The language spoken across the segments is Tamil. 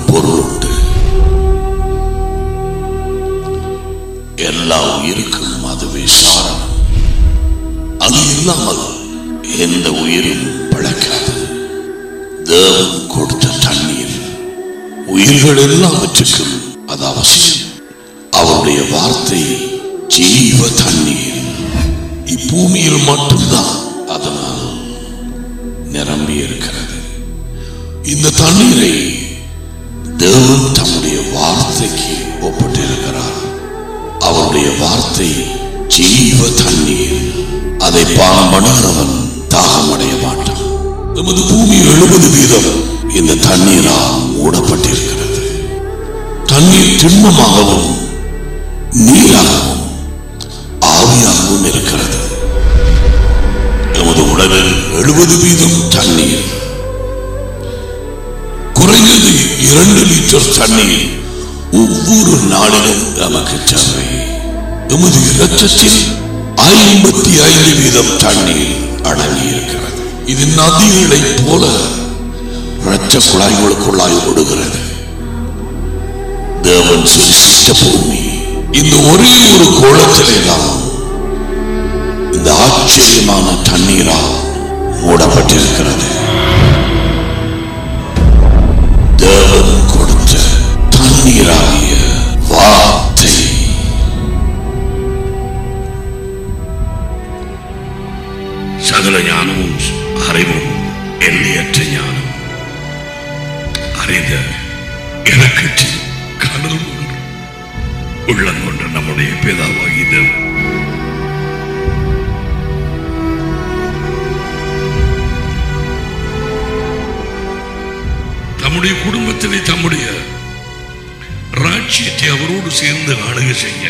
பொருள் உண்டு எல்லா உயிருக்கும் அதுவே சாரம் அது இல்லாமல் எந்த உயிரும் பிழைக்காது தேவன் கொடுத்த தண்ணீர் உயிர்கள் எல்லாவற்றுக்கும் அது அவசியம் அவருடைய வார்த்தை ஜீவ தண்ணீர் இப்பூமியில் மட்டும்தான் அதனால் நிரம்பி இருக்கிறது இந்த தண்ணீரை தேவன் தம்முடைய வார்த்தைக்கு ஒப்பிட்டிருக்கிறார் அவருடைய வார்த்தை ஜீவ தண்ணீர் அதை பானம் பண்ணுகிறவன் தாகமடைய மாட்டான் நமது பூமி எழுபது வீதம் இந்த தண்ணீரால் மூடப்பட்டிருக்கிறது தண்ணீர் திண்மமாகவும் நீராகவும் ஆவியாகவும் இருக்கிறது நமது உடலில் எழுபது வீதம் தண்ணீர் குறைந்தது இரண்டு லிட்டர் தண்ணீர் ஒவ்வொரு நாளிலும் நமக்கு தேவை எமது இரத்தத்தில் ஐம்பத்தி ஐந்து வீதம் தண்ணீர் அடங்கி இருக்கிறது இது நதிகளை போல இரத்த குழாய்களுக்குள்ளாய் ஓடுகிறது தேவன் சிருஷ்டித்த பூமி இந்த ஒரே ஒரு கோலத்திலே தான் இந்த ஆச்சரியமான தண்ணீரால் மூடப்பட்டிருக்கிறது தேவன் கொடுத்த தண்ணீராகிய வார்த்தை சகல ஞானமும் அறிவும் எல்லையற்ற ஞானம் அறிந்த எனக்கு கடல் ஒன்று உள்ளம் கொண்ட நம்முடைய பிதாவாகி தேவன் தம்முடைய குடும்பத்திலே தம்முடைய ராட்சியத்தை அவரோடு சேர்ந்து ஆளுகை செய்ய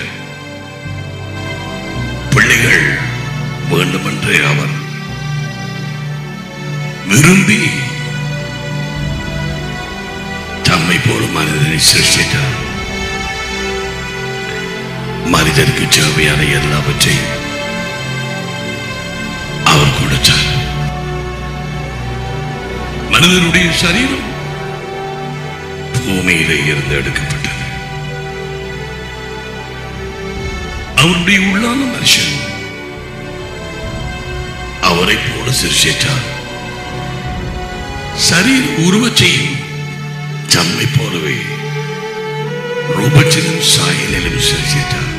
பிள்ளைகள் வேண்டுமென்றே அவர் விரும்பி தம்மை போல மனிதனை சிருஷ்டித்தார் மனிதனுக்கு தேவையான எல்லாவற்றையும் அவர் கொடுத்தார் மனிதனுடைய சரீரம் பூமியிலே இருந்து எடுக்கப்பட்டது அவருடைய உள்ளான மனுஷன் அவரை போல சிருஷ்டித்தார் சரீர உருவத்தையும் தம்மை போலவே ரூபத்திலும் சாயலிலும் சிருஷ்டித்தார்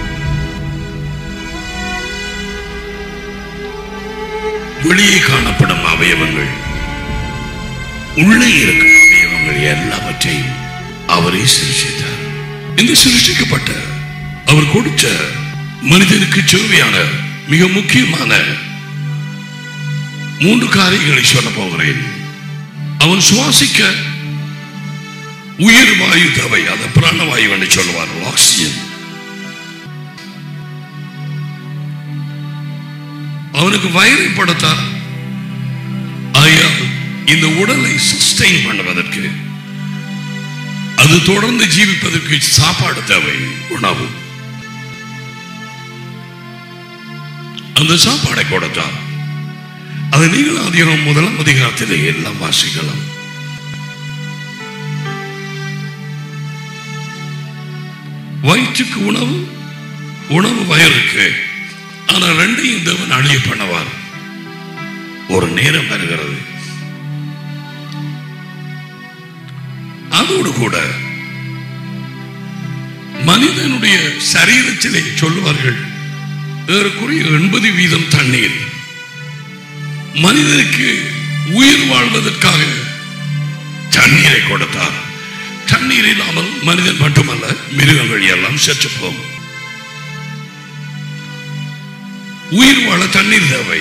வெளியே காணப்படும் அவயவங்கள் உள்ளே இருக்கும் அவயவங்கள் எல்லாவற்றையும் அவரே சிருஷ்டித்தார் இந்த சிருஷ்டிக்கப்பட்ட அவர் கொடுத்த மனிதனுக்கு தேவையான மிக முக்கியமான மூன்று காரியங்களை சொல்ல போகிறேன் அவன் சுவாசிக்க உயிர் வாயு தேவை அதை பிராணவாயு என்று சொல்லுவார்கள் ஆக்சிஜன் அவனுக்கு வயிறை படுத்தார் ஆகையால் இந்த உடலை சஸ்டெயின் பண்ணுவதற்கு அது தொடர்ந்து ஜீவிப்பதற்கு சாப்பாடு தேவை உணவு அந்த சாப்பாடை கொடுத்தார் அது நீங்கள் அதிகம் முதலாம் அதிகாரத்திலே எல்லாம் வாசிக்கலாம் வயிற்றுக்கு உணவு உணவு வயலுக்கு ஆனா ரெண்டையும் தேவன் அழிய பண்ணுவார் ஒரு நேரம் வருகிறது அதோடு கூட மனிதனுடைய சரீரத்திலே சொல்லுவார்கள் ஏறக்குறைய எண்பது வீதம் தண்ணீர் மனிதனுக்கு உயிர் வாழ்வதற்காக தண்ணீரை கொடுத்தார் தண்ணீர் இல்லாமல் மனிதன் மட்டுமல்ல மிருகங்கள் எல்லாம் செத்து போகும் உயிர் வாழ தண்ணீர் தேவை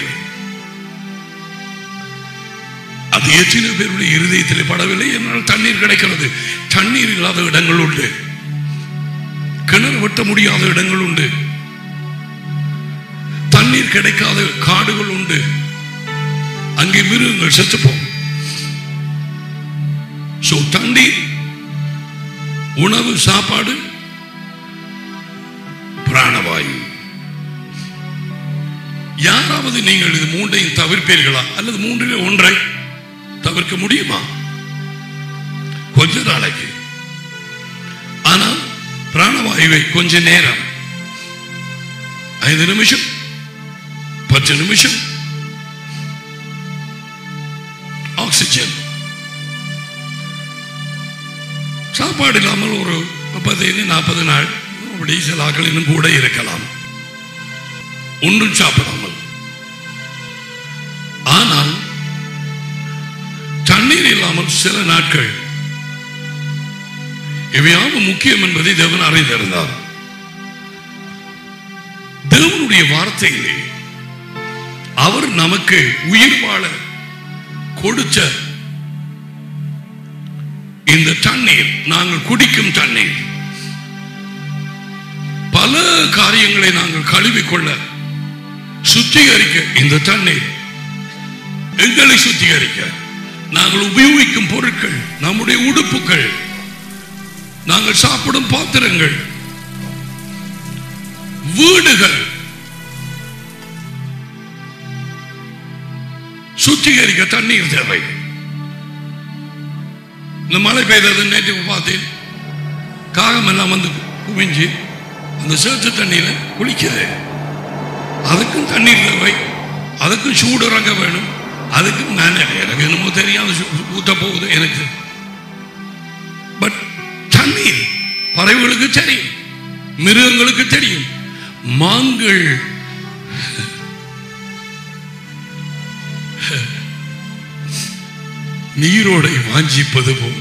அது எத்தனை பேருடைய இருதயத்தில் படவில்லை என்னால் தண்ணீர் கிடைக்கிறது தண்ணீர் இல்லாத இடங்கள் உண்டு கிணறு வெட்ட முடியாத இடங்கள் உண்டு தண்ணீர் கிடைக்காத காடுகள் உண்டு அங்கே மிருகங்கள் செத்துப்போம் சோ தண்ணீர் உணவு சாப்பாடு பிராணவாயு யாராவது நீங்கள் இது மூன்றையும் தவிர்ப்பீர்களா அல்லது மூன்றில் ஒன்றை தவிர்க்க முடியுமா கொஞ்ச நாளைக்கு பிராணவாயுவை கொஞ்ச நேரம் ஐந்து நிமிஷம் பத்து நிமிஷம் ஆக்சிஜன் சாப்பாடு இல்லாமல் ஒரு முப்பத்தைந்து நாற்பது நாள் அப்படி சில ஆக்கள் இன்னும் கூட இருக்கலாம் ஒன்றும் சாப்பிடாமல் ஆனால் தண்ணீர் இல்லாமல் சில நாட்கள் இவையாவும் முக்கியம் என்பதை தேவன் அறிந்திருந்தார் தேவனுடைய வார்த்தையிலே அவர் நமக்கு உயிர் வாழ கொடுத்த இந்த தண்ணீர் நாங்கள் குடிக்கும் தண்ணீர் பல காரியங்களை நாங்கள் கழுவிக்கொள்ள சுத்திகரிக்க இந்த தண்ணீர் எங்களை சுத்திகரிக்க நாங்கள் உபயோகிக்கும் பொருட்கள் நம்முடைய உடுப்புகள் நாங்கள் சாப்பிடும் பாத்திரங்கள் வீடுகள் சுத்திகரிக்க தண்ணீர் தேவை இந்த மழை பெய்தது நேற்று பார்த்தேன் காகம் எல்லாம் வந்து குவிஞ்சு அந்த சேத்து தண்ணியில குளிக்குது அதுக்கும் தண்ணீர் தேவை அதுக்கும் சூடு இறங்க வேணும் அதுக்கும் நான் எனக்கு என்னமோ தெரியாத சு- ஊத்த போகுது எனக்கு பட் தண்ணீர் பறவைகளுக்கு தெரியும் மிருகங்களுக்கு தெரியும் மான்கள் நீரோடை வாஞ்சிப்பது போல்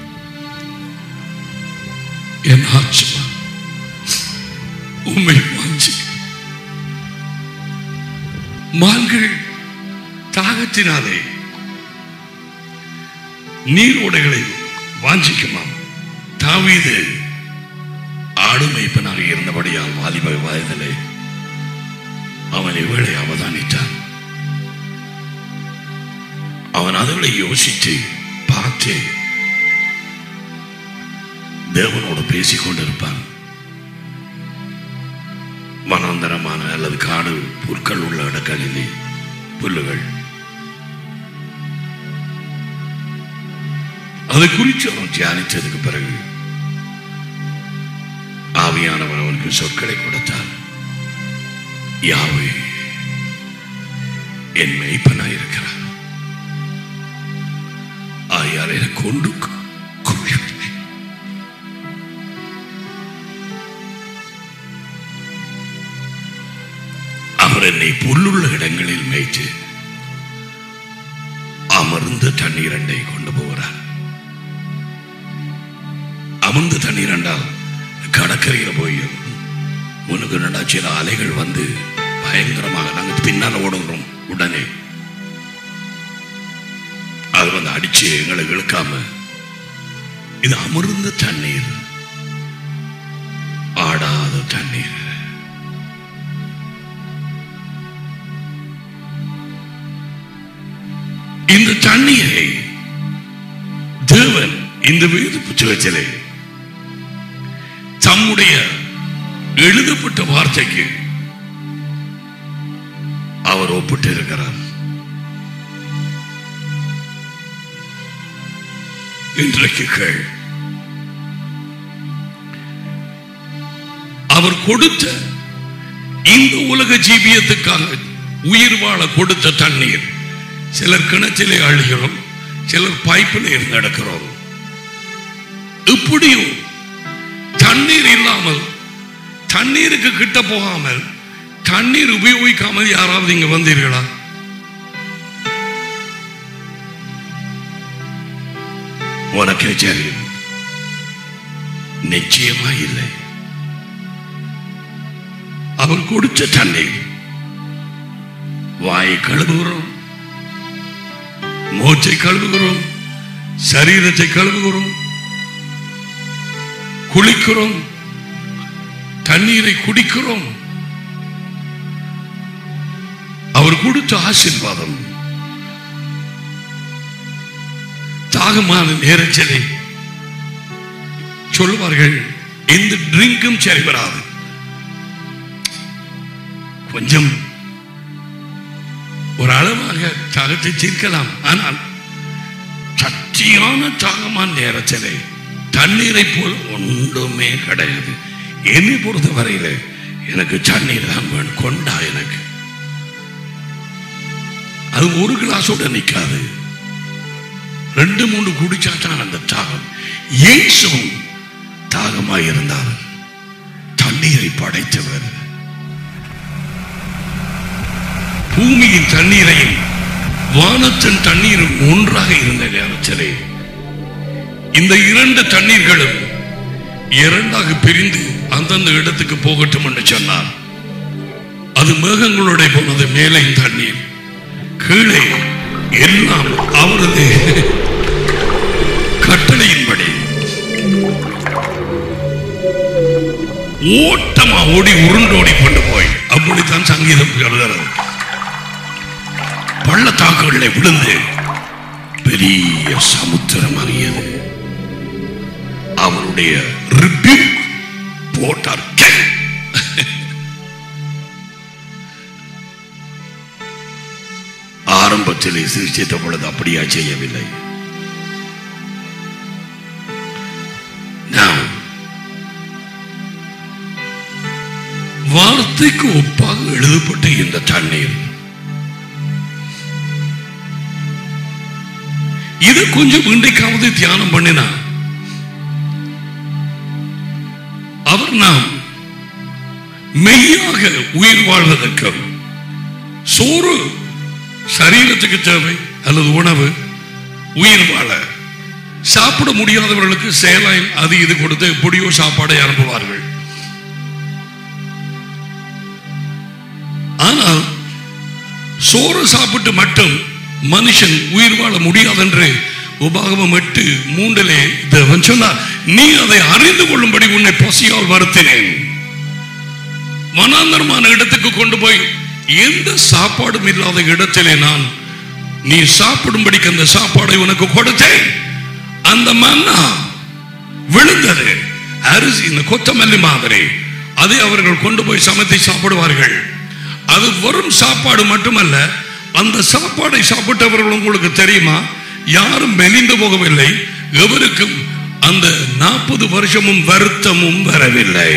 என் ஆத்மா உண்மை வாஞ்சி மான்கள் தாகத்தினாலே நீரோடைகளை வாஞ்சிக்குமாம் தாவீது ஆடு மேய்ப்பனாக இருந்தபடியால் வாலிப வயதிலே அவன் இவளை அவதானித்தான் அவன் அதுகளை யோசித்து பார்த்து தேவனோடு பேசிக் கொண்டிருப்பான் வனாந்தரமான அல்லது காடு புற்கள் உள்ள இடங்களிலே புல்லுகள் அதை குறித்து அவன் தியானித்ததுக்கு பிறகு ஆவியானவர் அவனுக்கு சொற்களை கொடுத்தார் யாவே என் மெய்ப்பனாயிருக்கிறார் ஆயால் எனக்கு ஒன்று குவியவில்லை அவர் என்னை புல்லுள்ள இடங்களில் மேய்த்து அமர்ந்து தண்ணீரண்டை கொண்டு போகிறார் அமர்ந்து தண்ணீர் என்றால் கடற்கரையில் போய் உனக்கு நடா சில அலைகள் வந்து பயங்கரமாக நாங்கள் பின்னால் ஓடுகிறோம் உடனே அது வந்து அடிச்சு எங்களை இழுக்காம இது அமர்ந்த தண்ணீர் ஆடாத தண்ணீர் இந்த தண்ணீரை தேவன் இந்த வேத புத்தகத்திலே தம்முடைய எழுதப்பட்ட வார்த்தைக்கு அவர் ஒப்பிட்டு இருக்கிறார் இன்றைக்கு கேள் அவர் கொடுத்த இந்த உலக ஜீவியத்துக்காக உயிர் வாழ கொடுத்த தண்ணீர் சிலர் கிணற்றிலே அழுகிறோம் சிலர் பைப்பில் இருந்து நடக்கிறோம் இப்படியும் தண்ணீர் இல்லாமல் தண்ணீருக்கு கிட்ட போகாமல் தண்ணீர் உபயோகிக்காமல் யாராவது இங்க வந்தீர்களா உனக்கே தெரியும் நிச்சயமா இல்லை அவர் கொடுத்த தண்ணீர் வாயை கழுவுகிறோம் மூச்சை கழுவுகிறோம் சரீரத்தை கழுவுகிறோம் குளிக்கிறோம் தண்ணீரை குடிக்கிறோம் அவர் கொடுத்த ஆசீர்வாதம் தாகமான நேரச்சலை சொல்லுவார்கள் எந்த ட்ரிங்கும் சரி வராது கொஞ்சம் ஒரு அளவாக தாகத்தை தீர்க்கலாம் ஆனால் சத்தியான தாகமான நேரத்திலே தண்ணீரை போல் ஒன்றுமே கிடையாது என்னை பொறுத்த வரையில எனக்கு தண்ணீர் தான் வேணும் கொண்டா எனக்கு அது ஒரு கிளாஸோட நிக்காது ரெண்டு மூணு குடிச்சா தான் அந்த தாகம் இயேசுவும் தாகமாய் இருந்தார் தண்ணீரை படைத்தவர் பூமியின் தண்ணீரையும் வானத்தின் தண்ணீரும் ஒன்றாக இருந்த நேரத்திலே இந்த இரண்டு தண்ணீர்களும் இரண்டாக பிரிந்து அந்தந்த இடத்துக்கு போகட்டும் என்று சொன்னார் அது மேகங்களோட போனது மேலே தண்ணீர் கீழே எல்லாம் அவரது கட்டளையின்படி ஓட்டமா ஓடி உருண்டோடி கொண்டு போய் அப்படித்தான் சங்கீதம் எழுதுறது பள்ளத்தாக்குகளில் விழுந்து பெரிய சமுத்திரம் அறியது அவருடைய ரிபியூக் போட்டார் கே. ஆரம்பத்திலே சிருஷ்டித்த பொழுது அப்படியா செய்யவில்லை Now, வார்த்தைக்கு ஒப்பாக எழுதப்பட்ட இந்த தண்ணீர் இது கொஞ்சம் இன்றைக்காவது தியானம் பண்ணினா அவர் நாம் மெய்யாக உயிர் வாழ்வதற்கும் சோறு சரீரத்துக்கு தேவை அல்லது உணவு உயிர் வாழ சாப்பிட முடியாதவர்களுக்கு சேலைன் அது இது கொடுத்து எப்படியோ சாப்பாடை அனுப்புவார்கள் ஆனால் சோறு சாப்பிட்டு மட்டும் மனுஷன் உயிர் வாழ முடியாதென்று உபாகமம் எட்டு மூன்றிலே தேவன் சொன்னார் நீ அதை அறிந்து கொள்ளும்படி உன்னை பசியால் வருத்தினேன் வனாந்தரமான இடத்துக்கு கொண்டு போய் எந்த சாப்பாடும் இல்லாத இடத்திலே நான் நீ சாப்பிடும்படிக்கு அந்த சாப்பாடை உனக்கு கொடுத்தேன் அந்த மன்னா விழுந்தது அரிசி இந்த கொத்தமல்லி மாதிரி அதை அவர்கள் கொண்டு போய் சமைத்து சாப்பிடுவார்கள் அது வெறும் சாப்பாடு மட்டுமல்ல அந்த சாப்பாடை சாப்பிட்டவர்கள் உங்களுக்கு தெரியுமா யாரும் மெலிந்து போகவில்லை எவருக்கும் அந்த நாற்பது வருஷமும் வருத்தமும் வரவில்லை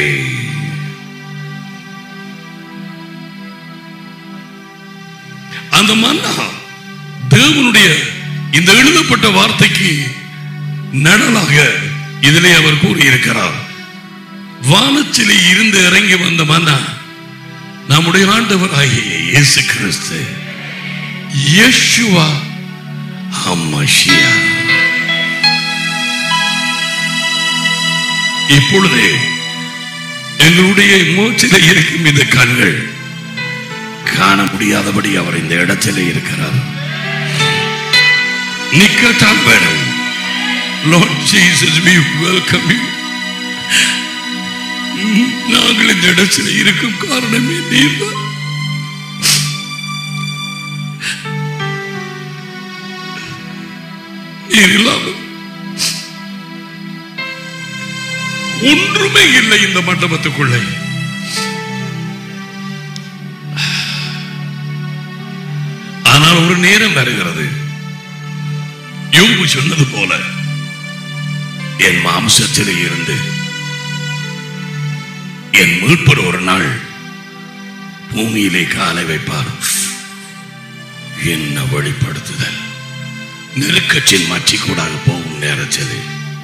அந்த மன்னா தேவனுடைய இந்த எழுதப்பட்ட வார்த்தைக்கு நடலாக இதிலே அவர் கூறியிருக்கிறார் வானத்திலே இருந்து இறங்கி வந்த மன்னா நம்முடைய ஆண்டவர் ஆகிய இயேசு கிறிஸ்து யேசுவா அம்மஷியா இப்பொழுதே எங்களுடைய மூச்சில இருக்கும் இந்த கண்கள் காண முடியாதபடி அவர் இந்த இடத்திலே இருக்கிறார் நிக்கத்தான் வேணும் lord Jesus we welcome you நாங்கள் இந்த இடத்தில் இருக்கும் காரணமே நீர்தான் நீர் இல்லாமல் ஒன்றுமே இல்லை இந்த மண்டபத்துக்குள்ளே ஆனால் ஒரு நேரம் வருகிறது யோபு சொன்னது போல என் மாம்சத்திலே இருந்து என் மீட்பர் ஒரு நாள் பூமியிலே காலை வைப்பார் என்ன வெளிப்படுத்துதல் நெருக்கச்சின் மச்சி கூடாக போகும் நேரத்தில்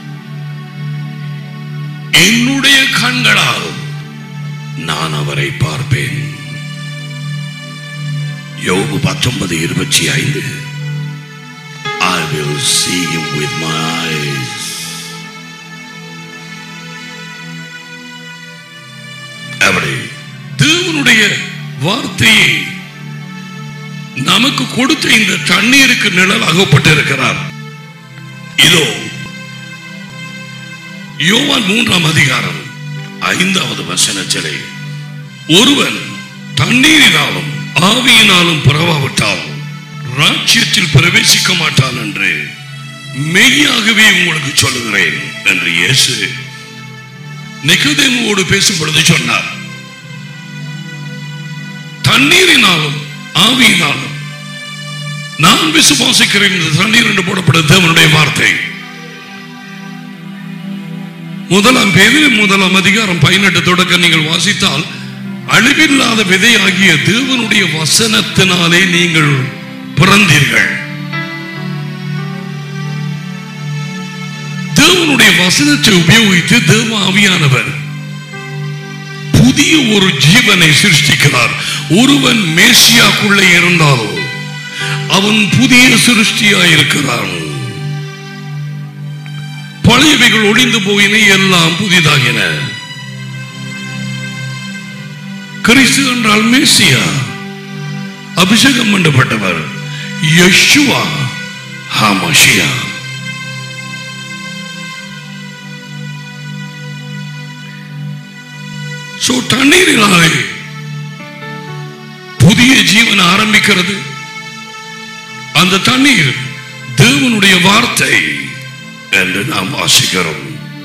என்னுடைய கண்களால் நான் அவரை பார்ப்பேன் யோபு பத்தொன்பது இருபத்தி ஐந்து I will see him with my eyes. அப்படி தேவனுடைய வார்த்தையை நமக்கு கொடுத்த இந்த தண்ணீருக்கு நிழல் அகப்பட்டிருக்கிறார் இதோ யோவான் மூன்றாம் அதிகாரம் ஐந்தாவது வசனத்திலே ஒருவன் தண்ணீரினாலும் ஆவியினாலும் பிறவாவிட்டால் ராஜ்யத்தில் பிரவேசிக்க மாட்டான் என்று மெய்யாகவே உங்களுக்கு சொல்லுகிறேன் என்று இயேசு நிகதேமுவோடு பேசும் பொழுது சொன்னார் தண்ணீரினாலும் ஆவியினாலும் நான் விசுவாசிக்கிறேன் இந்த தண்ணீர் என்று போடப்பட்ட தேவனுடைய வார்த்தை முதலாம் பேரு முதலாம் அதிகாரம் பதினெட்டு தொடக்க நீங்கள் வாசித்தால் அழிவில்லாத விதையாகிய தேவனுடைய வசனத்தினாலே நீங்கள் பிறந்தீர்கள் தேவனுடைய வசனத்தை உபயோகித்து தேவ ஆவியானவர் புதிய ஒரு ஜீவனை சிருஷ்டிக்கிறார் ஒருவன் மேசியாக்குள்ளே இருந்தாலோ அவன் புதிய சிருஷ்டியா இருக்கிறான் பழையவைகள் ஒளிந்து போயின எல்லாம் புதிதாகின கிறிஸ்து என்றால் மேசியா அபிஷேகம் பண்ணப்பட்டவர் யஷுவா ஹாமஷியா சோ தண்ணீரினாலே புதிய ஜீவன் ஆரம்பிக்கிறது அந்த தண்ணீர் தேவனுடைய வார்த்தை என்று நாம் வாசிக்கிறோம்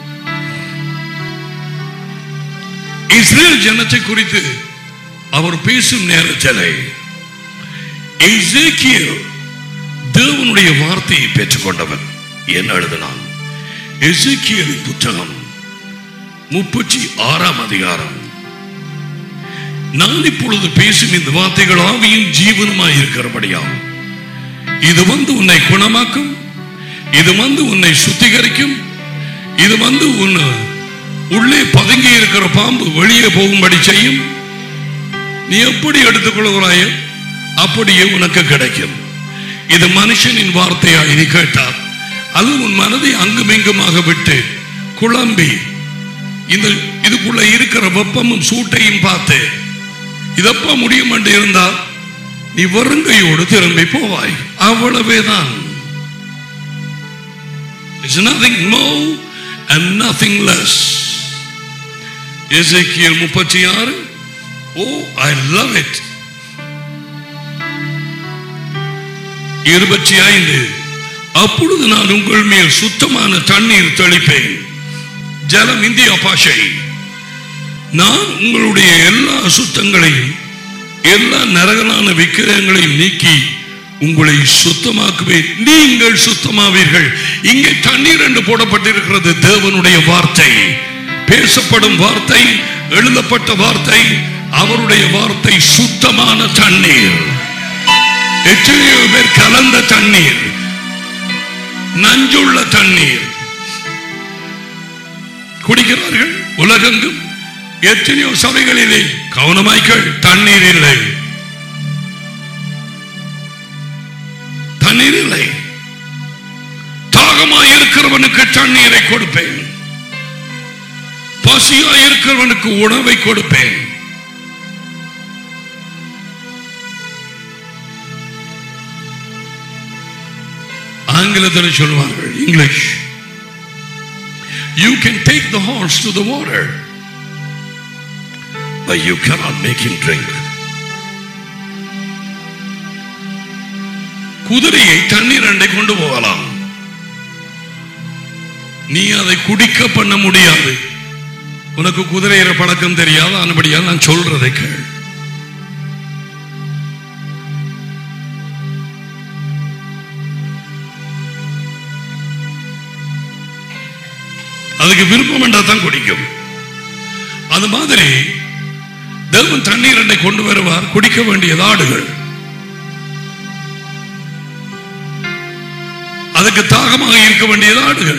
இஸ்ரேல் ஜனத்தை குறித்து அவர் பேசும் நேரத்தில் எசேக்கியேல் தேவனுடைய வார்த்தையை பெற்றுக்கொண்டவன் என்ன எழுதினான் எசேக்கியலின் புத்தகம் முப்பத்தி ஆறாம் அதிகாரம் நான் இப்பொழுது பேசும் இந்த வார்த்தைகள் ஆவியும் ஜீவனுமாய் இருக்கிறபடியாம் இது வந்து உன்னை குணமாக்கும் இது வந்து உன்னை சுத்திகரிக்கும் இது வந்து உன் உள்ளே பதுங்கி இருக்கிற பாம்பு வெளியே போகும்படி செய்யும் நீ எப்படி எடுத்துக்கொள்கிறாயோ அப்படியே உனக்கு கிடைக்கும் இது மனுஷனின் வார்த்தையா இது கேட்டார் அது உன் மனதை அங்குமிங்குமாக விட்டு குழம்பி இந்த இதுக்குள்ள இருக்கிற வெப்பமும் சூட்டையும் பார்த்து இதப்பா முடியும் என்று இருந்தால் நீ வருங்கையோடு திரும்பி போவாய் அவ்வளவேதான் It's nothing more and nothing less. எசேக்கியேல் முப்பத்தி ஆறு ஓ ஐ லவ் இட் இருபத்தி ஐந்து அப்பொழுது நான் உங்கள் மேல் சுத்தமான தண்ணீர் தெளிப்பேன் ஜலம் இந்திய பாஷை நான் உங்களுடைய எல்லா அசுத்தங்களையும் எல்லா நரகலான விக்கிரகங்களையும் நீக்கி உங்களை சுத்தமாக்குவேன் நீங்கள் சுத்தமாவீர்கள் இங்கே தண்ணீர் என்று போடப்பட்டிருக்கிறது தேவனுடைய வார்த்தை பேசப்படும் வார்த்தை எழுதப்பட்ட வார்த்தை அவருடைய வார்த்தை சுத்தமான தண்ணீர் எத்தனையோ பேர் கலந்த தண்ணீர் நஞ்சுள்ள தண்ணீர் குடிக்கிறார்கள் உலகெங்கும் எத்தனையோ சபைகளிலே கவனமாய்கள் தண்ணீர் இல்லை தண்ணீர் இல்லை தாகமாய் இருக்கிறவனுக்கு தண்ணீரை கொடுப்பேன் பசியாய் இருக்கிறவனுக்கு உணவை கொடுப்பேன் ஆங்கிலத்தில் சொல்வார்கள் English you can take the horse to the water but you cannot make him drink. குதிரையை தண்ணீர் அண்டை கொண்டு போகலாம் நீ அதை குடிக்க பண்ண முடியாது உனக்கு குதிரையிற பழக்கம் தெரியாது ஆனபடியால் நான் சொல்றதை கேள் அதுக்கு விருப்பம் என்றா தான் குடிக்கும் அது மாதிரி தேவன் தண்ணீர் அண்டை கொண்டு வருவார் குடிக்க வேண்டியது ஆடுகள் அதுக்கு தாகமாக இருக்க வேண்டியது ஆடுகள்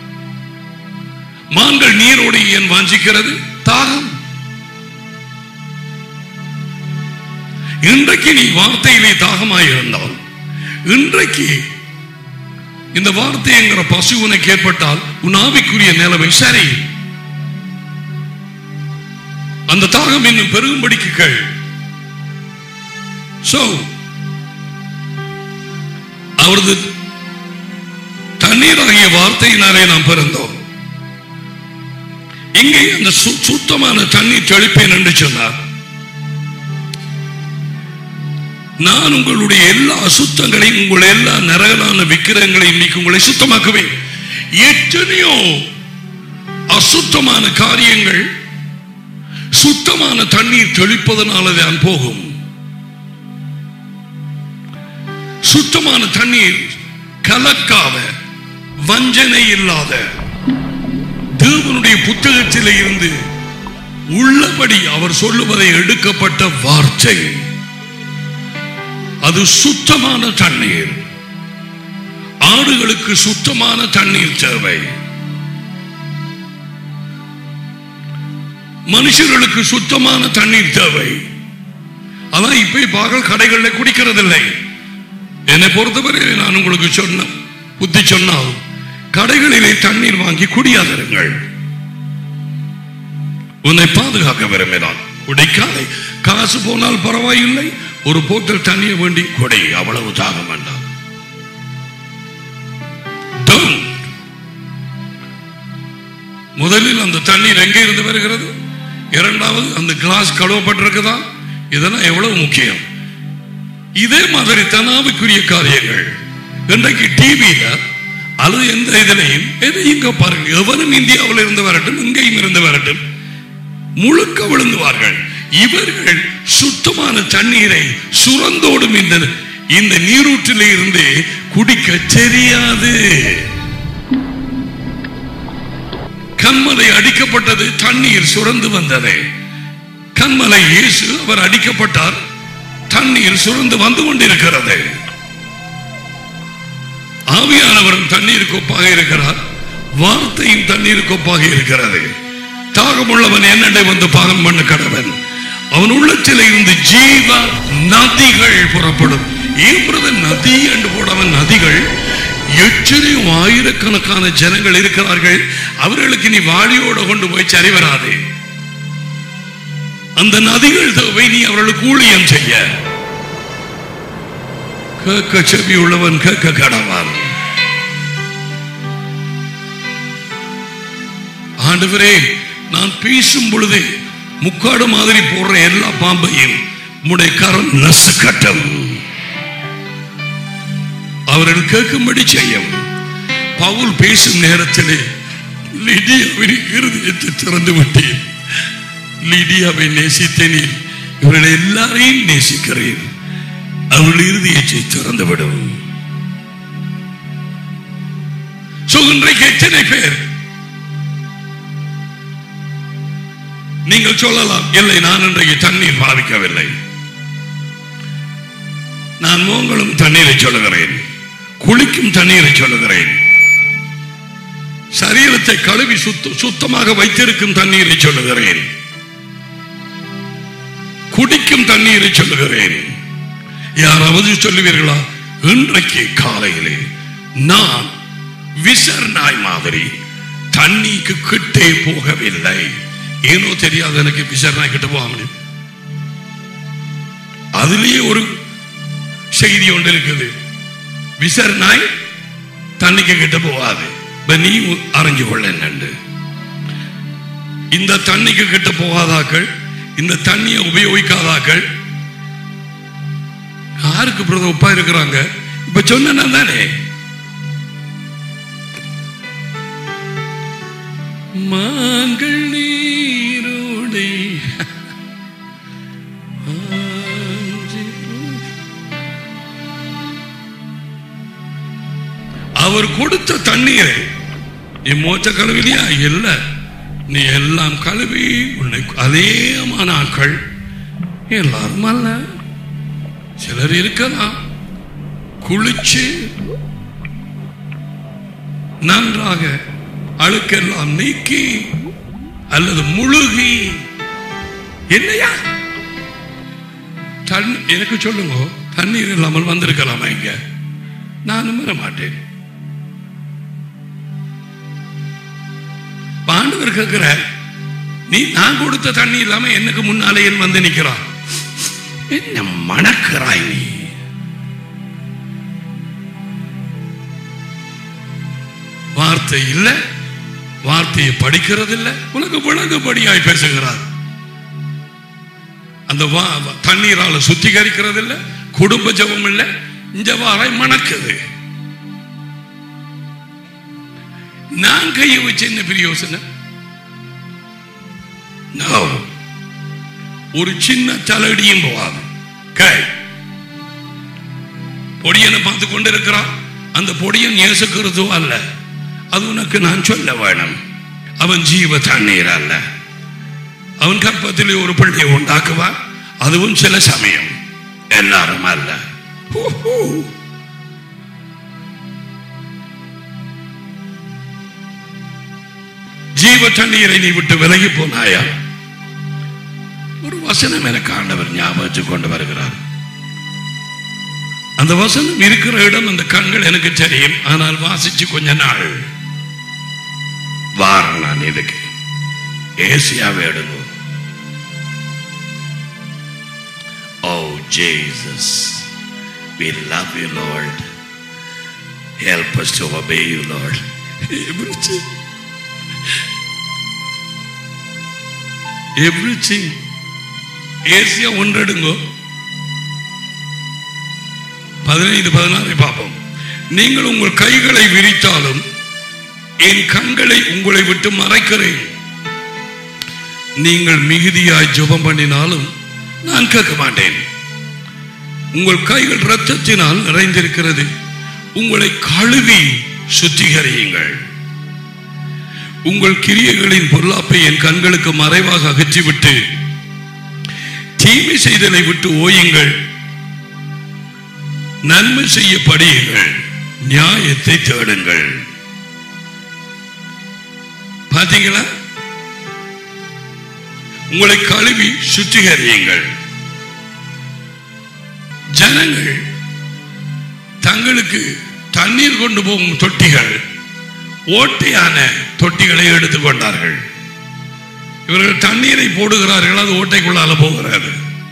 மான்கள் நீரோடு ஏன் வாஞ்சிக்கிறது தாகம் இன்றைக்கு நீ வார்த்தையிலே தாகமாக இருந்தால் இன்றைக்கு இந்த வார்த்தை என்கிற பசு உனக்கு ஏற்பட்டால் உன் ஆவிக்குரிய நிலைமை சரி அந்த தாகம் இன்னும் பெருகும்படிக்கு கேள் சோ அவரது தண்ணீராகிய வார்த்தையினாலே நாம் பிறந்தோம் இங்கே அந்த சு- சுத்தமான தண்ணீர் தெளிப்பேன் என்று சொன்னார் நான் உங்களுடைய எல்லா அசுத்தங்களையும் உங்கள் எல்லா நரகலான விக்கிரகங்களையும் நீக்கி உங்களை சுத்தமாக்குவேன் எத்தனையோ அசுத்தமான காரியங்கள் சுத்தமான தண்ணீர் தெளிப்பதனால தான் போகும் சுத்தமான தண்ணீர் கலக்காத வஞ்சனை இல்லாத தேவனுடைய புத்தகத்திலே இருந்து உள்ளபடி அவர் சொல்லுவதை எடுக்கப்பட்ட வார்த்தை அது சுத்தமான தண்ணீர் ஆடுகளுக்கு சுத்தமான தண்ணீர் தேவை மனுஷர்களுக்கு சுத்தமான தண்ணீர் தேவை அதான் இப்ப பாகல் கடைகளில் குடிக்கிறதில்லை என்னை பொறுத்தவரை நான் உங்களுக்கு சொன்ன புத்தி சொன்னால் கடைகளிலே தண்ணீர் வாங்கி குடியாதிருங்கள் உன்னை பாதுகாக்க விரும்பினான் குடிக்காதே காசு போனால் பரவாயில்லை ஒரு போத்தல் தண்ணியை வேண்டி கொடை அவ்வளவு தாகம் வேண்டாம் Don't. முதலில் அந்த தண்ணீர் எங்கே இருந்து வருகிறது இரண்டாவது அந்த கிளாஸ் கழுவப்பட்டிருக்குதா இதெல்லாம் எவ்வளவு முக்கியம் இதே மாதிரி தனாவுக்குரிய காரியங்கள் இன்றைக்கு டிவியில அல்லது எந்த இதுலையும் எது இங்க பாருங்க எவரும் இந்தியாவில் இருந்து வரட்டும் இங்கேயும் இருந்து வரட்டும் முழுக்க விழுந்துவார்கள் இவர்கள் சுத்தமான தண்ணீரை சுரந்தோடும் இந்த இந்த நீரூற்றிலே இருந்து குடிக்க தெரியாது கண்மலை அடிக்கப்பட்டது தண்ணீர் சுரந்து வந்தது கண்மலை இயேசு அவர் அடிக்கப்பட்டார் தண்ணீர் சுரந்து வந்து கொண்டிருக்கிறது ஆவியானவரும் தண்ணீர் கொப்பாக இருக்கிறார் வார்த்தையும் தண்ணீர் கொப்பாக இருக்கிறது தாகமுள்ளவன் என்னடை வந்து பாகம் பண்ண கடவன் அவன் உள்ளத்தில் இருந்து ஜீவ நதிகள் புறப்படும் ஈன்றது நதி என்று போடவன் நதிகள் எச்சரியும் ஆயிரக்கணக்கான ஜனங்கள் இருக்கிறார்கள் அவர்களுக்கு நீ வாளியோட கொண்டு போய் சரி வராது அந்த நதிகள் தேவை நீ அவர்களுக்கு ஊழியம் செய்ய கேட்க செவி உள்ளவன் கேட்க கடவான் ஆண்டவரே நான் பேசும் பொழுது முக்காடு மாதிரி போடுற எல்லா பாம்பையும் உம்முடைய கரம் நசுக்கட்டும் அவர்கள் கேட்கும்படி செய்யும் பவுல் பேசும் நேரத்திலே லிடியாவின் இருதயத்தை திறந்து விட்டேன் லிடியாவை நேசித்தேனில் இவர்களை எல்லாரையும் நேசிக்கிறேன் அவர்கள் இருதயத்தை திறந்து விடும் So, இன்றைக்கு எத்தனை பேர் நீங்கள் சொல்லலாம் இல்லை நான் இன்றைக்கு தண்ணீர் பாவிக்கவில்லை நான் மோங்களும் தண்ணீரை சொல்லுகிறேன் குளிக்கும் தண்ணீரை சொல்லுகிறேன் சரீரத்தை கழுவி சுத்த சுத்தமாக வைத்திருக்கும் தண்ணீரை சொல்லுகிறேன் குடிக்கும் தண்ணீரை சொல்லுகிறேன் யாராவது சொல்லுவீர்களா இன்றைக்கு காலையிலே நான் விசர் நாய் மாதிரி தண்ணிக்கு கிட்டே போகவில்லை ஏனோ தெரியாது எனக்கு விசர் நாய் கிட்ட போக முடியும் அதுலயே ஒரு செய்தி ஒன்று இருக்குது விசர் நாய் தண்ணிக்கு கிட்ட போகாது இப்ப நீ அறிஞ்சு கொள்ள என்னண்டு இந்த தண்ணிக்கு கிட்ட போகாதாக்கள் இந்த தண்ணியை உபயோகிக்காதாக்கள் யாருக்கு பிரதம் உப்பா இருக்கிறாங்க இப்ப சொன்ன தானே மாங்கள் நீரோடை அவர் கொடுத்த தண்ணீரை நீ மோச்ச கழுவிலியா இல்ல நீ எல்லாம் கழுவி உன்னை அதேமான ஆட்கள் எல்லாரும் அல்ல சிலர் இருக்கலாம் குளிச்சு நன்றாக அழுக்கெல்லாம் நீக்கி அல்லது முழுகி என்னையா தன் எனக்கு சொல்லுங்க தண்ணீர் இல்லாமல் வந்திருக்கலாமா இங்க நானும் வர மாட்டேன் பாண்டவர் கேட்கிற நீ நான் கொடுத்த தண்ணி இல்லாம எனக்கு முன்னாலே என் வந்து நிக்கிறான் என்ன மணக்கிறாய் நீ வார்த்தை இல்ல வார்த்தையை படிக்கிறது இல்ல உனக்கு விளங்குபடியாய் பேசுகிறார் அந்த வா- வா- தண்ணீரால சுத்திகரிக்கிறது இல்ல குடும்ப ஜபம் இல்ல இந்த வாராய் மணக்குது நான் கையை வச்சு என்ன பிரயோசனம் No. ஒரு சின்ன தலையடியும் போகாது கை பொடியனை பார்த்து கொண்டிருக்கிறான் அந்த பொடியன் நேசுக்கிறதோ அல்ல அது உனக்கு நான் சொல்ல வேணும் அவன் ஜீவ தண்ணீர் அல்ல அவன் கற்பத்திலே ஒரு பிள்ளையை உண்டாக்குவான் அதுவும் சில சமயம் எல்லாரும் அல்ல ஹூஹூ. ஜீவ தண்ணீரை நீ விட்டு விலகி போனாயா ஒரு வசனம் எனக்கு ஆண்டவர் ஞாபகத்துக்கு கொண்டு வருகிறார் அந்த வசனம் இருக்கிற இடம் அந்த கண்கள் எனக்கு தெரியும் ஆனால் வாசிச்சு கொஞ்ச நாள் வாரம் நான் இதுக்கு ஏசியாவை எடுங்க oh Jesus we love you lord help us to obey you lord everything everything ஏசியா ஒன்றெடுங்கோ பதினைந்து பதினாறை பார்ப்போம் நீங்கள் உங்கள் கைகளை விரித்தாலும் என் கண்களை உங்களை விட்டு மறைக்கிறேன் நீங்கள் மிகுதியாய் ஜெபம் பண்ணினாலும் நான் கேட்க மாட்டேன் உங்கள் கைகள் இரத்தத்தினால் நிறைந்திருக்கிறது உங்களை கழுவி சுத்திகரியுங்கள் உங்கள் கிரியைகளின் பொருளாப்பை என் கண்களுக்கு மறைவாக அகற்றிவிட்டு தீமை செய்தலை விட்டு ஓயுங்கள் நன்மை செய்ய படியுங்கள் நியாயத்தை தேடுங்கள் பாத்தீங்களா உங்களை கழுவி சுத்திகரியுங்கள் ஜனங்கள் தங்களுக்கு தண்ணீர் கொண்டு போகும் தொட்டிகள் ஓட்டையான தொட்டிகளை எடுத்துக்கொண்டார்கள் இவர்கள் தண்ணீரை போடுகிறார்கள் அது ஓட்டைக்குள்ளால போகிறது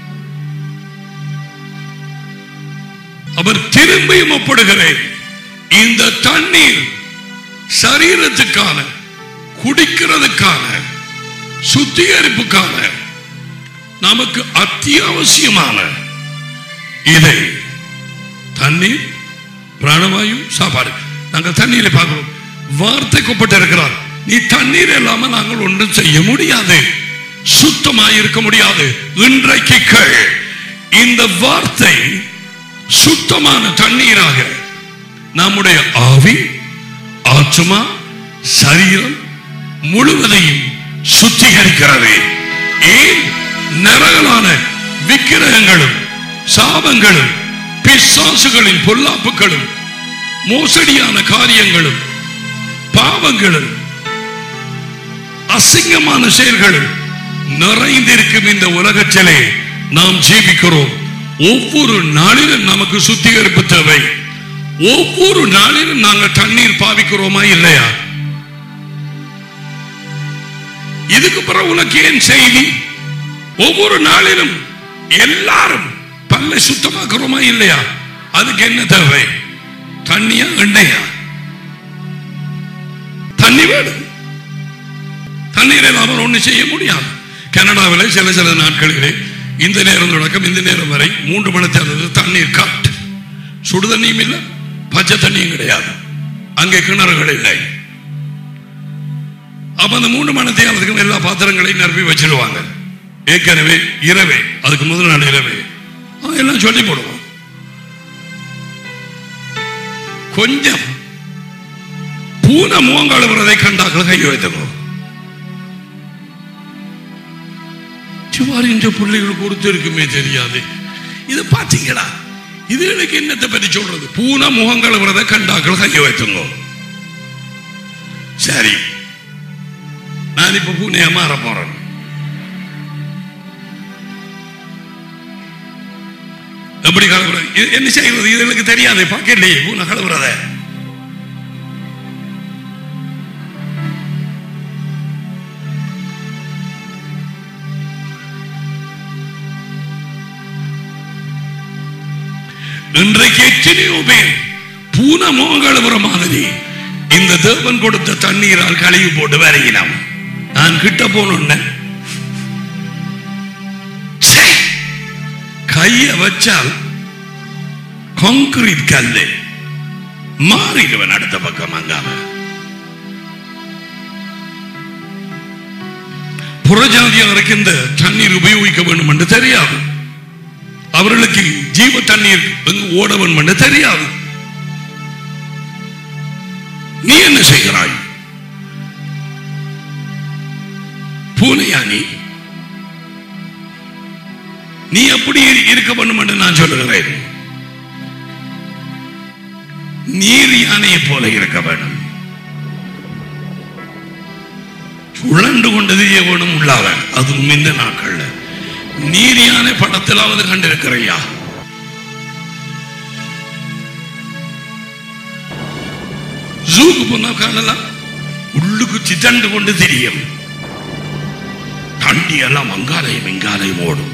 அவர் திரும்பியும் ஒப்படுகிறேன் இந்த தண்ணீர் சரீரத்துக்கான குடிக்கிறதுக்கான சுத்திகரிப்புக்கான நமக்கு அத்தியாவசியமான இதை தண்ணீர் பிராணவாயு சாப்பாடு நாங்கள் தண்ணீரை பார்க்கிறோம் வார்த்தை கொப்பட்டு இருக்கிறார் நீ தண்ணீர் இல்லாம நாங்கள் ஒன்றும் செய்ய முடியாது சுத்தமாய் இருக்க முடியாது இன்றைக்கு கேள் இந்த வார்த்தை சுத்தமான தண்ணீராக நம்முடைய ஆவி ஆத்மா சரீரம் முழுவதையும் சுத்திகரிக்கிறது ஏன் நரகலான விக்கிரகங்களும் சாபங்களும் பிசாசுகளின் பொல்லாப்புகளும் மோசடியான காரியங்களும் பாவங்களும் அசிங்கமான செயல்களும் நிறைந்திருக்கும் இந்த உலகத்திலே நாம் ஜீவிக்கிறோம் ஒவ்வொரு நாளிலும் நமக்கு சுத்திகரிப்பு தேவை ஒவ்வொரு நாளிலும் நாங்கள் தண்ணீர் பாவிக்கிறோமா இல்லையா இதுக்கு பிறகு உனக்கு ஏன் செய்தி ஒவ்வொரு நாளிலும் எல்லாரும் பல்லை சுத்தமாக்குறோமா இல்லையா அதுக்கு என்ன தேவை தண்ணியா எண்ணெயா தண்ணி வேணும் தண்ணீர் இல்லாமல் ஒண்ணு செய்ய முடியாது கனடாவில் சில சில நாட்களிலே இந்த நேரம் தொடக்கம் இந்த நேரம் வரை மூன்று மணி தேர்ந்தது தண்ணீர் காட் சுடு தண்ணியும் இல்லை பச்சை தண்ணியும் கிடையாது அங்கே கிணறுகள் இல்லை அப்ப அந்த மூன்று மணி தேர்தலுக்கும் எல்லா பாத்திரங்களையும் நிரப்பி வச்சிருவாங்க ஏற்கனவே இரவே அதுக்கு முதல் நாள் இரவே ஆ, எல்லாம் சொல்லி போடுவோம் கொஞ்சம் பூனை முகங்காலுறதை கண்டாக்கள் கை வைத்தவங்க சிவாரி இந்த பிள்ளைகள் கொடுத்து இருக்குமே தெரியாது இது பாத்தீங்களா இதுகளுக்கு என்னத்தை பற்றி சொல்றது பூனை முகங்கழுவுறதை கண்டாக்கள் கைய வைத்துங்க சரி நான் இப்ப பூனையா மாற போறேன் எப்படி கழுவுறது இது என்ன செய்யறது இதுகளுக்கு தெரியாது பாக்கெட்லயே பூனை கழுவுறத இன்றைக்கு எத்தனையோ பேர் பூனை மோகழுவுற மாதிரி இந்த தேவன் கொடுத்த தண்ணீரால் கழுவி போட்டு வரையினான் நான் கிட்ட போனோன்ன ச்சே! கைய வச்சால் கான்கிரீட் கல்லு மாறிடுவன் அடுத்த பக்கம் அங்காம புறஜாதியாருக்கு இந்த தண்ணீர் உபயோகிக்க வேண்டும் என்று தெரியாது அவர்களுக்கு ஜீவ தண்ணீர் எங்கு ஓட வேண்டும் என்று தெரியாது நீ என்ன செய்கிறாய் பூனையா நீ நீ அப்படி இரு- இருக்க வேண்டும் என்று நான் சொல்லுகிறேன் நீர் யானையை போல இருக்க வேண்டும் சுழண்டு கொண்டது எவனும் உள்ளாவன் அதுவும் இந்த நாட்கள்ல நீர் யானை படத்திலாவது கண்டிருக்கிறையா ஜூக்கு போனா காணலாம் உள்ளுக்கு சிதண்டு கொண்டு தெரியும் தண்டி எல்லாம் அங்காலையும் இங்காலையும் ஓடும்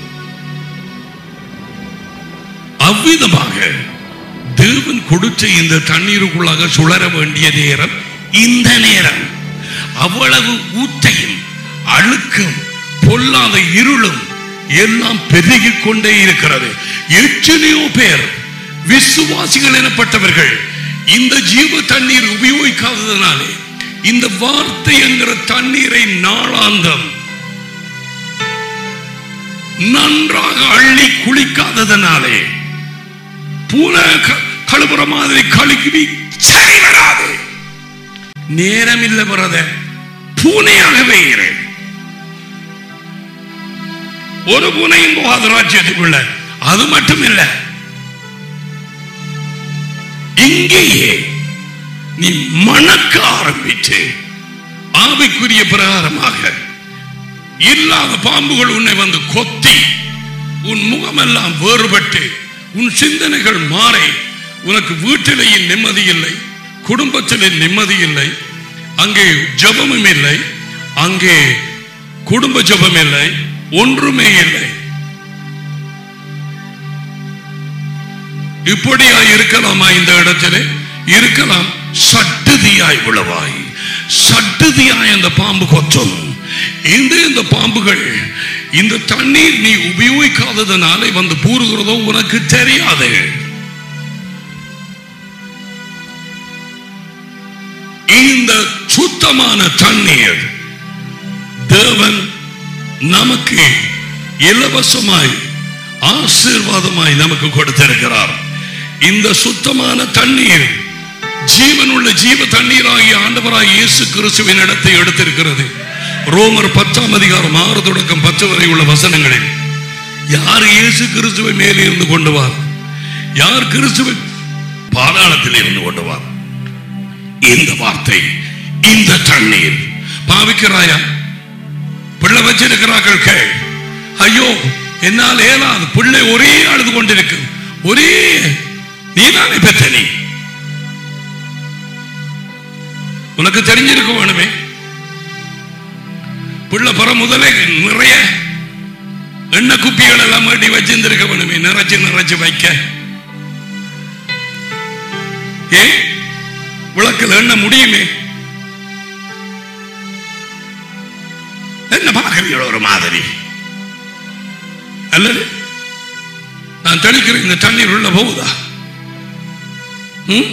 அவ்விதமாக தேவன் கொடுத்த இந்த தண்ணீருக்குள்ளாக சுழற வேண்டிய நேரம் இந்த நேரம் அவ்வளவு ஊத்தையும் அழுக்கும் பொல்லாத இருளும் எல்லாம் பெருகிக் கொண்டே இருக்கிறது எத்தனையோ பேர் விசுவாசிகள் எனப்பட்டவர்கள் இந்த ஜீவ தண்ணீர் உபயோகிக்காததனாலே இந்த வார்த்தை என்கிற தண்ணீரை நாளாந்தம் நன்றாக அள்ளி குளிக்காததனாலே பூனை க- கழுவுற மாதிரி கழுவி சரி வராது நேரம் இல்லை வரத பூனையாகவே இரு ஒரு பூனையும் போகாத ராஜ்யத்துக்குள்ள அது மட்டும் இல்ல இங்கேயே நீ மணக்க ஆரம்பிச்சு ஆவிக்குரிய பிரகாரமாக இல்லாத பாம்புகள் உன்னை வந்து கொத்தி உன் முகமெல்லாம் வேறுபட்டு உன் சிந்தனைகள் மாறி உனக்கு வீட்டிலேயும் நிம்மதி இல்லை குடும்பத்திலே நிம்மதி இல்லை அங்கே ஜபமும் இல்லை அங்கே குடும்ப ஜபம் இல்லை ஒன்றுமே இல்லை இப்படியா இருக்கலாமா இந்த இடத்திலே இருக்கலாம் சட்டுதியாய் விழவாய் சட்டுதியாய் அந்த பாம்பு கொத்தும் இந்த இந்த பாம்புகள் இந்த தண்ணீர் நீ உபயோகிக்காததுனாலே வந்து பூருகிறதோ உனக்கு தெரியாது இந்த சுத்தமான தண்ணீர் தேவன் நமக்கு இலவசமாய் ஆசீர்வாதமாய் நமக்கு கொடுத்திருக்கிறார் இந்த சுத்தமான தண்ணீர் ஜீவனுள்ள ஜீவ தண்ணீராகிய ஆண்டவராய் இயேசு கிறிஸ்துவின் இடத்தை எடுத்திருக்கிறது ரோமர் பத்தாம் அதிகாரம் ஆறு தொடக்கம் பத்து வரை உள்ள வசனங்களில் யார் இயேசு கிறிஸ்துவை மேலே இருந்து கொண்டு வார் யார் கிறிஸ்துவை பாதாளத்தில் இருந்து கொண்டு வார் இந்த வார்த்தை இந்த தண்ணீர் பாவிக்கிறாயா பிள்ளை வச்சிருக்கிறார்கள் கேள் ஐயோ என்னால் ஏலாது பிள்ளை ஒரே அழுது கொண்டிருக்கு ஒரே நீதானே பெத்த நீ உனக்கு தெரிஞ்சிருக்க வேணுமே பிள்ளை பிற முதலே நிறைய எண்ணெய் குப்பிகள் எல்லாம் வேண்டி வச்சிருந்திருக்க வேணுமே நிறைச்சு நிறைச்சு வைக்க ஏ விளக்கில் எண்ணெய் முடியுமே என்ன பார்க்கிறீங்களோ ஒரு மாதிரி அல்லது நான் தெளிக்கிற இந்த தண்ணீர் உள்ள போகுதா ம்?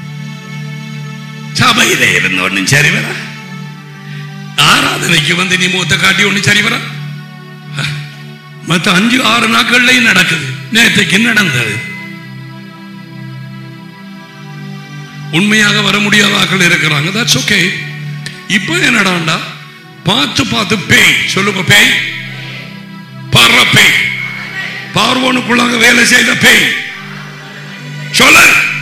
சபையில இருந்த ஒண்ணும் சரி வரா ஆராதனைக்கு வந்து நீ மூத்த காட்டி ஒண்ணு சரி வரா மத்த அஞ்சு ஆறு நாட்கள்லயும் நடக்குது நேற்றைக்கு நடந்தது உண்மையாக வர முடியாத ஆட்கள் இருக்கிறாங்க தட்ஸ் ஓகே இப்போ என்னடாண்டா பார்த்து பார்த்து பேய் சொல்லுங்க பேய் பற பேய் பார்வோனுக்குள்ளாக வேலை செய்த பேய் சொல்லு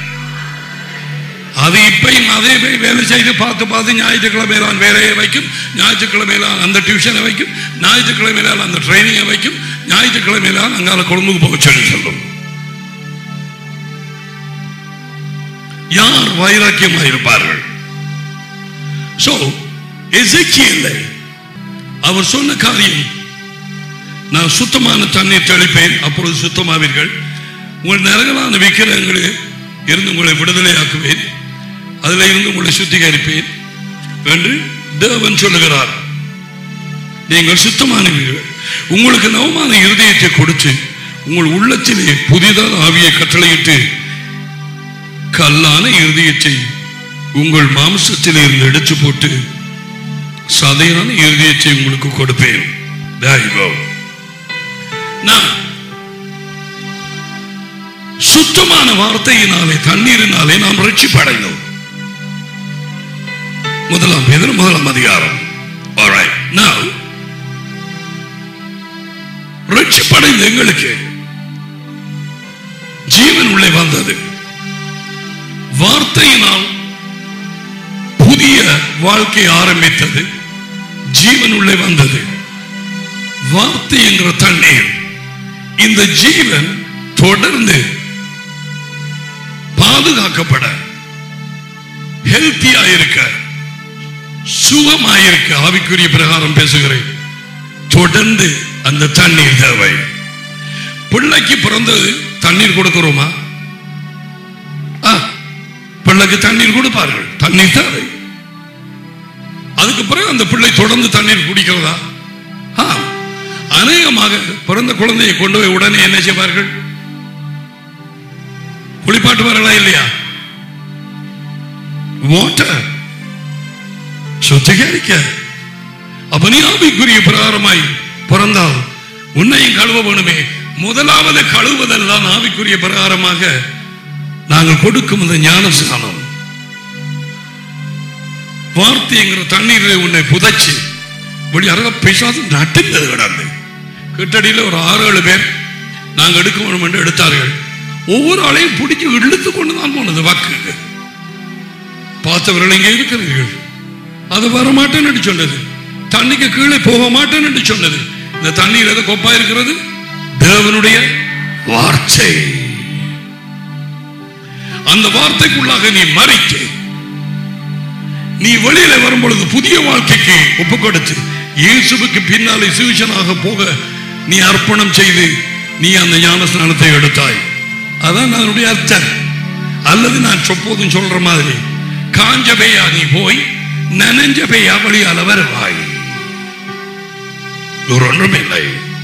அது இப்பயும் அதே பேய் வேலை செய்து பார்த்து பார்த்து ஞாயிற்றுக்கிழமையிலான் வேலையை வைக்கும் ஞாயிற்றுக்கிழமையிலான் அந்த டியூஷனை வைக்கும் ஞாயிற்றுக்கிழமையிலான் அந்த ட்ரைனிங்கை வைக்கும் ஞாயிற்றுக்கிழமையிலான் அங்கால கொழும்புக்கு போக சொல்லி சொல்லும் யார் வைராக்கியமாக இருப்பார்கள் சோ எசேக்கியேலை அவர் சொன்ன காரியம் நான் சுத்தமான தண்ணீர் தெளிப்பேன் அப்பொழுது சுத்தமாவீர்கள் உங்கள் நரகலான விக்கிரகங்களே இருந்து உங்களை விடுதலையாக்குவேன் அதில் இருந்து உங்களை சுத்திகரிப்பேன் என்று தேவன் சொல்லுகிறார் நீங்கள் சுத்தமானவர்கள் உங்களுக்கு நவமான இருதயத்தை கொடுத்து உங்கள் உள்ளத்திலே புதிதான ஆவியை கட்டளையிட்டு கல்லான இருதயத்தை உங்கள் மாம்சத்திலே இருந்து எடுத்து போட்டு சதையான இருதயத்தை உங்களுக்கு கொடுப்பேன் There you go. Now, சுத்தமான வார்த்தையினாலே தண்ணீரினாலே நாம் ரட்சிப்படைந்தோம் முதலாம் பேதர் முதலாம் அதிகாரம் Alright. Now, ரட்சிப்படைந்த எங்களுக்கு ஜீவன் உள்ளே வந்தது வார்த்தையினால் புதிய வாழ்க்கை ஆரம்பித்தது ஜீவன் உள்ளே வந்தது வார்த்தை என்கிற தண்ணீர் இந்த ஜீவன் தொடர்ந்து பாதுகாக்கப்பட ஹெல்த்தியா இருக்க சுகமாயிருக்க ஆவிக்குரிய பிரகாரம் பேசுகிறேன் தொடர்ந்து அந்த தண்ணீர் தேவை பிள்ளைக்கு பிறந்தது தண்ணீர் கொடுக்கிறோமா ஆ, பிள்ளைக்கு தண்ணீர் கொடுப்பார்கள் தண்ணீர் தேவை அதுக்கு பிறகு அந்த பிள்ளை தொடர்ந்து தண்ணீர் குடிக்கிறதா ஆ, அநேகமாக பிறந்த குழந்தையை கொண்டு போய் உடனே என்ன செய்வார்கள் குளிப்பாட்டுவார்களா இல்லையா வாட்டர் சுத்திகரிக்க அப்ப நீ ஆவிக்குரிய பிரகாரமாய் பிறந்தால் உன்னையும் கழுவ வேணுமே முதலாவது கழுவுதெல்லாம் ஆவிக்குரிய பிரகாரமாக நாங்கள் கொடுக்கும் இந்த ஞானஸ்நானம் வார்த்தைங்கிற தண்ணீரில் உன்னை புதைச்சு வெளியாக பிசாசு நட்டுங்கிறது கிடந்து கிட்டடியில் ஒரு ஆறு ஏழு பேர் நாங்கள் எடுக்க வேண்டும் என்று எடுத்தார்கள் ஒவ்வொரு ஆளையும் பிடிச்சி இழுத்து கொண்டு தான் போனது வாக்கு பார்த்தவர்கள் இங்கே இருக்கிறீர்கள் அது வர மாட்டேன்னு சொன்னது தண்ணிக்கு கீழே போக மாட்டேன்னு சொன்னது இந்த தண்ணீர் எதை கொப்பா இருக்கிறது தேவனுடைய வார்த்தை அந்த வார்த்தைக்குள்ளாக நீ மறித்து நீ வெளியில வரும் பொழுது புதிய வாழ்க்கைக்கு ஒப்பு கொடுத்து இயேசுவுக்கு பின்னாலே சிவிச்சனாக போக நீ அர்ப்பணம் செய்து நீ அந்த ஞான ஸ்நானத்தை எடுத்தாய் அதான் அதனுடைய அர்த்தம் அல்லது நான் சொப்போதும் சொல்ற மாதிரி காஞ்ச பெய்யா நீ போய் நனைஞ்ச பெய்யா வழியால வருவாய் ஒரு ஒன்றும் இல்லை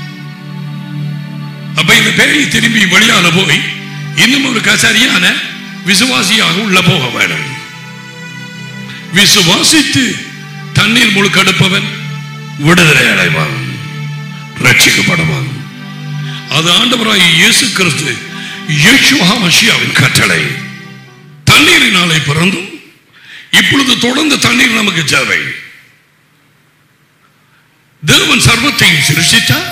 அப்ப இந்த பேயை திரும்பி வழியால போய் இன்னும் ஒரு கசரியான விசுவாசியாக உள்ள போக வேண்டும் விசுவாசித்து தண்ணீர் முழுக்கெடுப்பவன் விடுதலை அடைவான் ரட்சிக்கப்படுவான் அது ஆண்டவராய் இயேசு கிறிஸ்து இயேசுவா மஷியாவின் கட்டளை தண்ணீரினாலே பிறந்தும் இப்பொழுது தொடர்ந்து தண்ணீர் நமக்கு தேவை தேவன் சர்வத்தையும் சிருஷ்டித்தார்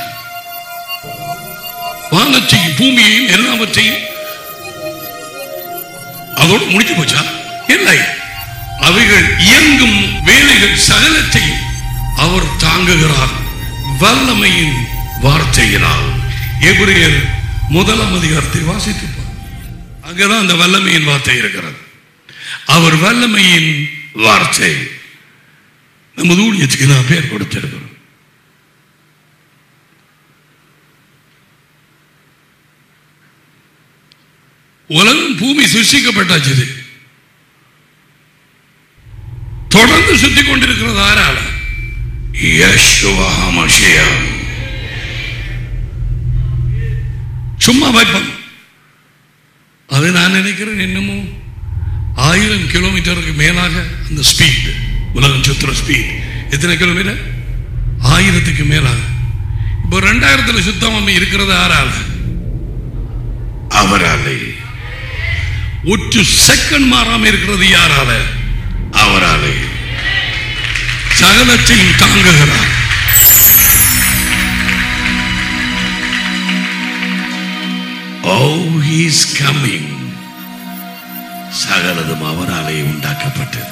வானத்தையும் பூமியையும் எல்லாவற்றையும் அதோடு முடிஞ்சு போச்சா இல்லை அவைகள் இயங்கும் வேலைகள் சகலத்தையும் அவர் தாங்குகிறார் வல்லமையின் வார்த்தையினால் எபிரேயர் முதலாம் அதிகாரத்தை வாசித்து அங்கதான் அந்த வல்லமையின் வார்த்தை இருக்கிறது அவர் வல்லமையின் வார்த்தை நமது ஊழியத்துக்கு நான் பேர் கொடுத்திருக்கிறோம் உலகம் பூமி சிருஷ்டிக்கப்பட்டாச்சு இது. தொடர்ந்து சுத்தி கொண்டிருக்கிறது ஆறால யேசுவா மஷியா. சும்மா வைப்பம் அது நான் நினைக்கிறேன் இன்னமும் ஆயிரம் கிலோமீட்டருக்கு மேலாக அந்த ஸ்பீட் உலகம் சுத்துற ஸ்பீட் எத்தனை கிலோமீட்டர் ஆயிரத்துக்கு மேலாக இப்போ ரெண்டாயிரத்துல சுத்தம் இருக்கிறது ஆறால அவராலே ஒற்று செகண்ட் மாறாம இருக்கிறது யாரால அவராலே சகலத்தையும் தாங்குகிறார் Oh, he's coming. சகலதும் அவராலே உண்டாக்கப்பட்டது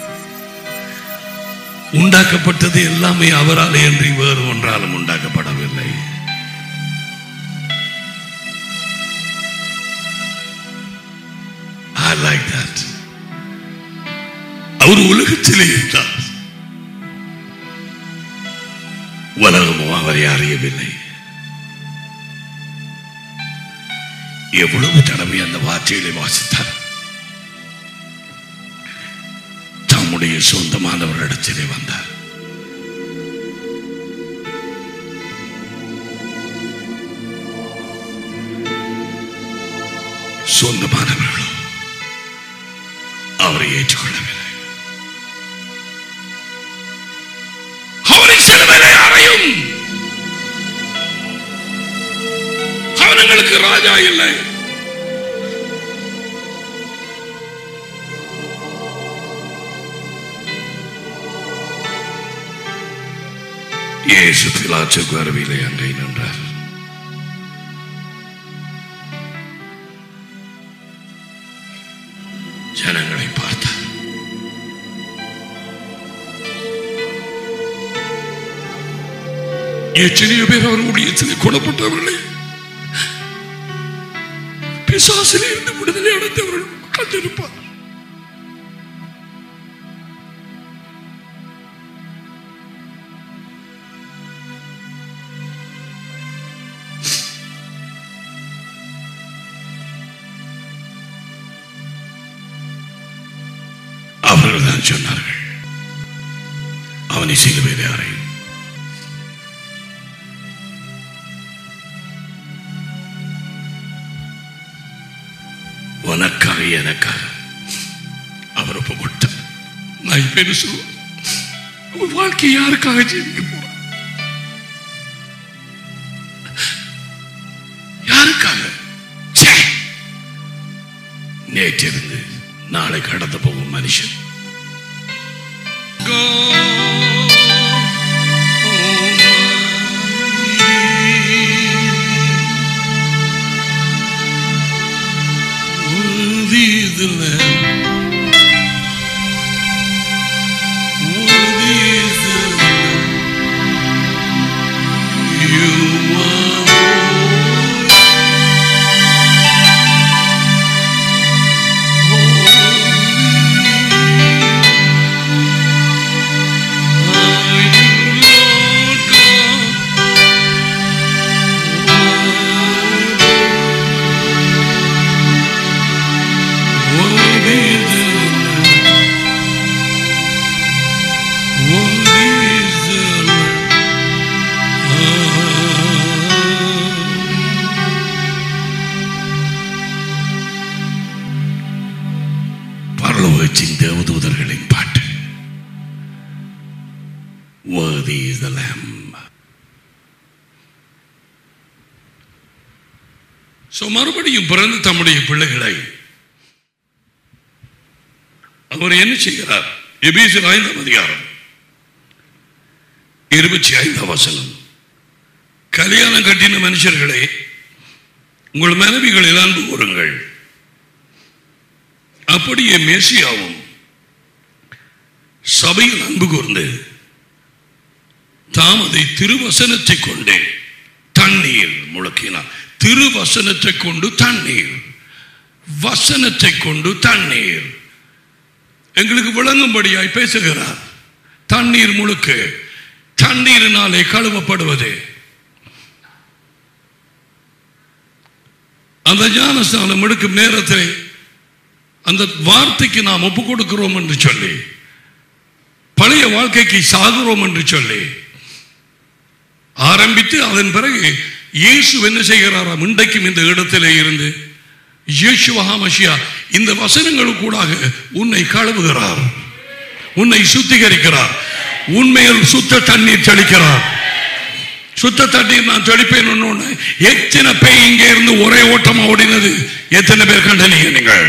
உண்டாக்கப்பட்டது எல்லாமே அவராலே என்று வேறு ஒன்றாலும் உண்டாக்கப்படவில்லை I like that. அவர் உலகத்திலே இருந்தார் உலகமும் அவரை அறியவில்லை எவ்வளவு தடவை அந்த வார்த்தைகளை வாசித்தார் தம்முடைய சொந்தமானவரிடத்திலே வந்தார் சொந்தமானவர்களோ அவரை ஏற்றுக்கொள்ளவில்லை அவரை சிலுவையிலே அறையும் அவனங்களுக்கு ராஜா இல்லை இயேசு பிலாச்சுக்கு அருவிலே அங்கே நின்றார் எத்தனையோ பேர் அவர் ஊழியத்தில் கொல்லப்பட்டவர்களே பிசாசில் இருந்து விடுதலை அடைந்தவர்கள் கண்டிருப்பார் அவர்கள் தான் சொன்னார்கள் அவனை சிலுவையில் அறையும் உனக்காக எனக்காக அவர் ஒப்பு கொடுத்தார் நான் இப்ப என்ன சொல்லுவேன் உன் வாழ்க்கை யாருக்காக ஜீவிக்க போற யாருக்காக ச்சே! நேற்றிருந்து நாளை கடந்து போகும் மனுஷன் Worthy is the Lamb. Worthy is the Lamb. You are பரலோகத்தின் தேவதூதர்களின் பாட்டு Worthy is the Lamb. So, மறுபடியும் பிறந்த தம்முடைய பிள்ளைகளை அவர் என்ன செய்கிறார் எபேசியர் ஐந்தாம் அதிகாரம் இருபத்தி ஐந்தாம் வசனம் கல்யாணம் கட்டின மனுஷர்களே உங்கள் மனைவிகளில் அன்பு கூறுங்கள் அப்படியே மேசியாவும் சபையில் அன்பு கூர்ந்து தாம் அதை திருவசனத்தை கொண்டு தண்ணீர் முழக்கினார் திருவசனத்தை கொண்டு தண்ணீர் வசனத்தை கொண்டு தண்ணீர் எங்களுக்கு விளங்கும்படியாய் பேசுகிறார் தண்ணீர் முழுக்க தண்ணீரினாலே கழுவப்படுவது அந்த ஞானஸ்தானம் எடுக்கும் நேரத்தில் அந்த வார்த்தைக்கு நாம் ஒப்பு கொடுக்கிறோம் என்று சொல்லி பழைய வாழ்க்கைக்கு சாகுறோம் என்று சொல்லி ஆரம்பித்து அதன் பிறகு இயேசு என்ன செய்கிறாராம் இன்றைக்கும் இந்த இடத்திலே இருந்து இயேசுவஹாமஷியா இந்த வசனங்களுக்கூடாக உன்னை கழுவுகிறார் உன்னை சுத்திகரிக்கிறார் உண்மையில் சுத்த தண்ணீர் தெளிக்கிறார் சுத்த தண்ணீர் நான் தெளிப்பேன் ஒண்ணு எத்தனை பேர் இங்கே இருந்து ஒரே ஓட்டமா ஓடினது எத்தனை பேர் கண்டனீங்க நீங்கள்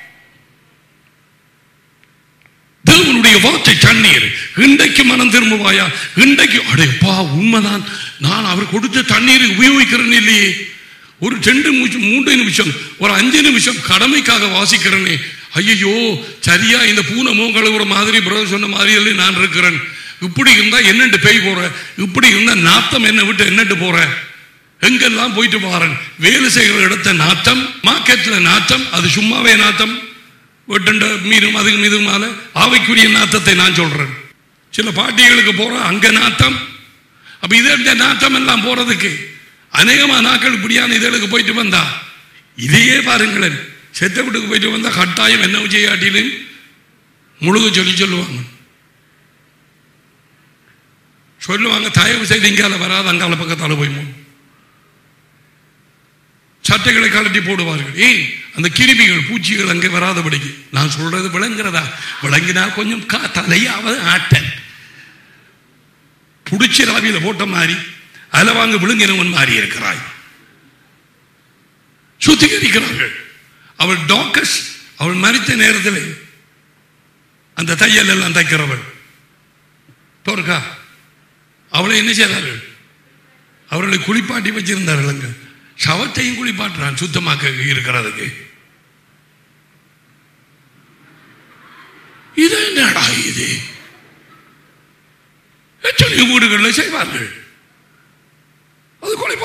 தேவனுடைய வார்த்தை தண்ணீர் இன்றைக்கு மனம் திரும்புவாயா இன்றைக்கு அடைப்பா உண்மைதான் நான் அவர் கொடுத்த தண்ணீரை உபயோகிக்கிறேன் இல்லையே ஒரு ரெண்டு நிமிஷம் மூன்று நிமிஷம் ஒரு அஞ்சு நிமிஷம் கடமைக்காக வாசிக்கிறேனே ஐயோ சரியா இந்த பூனை மோ கழுவுற மாதிரி பிரதர் சொன்ன மாதிரி நான் இருக்கிறேன் இப்படி இருந்தா என்னண்டு பேய் போற இப்படி இருந்தா நாத்தம் என்ன விட்டு என்னட்டு போற எங்கெல்லாம் போயிட்டு பாறேன் வேலை செய்கிற இடத்த நாத்தம் மார்க்கெட்ல நாத்தம் அது சும்மாவே நாத்தம் வெட்டுண்ட மீதும் அதுக்கு மீதும் மேல ஆவைக்குரிய நாத்தத்தை நான் சொல்றேன் சில பாட்டிகளுக்கு போறோம் அங்க நாத்தம் அப்ப இதே நாத்தம் எல்லாம் போறதுக்கு அநேகமா நாட்கள் இப்படியான இதழுக்கு போயிட்டு வந்தா இதையே பாருங்களேன் செத்த வீட்டுக்கு போயிட்டு வந்தா கட்டாயம் என்ன செய்யாட்டிலும் முழுக சொல்லி சொல்லுவாங்க சொல்லுவாங்க தயவு செய்து இங்கால வராது அங்கால பக்கத்தால போய் மூணு சட்டைகளை கழட்டி போடுவார்கள் ஏய் அந்த கிருமிகள் பூச்சிகள் அங்கே வராதபடிக்கு நான் சொல்றது விளங்குறதா விளங்கினா கொஞ்சம் கா தலையாவது ஆட்டன் புடிச்சு ராவியில போட்ட மாதிரி அதில் வாங்க விழுங்கினவன் மாறி இருக்கிறாய் சுத்திகரிக்கிறார்கள் அவள் டாக்கஸ் அவள் மறித்த நேரத்தில் அந்த தையல் எல்லாம் தைக்கிறவள் தோற்கா அவளை என்ன செய்தார்கள் அவர்களை குளிப்பாட்டி வச்சிருந்தார்கள் அங்க சவத்தையும் குளிப்பாட்டுறான் சுத்தமாக்க இருக்கிறதுக்கு இது என்னடா இது எத்தனை வீடுகளில் செய்வார்கள்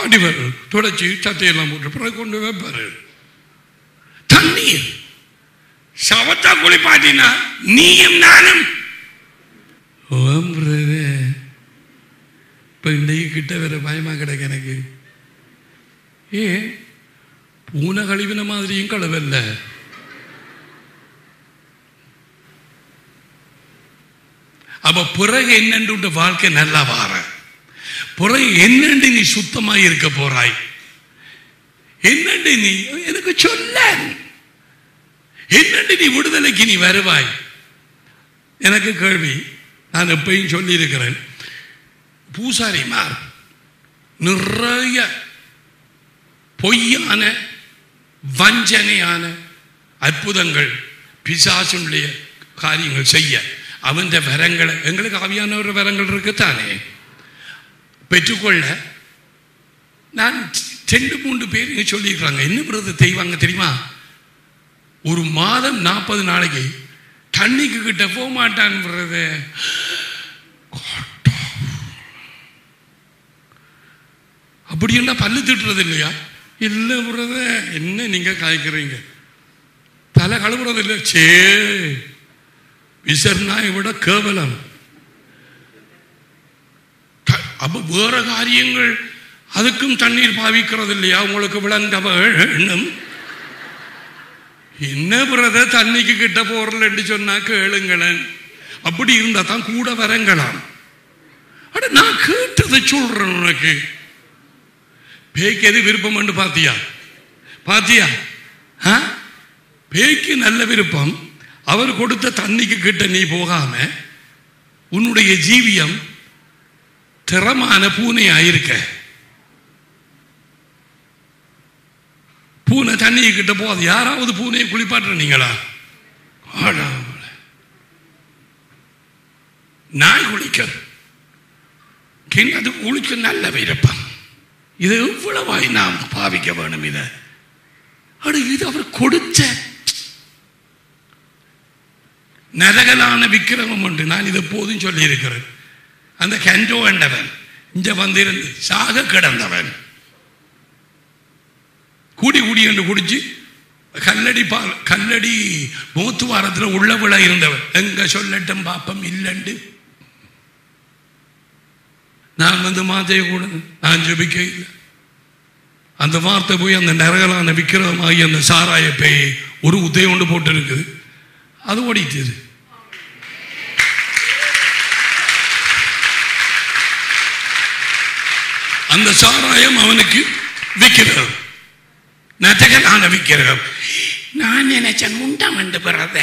அடிவர் துடைச்சி சட்டையெல்லாம் போட்டு பிறகு கொண்டு வைப்பாரு தண்ணீர் சவத்தா குளிப்பாட்டினா நீயும் நானும் ஓம்புறது இப்போ இன்றைக்கு கிட்ட வேற பயமா கிடக்கு எனக்கு ஏ பூனை கழிவின மாதிரியும் கழுவல்ல அப்ப பிறகு என்னென்று உன் வாழ்க்கை நல்லா வார பிறகு என்னென்று நீ சுத்தமாக இருக்க போறாய் என்னென்று நீ எனக்கு சொல்ல என்னென்று நீ விடுதலைக்கு நீ வருவாய் எனக்கு கேள்வி நான் எப்பயும் சொல்லியிருக்கிறேன் பூசாரிமார் நிறைய பொய்யான வஞ்சனையான அற்புதங்கள் பிசாசுடைய காரியங்கள் செய்ய அவன் வரங்களை எங்களுக்கு ஆவியான ஒரு வரங்கள் இருக்குத்தானே பெற்றுக்கொள்ள நான் ரெண்டு மூன்று பேர் இங்க சொல்லியிருக்கிறாங்க என்ன பிறகு செய்வாங்க தெரியுமா ஒரு மாதம் நாற்பது நாளைக்கு தண்ணிக்கு கிட்ட போக மாட்டான் பிறகு அப்படின்னா பல்லு திட்டுறது இல்லையா இல்லை பிறகு என்ன நீங்க காய்க்கிறீங்க தலை கழுவுறது இல்லை சே விசர்னாயை விட கேவலம் க- அப்ப வேற காரியங்கள் அதுக்கும் தண்ணீர் பாவிக்கிறது இல்லையா உங்களுக்கு விளங்க வேணும் என்ன பிரத தண்ணிக்கு கிட்ட போறலன்னு சொன்னா கேளுங்களேன் அப்படி இருந்தா தான் கூட வரங்களாம் அட நான் கேட்டதை சொல்றேன் உனக்கு பேய்க்கு எது விருப்பம்னு பாத்தியா பாத்தியா ஆ? பேய்க்கு நல்ல விருப்பம் அவர் கொடுத்த தண்ணிக்கு கிட்ட நீ போகாம உன்னுடைய ஜீவியம் திறமான பூனையா இருக்க பூனை தண்ணி கிட்ட போகாது யாராவது பூனையை குளிப்பாட்டுறீங்களா ஆடாமலே. நாய் குளிக்கிறது அது குளிக்க நல்ல விருப்பம் இது எவ்வளவாய் நாம் பாவிக்க வேணும் இதை அடு இது அவர் கொடுத்த நரகலான விக்கிரமம் உண்டு நான் இது எப்போதும் சொல்லியிருக்கிறேன் அந்த கெண்டோ என்றவன் இங்க வந்திருந்து சாக கிடந்தவன் கூடி கூடி என்று குடிச்சு கல்லடி பால் கல்லடி மூத்து வாரத்தில் உள்ள விழ இருந்தவன் எங்க சொல்லட்டும் பாப்பம் இல்லண்டு நான் வந்து மாதைய கூட நான் ஜெபிக்க இல்லை அந்த வார்த்தை போய் அந்த நரகலான விக்கிரமாகி அந்த சாராய பேய் ஒரு உதயம் கொண்டு போட்டு இருக்குது அது ஓடிட்டுது அந்த சாராயம் அவனுக்கு விக்கிரகம் நரகலான விக்கிரகம் நான் நினைச்சேன் முண்டம் என்று பிறந்த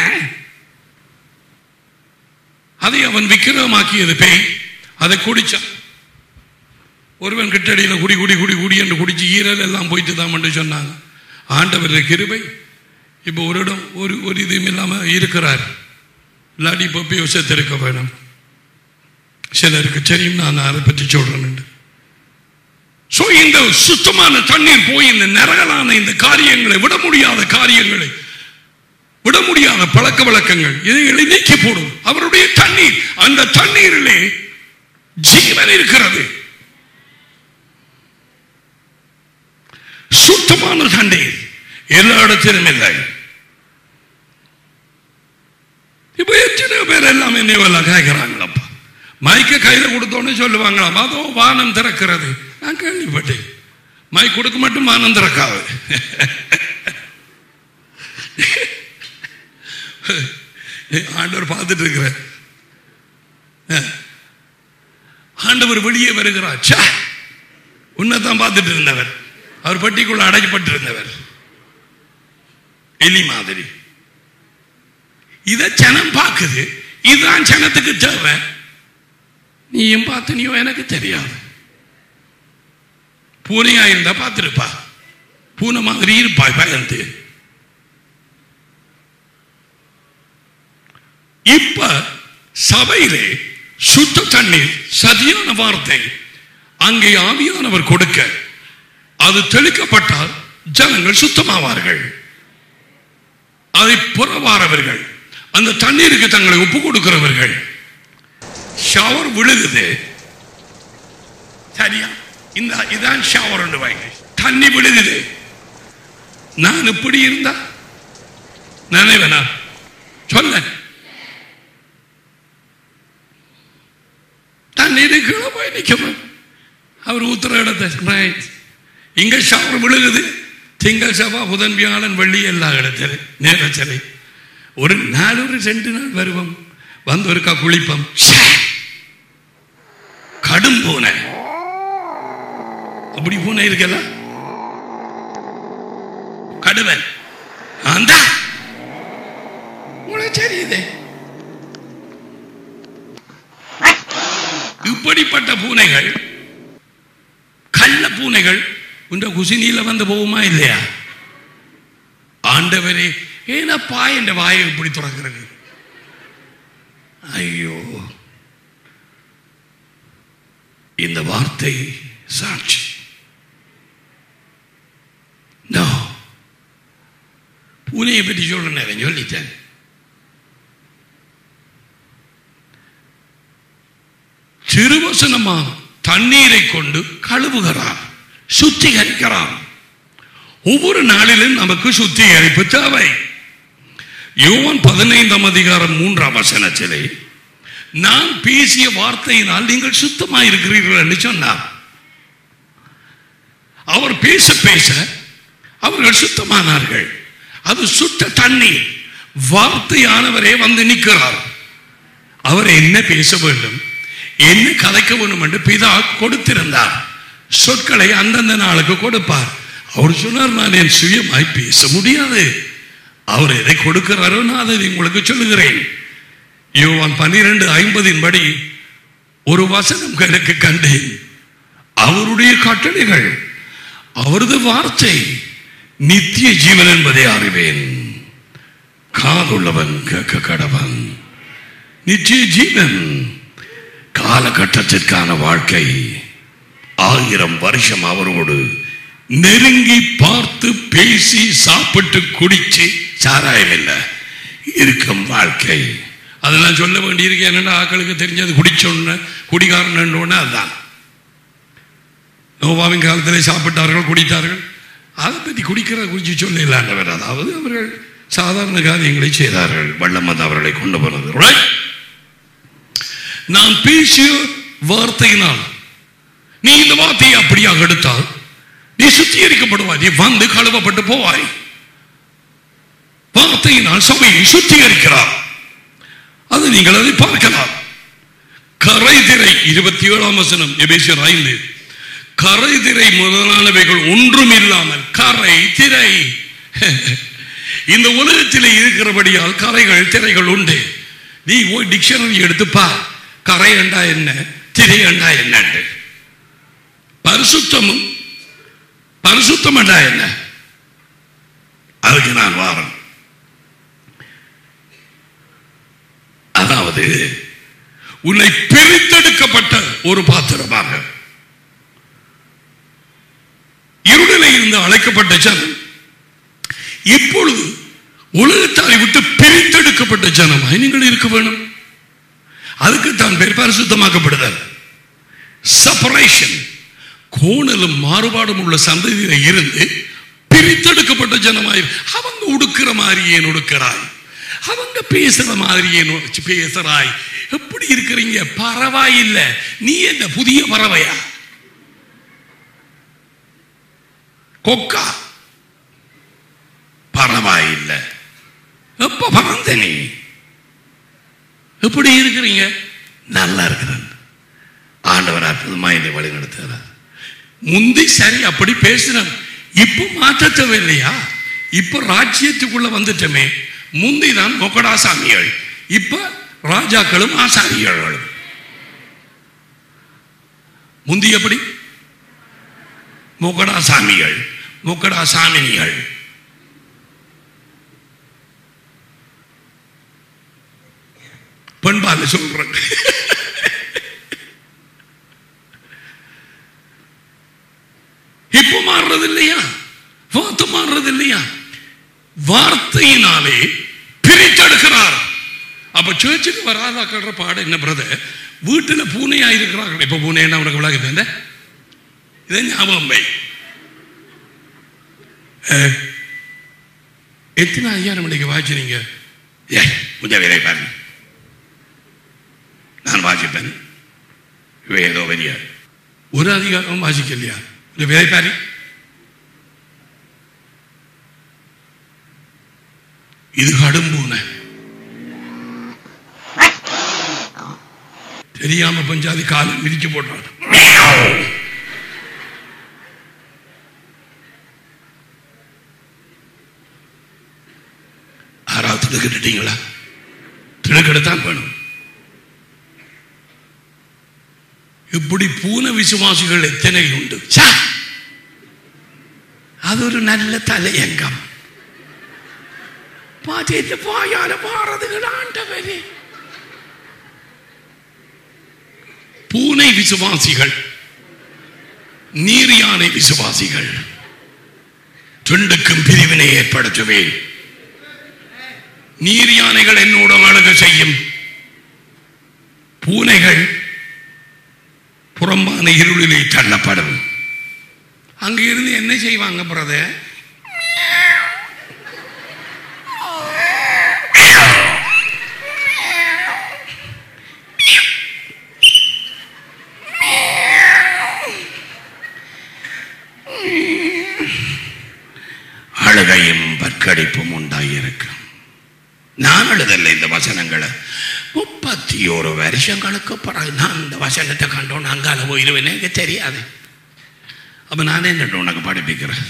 அதை அவன் விக்கிரகமாக்கியது பேய் அதை குடிச்சான் ஒருவன் கிட்டடியில் குடி குடி குடி குடி என்று குடிச்சு ஈரல் எல்லாம் போயிட்டு தான் சொன்னாங்க ஆண்டவர் கிருபை இப்போ ஒரு இடம் ஒரு ஒரு இதுவும் இல்லாமல் இருக்கிறார் இல்லாட்டி இப்போ போய் செத்திருக்க வேணும் சிலருக்கு தெரியும் நான் அதை பற்றி சொல்றேன் ஸோ இந்த சுத்தமான தண்ணீர் போய் இந்த நரகலான இந்த காரியங்களை விட முடியாத காரியங்களை விட முடியாத பழக்க வழக்கங்கள் இதைகளை நீக்கி போடும் அவருடைய தண்ணீர் அந்த தண்ணீரிலே ஜீவன் இருக்கிறது சுத்தமான தண்ணீர் எல்லா இடத்திலும் இல்லை இப்ப எத்தனை பேர் எல்லாம் என்னையெல்லாம் கேட்கிறாங்களப்பா மைக்க கையில கொடுத்தோன்னு சொல்லுவாங்களாம் அதோ வானம் திறக்கிறது நான் கேள்விப்பட்டேன் மைக் கொடுக்க மட்டும் வானம் திறக்காது ஆண்டவர் பார்த்துட்டு இருக்கிறார் ஆண்டவர் வெளியே வருகிறார் ச்சே! உன்னைத்தான் பார்த்துட்டு இருந்தவர் அவர் பட்டிக்குள்ள அடைக்கப்பட்டு இருந்தவர் எலி மாதிரி இத ஜனம் பார்க்குது இதுதான் ஜனத்துக்கு தேவை நீயும் பார்த்து நீயோ எனக்கு தெரியாது பூனையா இருந்தா பார்த்துருப்பா பூனை மாதிரி இருப்பாய் பயந்து இப்ப சபையிலே சுத்த தண்ணீர் சதியான வார்த்தை அங்கே ஆவியானவர் கொடுக்க அது தெளிக்கப்பட்டால் ஜனங்கள் சுத்தமாவார்கள் அதை புறவாரவர்கள் அந்த தண்ணீருக்கு தங்களை ஒப்பு கொடுக்கிறவர்கள் ஷவர் விழுகுது சரியா இந்த இதான் ஷவர் ஒன்று வைங்க தண்ணி விழுகுது நான் இப்படி இருந்தா நினைவனா சொல்ல தண்ணீர் கீழே போய் நிற்கணும் அவர் ஊத்துற இடத்தை right. இங்க ஷவர் விழுகுது திங்கள் செவ்வாய் புதன் வியாழன் வெள்ளி எல்லா இடத்துல நேரச்சலை ஒரு நாள் ஒரு ரெண்டு நாள் வருவோம் வந்து ஒருக்கா குளிப்போம் ச்சே! கடும் பூனை அப்படி பூனை இருக்கல கடுவன் அந்த உனக்கு தெரியுதே இப்படிப்பட்ட பூனைகள் கள்ள பூனைகள் உண்ட குசினியில வந்து போகுமா இல்லையா ஆண்டவரே ஏனப்பா என்ற வாயை இப்படி துறக்கிறது ஐயோ இந்த வார்த்தை சாட்சி No. பூனையை பற்றி சொல்ற நேரம் சொல்லிட்டேன் திருவசனமான தண்ணீரை கொண்டு கழுவுகிறார் சுத்திகரிக்கிறார் ஒவ்வொரு நாளிலும் நமக்கு சுத்திகரிப்பு தேவை யோவான் பதினைந்தாம் அதிகாரம் மூன்றாம் வசனத்திலே நான் பேசிய வார்த்தையினால் நீங்கள் சுத்தமாக இருக்கிறீர்கள் என்று சொன்னார் அவர் பேச பேச அவர்கள் சுத்தமானார்கள் அது சுத்த தண்ணீர் வார்த்தையானவரே வந்து நிற்கிறார் அவர் என்ன பேச வேண்டும் என்ன கதைக்க வேண்டும் என்று பிதா கொடுத்திருந்தார் சொற்களை அந்தந்த நாளுக்கு கொடுப்பார் அவர் சொன்னார் நான் என் சுயமாய் பேச முடியாது அவர் எதை கொடுக்கிறாரோ நான் அதை உங்களுக்கு சொல்லுகிறேன் யோவான் பன்னிரண்டு ஐம்பதின் படி ஒரு வசனம் எனக்கு கண்டேன் அவருடைய கட்டளைகள் அவரது வார்த்தை நித்திய ஜீவன் என்பதை அறிவேன் காதுள்ளவன் கேட்க கடவன் நித்திய ஜீவன் காலகட்டத்திற்கான வாழ்க்கை ஆயிரம் வருஷம் அவரோடு நெருங்கி பார்த்து பேசி சாப்பிட்டு குடிச்சு சாராயம் இல்லை இருக்கும் வாழ்க்கை அதெல்லாம் சொல்ல வேண்டியிருக்கு என்னடா ஆக்களுக்கு தெரிஞ்சது குடிச்சோன்னு குடிகாரன் அதுதான் நோவாவின் காலத்திலே சாப்பிட்டார்கள் குடித்தார்கள் அதை பற்றி குடிக்கிற குறித்து சொல்ல இல்லாண்டவர் அதாவது அவர்கள் சாதாரண காரியங்களை செய்தார்கள் வள்ளம் வந்து அவர்களை கொண்டு போனது right? நான் பேசிய வார்த்தையினால் நீ இந்த வார்த்தையை அப்படியாக எடுத்தால் நீ சுத்திகரிக்கப்படுவாய் நீ வந்து கழுவப்பட்டு போவாய் வார்த்தையினால் சபையை சுத்திகரிக்கிறார் அது நீங்கள் அதை பார்க்கலாம் கரை திரை இருபத்தி ஏழாம் வசனம் எபேசியர் ஐந்து கரை திரை முதலானவைகள் ஒன்றும் இல்லாமல் கரை திரை இந்த உலகத்தில் இருக்கிறபடியால் கரைகள் திரைகள் உண்டு நீ போய் டிக்ஷனரி எடுத்து பார் கரை என்றா என்ன திரை என்றா என்ன பரிசுத்தமும் பரிசுத்தம் என்றா என்ன அதுக்கு நான் வாரம் அதாவது உன்னை பிரித்தெடுக்கப்பட்ட ஒரு பாத்திரமாக இருளிலே இருந்து அழைக்கப்பட்ட ஜனம் இப்பொழுது உலகத்தாரை விட்டு பிரித்தெடுக்கப்பட்ட ஜனமாய் நீங்கள் இருக்க வேணும் அதுக்கு தான் பேர் பரிசுத்தமாக்கப்படுதல் செப்பரேஷன் கோணலும் மாறுபாடும் உள்ள சந்ததியில இருந்து பிரித்தெடுக்கப்பட்ட ஜனமாய் அவங்க உடுக்கிற மாதிரி ஏன் உடுக்கிறாய் அவங்க பேசுற மாதிரி ஏன் பேசுறாய் எப்படி இருக்கிறீங்க பரவாயில்லை நீ என்ன புதிய பறவையா கொக்கா பரவாயில்லை எப்ப பறந்த நீ எப்படி இருக்கிறீங்க நல்லா இருக்கிறேன் ஆண்டவர் அற்புதமா என்னை வழி நடத்துகிறார் முந்தி சரி அப்படி பேசினேன் இப்ப மாற்ற தேவையில்லையா இப்ப ராஜ்யத்துக்குள்ள வந்துட்டோமே முந்தி தான் மொக்கடாசாமிகள் இப்ப ராஜாக்களும் ஆசாரியர்களும் முந்தி எப்படி மொக்கடாசாமிகள் மொக்கடாசாமினிகள் பெண்பால சொல்றேன் இப்ப மாறுறது இல்லையா வார்த்தை மாறுறது இல்லையா வார்த்தையினாலே பிரித்தெடுக்கிறார் அப்ப சேர்ச்சுக்கு வராதாக்கிற பாடம் என்ன பிரதர் வீட்டுல பூனையா இருக்கிறார்கள் இப்ப பூனை என்ன உனக்கு விளக்குது இதை ஞாபகம் வை அஹ், எத்தனை அதிகாரம் இன்னைக்கு வாசினீங்க ஏ கொஞ்சம் வேலை பாருங்க நான் வாசிப்பேன் இவை ஏதோ பெரிய ஒரு அதிகாரம் வாசிக்கலையா இந்த வேலை பாரு இது கடும் பூனை தெரியாம பஞ்சாதி காலை மிதிச்சு போட்டான் ஆறாவது திடுக்கிட்டுட்டீங்களா திடுக்கெடுத்தான் வேணும் இப்படி பூன விசுவாசிகள் எத்தனை உண்டு ச்சே! அது ஒரு நல்ல தலையங்கம் பாத்திட்டு பாயால பாறதுகள் ஆண்டவரே பூனை விசுவாசிகள் நீர் யானை விசுவாசிகள் ரெண்டுக்கும் பிரிவினை ஏற்படுத்துவேன் நீர் யானைகள் என்னோட அழுக செய்யும் பூனைகள் புறம்பான இருளிலே தள்ளப்படும் அங்க இருந்து என்ன செய்வாங்க பிரதர் அழுகையும் பற்கடிப்பும் உண்டாயிருக்கும் நான் எழுதல இந்த வசனங்களை முப்பத்தி ஒரு வருஷங்களுக்கு பிறகு நான் இந்த வசனத்தை கண்டோன்னு அங்கால போயிருவேன் எனக்கு தெரியாது அப்ப நான் என்ன உனக்கு படிப்பிக்கிறேன்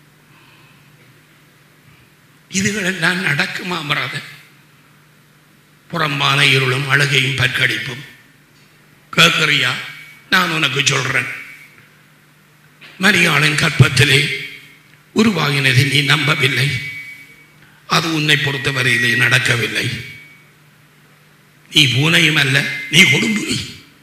இதுகளெல்லாம் நடக்குமா அமராத புறம்பான இருளும் அழுகையும் பற்கடிப்பும் கேட்கறியா நான் உனக்கு சொல்றேன் மரியாளின் கற்பத்திலே உருவாகினதை நீ நம்பவில்லை அது உன்னை பொறுத்தவரையிலே நடக்கவில்லை நீ பூனையும் அல்ல நீ கொடும்புலி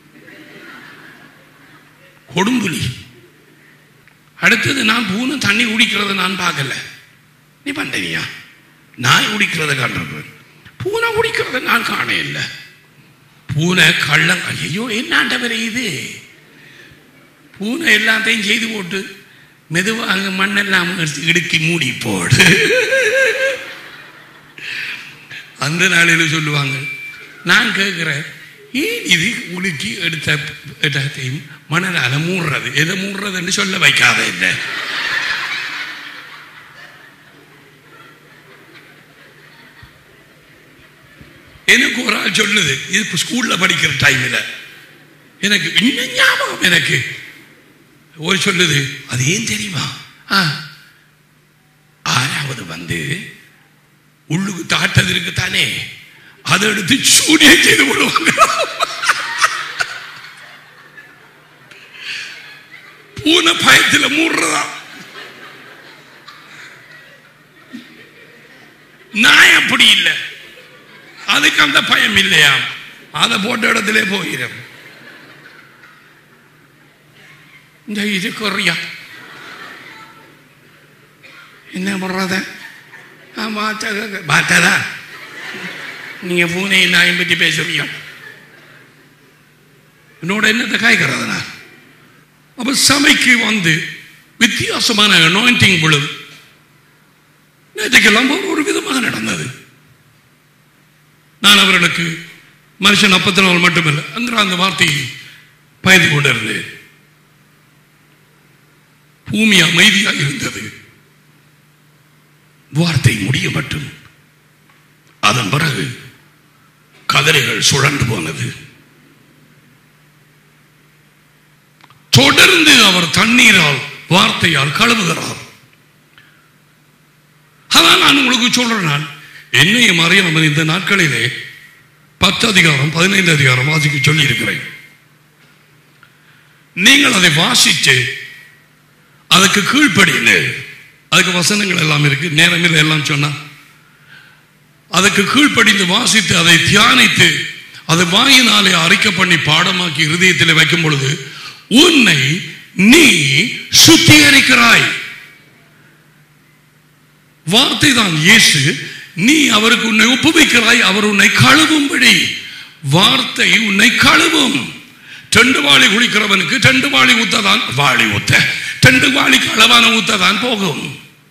கொடும்புலி அடுத்தது நான் பூனை தண்ணி குடிக்கிறத நான் பார்க்கல நீ பண்றியா நாய் குடிக்கிறத காண்றது பூனை குடிக்கிறத நான் காண இல்லை பூனை கள்ளம் ஐயோ என்னாண்டவரே இது பூனை எல்லாத்தையும் செய்து போட்டு மெதுவாக மண்ணெல்லாம் எடுத்து இடுக்கி மூடி போடு அந்த நாளில் சொல்லுவாங்க நான் கேட்கிறேன் ஏன் இது உலுக்கி எடுத்த இடத்தையும் மணலால மூடுறது எதை மூடுறதுன்னு சொல்ல வைக்காத என்ன எனக்கு ஒரு ஆள் சொல்லுது இது இப்ப ஸ்கூல்ல படிக்கிற டைம்ல எனக்கு இன்னும் ஞாபகம் எனக்கு ஒரு சொல்லுது அது ஏன் தெரியுமா ஆ, ஆறாவது வந்து உள்ளுக்கு தாட்டது இருக்கு தானே அதை எடுத்து சூனியம் செய்து விடுவாங்க பூனை பயத்துல மூடுறதா நான் அப்படி இல்லை அதுக்கு அந்த பயம் இல்லையா அதை போட்ட இடத்துல போகிறேன் இந்த இது குறையா என்ன பண்றத பார்த்ததா நீங்க பூனை நாயும் பற்றி பேசுறீங்க என்னோட என்னத்தை காய்க்கிறதுனா அப்ப சபைக்கு வந்து வித்தியாசமான அனாயிண்டிங் விழும் நேற்றுக்கெல்லாம் ஒரு விதமாக நடந்தது நான் அவர்களுக்கு மனுஷன் அப்பத்தினால் மட்டுமல்ல என்கிற அந்த வார்த்தையை பயந்து கொண்டிருந்தேன் பூமி அமைதியாக இருந்தது வார்த்தை முடிய மட்டும் அதன் பிறகு கதிரைகள் சுழன்று போனது தொடர்ந்து அவர் தண்ணீரால் வார்த்தையால் கழுவுகிறார் அதான் நான் உங்களுக்கு சொல்றேன் நான் என்னையும் அறியாமல் இந்த நாட்களிலே பத்து அதிகாரம் பதினைந்து அதிகாரம் வாசிக்க சொல்லி இருக்கிறேன் நீங்கள் அதை வாசித்து அதுக்கு கீழ்ப்படியில அதுக்கு வசனங்கள் எல்லாம் இருக்கு நேரங்கள் எல்லாம் சொன்னா அதுக்கு கீழ்ப்படிந்து வாசித்து அதை தியானித்து அதை வாயினாலே அறிக்கை பண்ணி பாடமாக்கி இருதயத்தில் வைக்கும் பொழுது உன்னை நீ சுத்திகரிக்கிறாய் வார்த்தை தான் இயேசு நீ அவருக்கு உன்னை ஒப்புவிக்கிறாய் அவர் உன்னை கழுவும்படி வார்த்தை உன்னை கழுவும் ரெண்டு வாளி குளிக்கிறவனுக்கு ரெண்டு வாளி ஊத்ததான் வாளி ஊத்த ரெண்டு வாளிக்கு அளவான ஊத்ததான் போகும்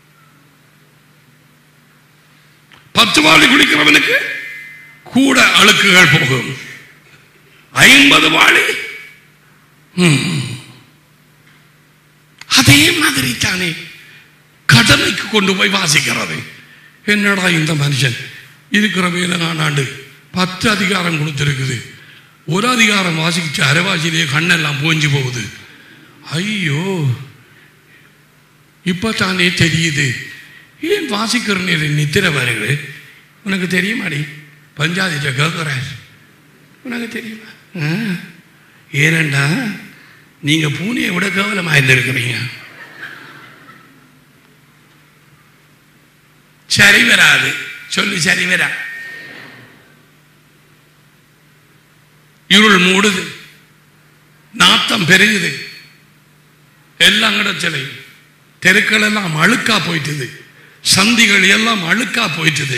பத்து வாளி குளிக்கிறவனுக்கு கூட அழுக்குகள் போகும் ஐம்பது வாளி ம். அதே மாதிரி தானே கடமைக்கு கொண்டு போய் வாசிக்கிறது என்னடா இந்த மனுஷன் இருக்கிற வேலை நானாண்டு பத்து அதிகாரம் கொடுத்திருக்குது ஒரு அதிகாரம் வாசிச்சு அரைவாசியிலேயே கண்ணெல்லாம் போஞ்சு போகுது ஐயோ இப்ப தானே தெரியுது ஏன் வாசிக்கிற நேரம் நித்திர வருது உனக்கு தெரியுமாடி பஞ்சாதிட்ட கேட்குறார் உனக்கு தெரியுமா ஆ, ஏனண்டா நீங்க பூனையை விட கவலமா இருந்திருக்கிறீங்க சரி வராது சொல்லு சரி வரா இருள் மூடுது நாத்தம் பெருகுது எல்லாம் கிடச்சலை தெருக்கள் எல்லாம் அழுக்கா போயிட்டுது சந்திகள் எல்லாம் அழுக்கா போயிட்டுது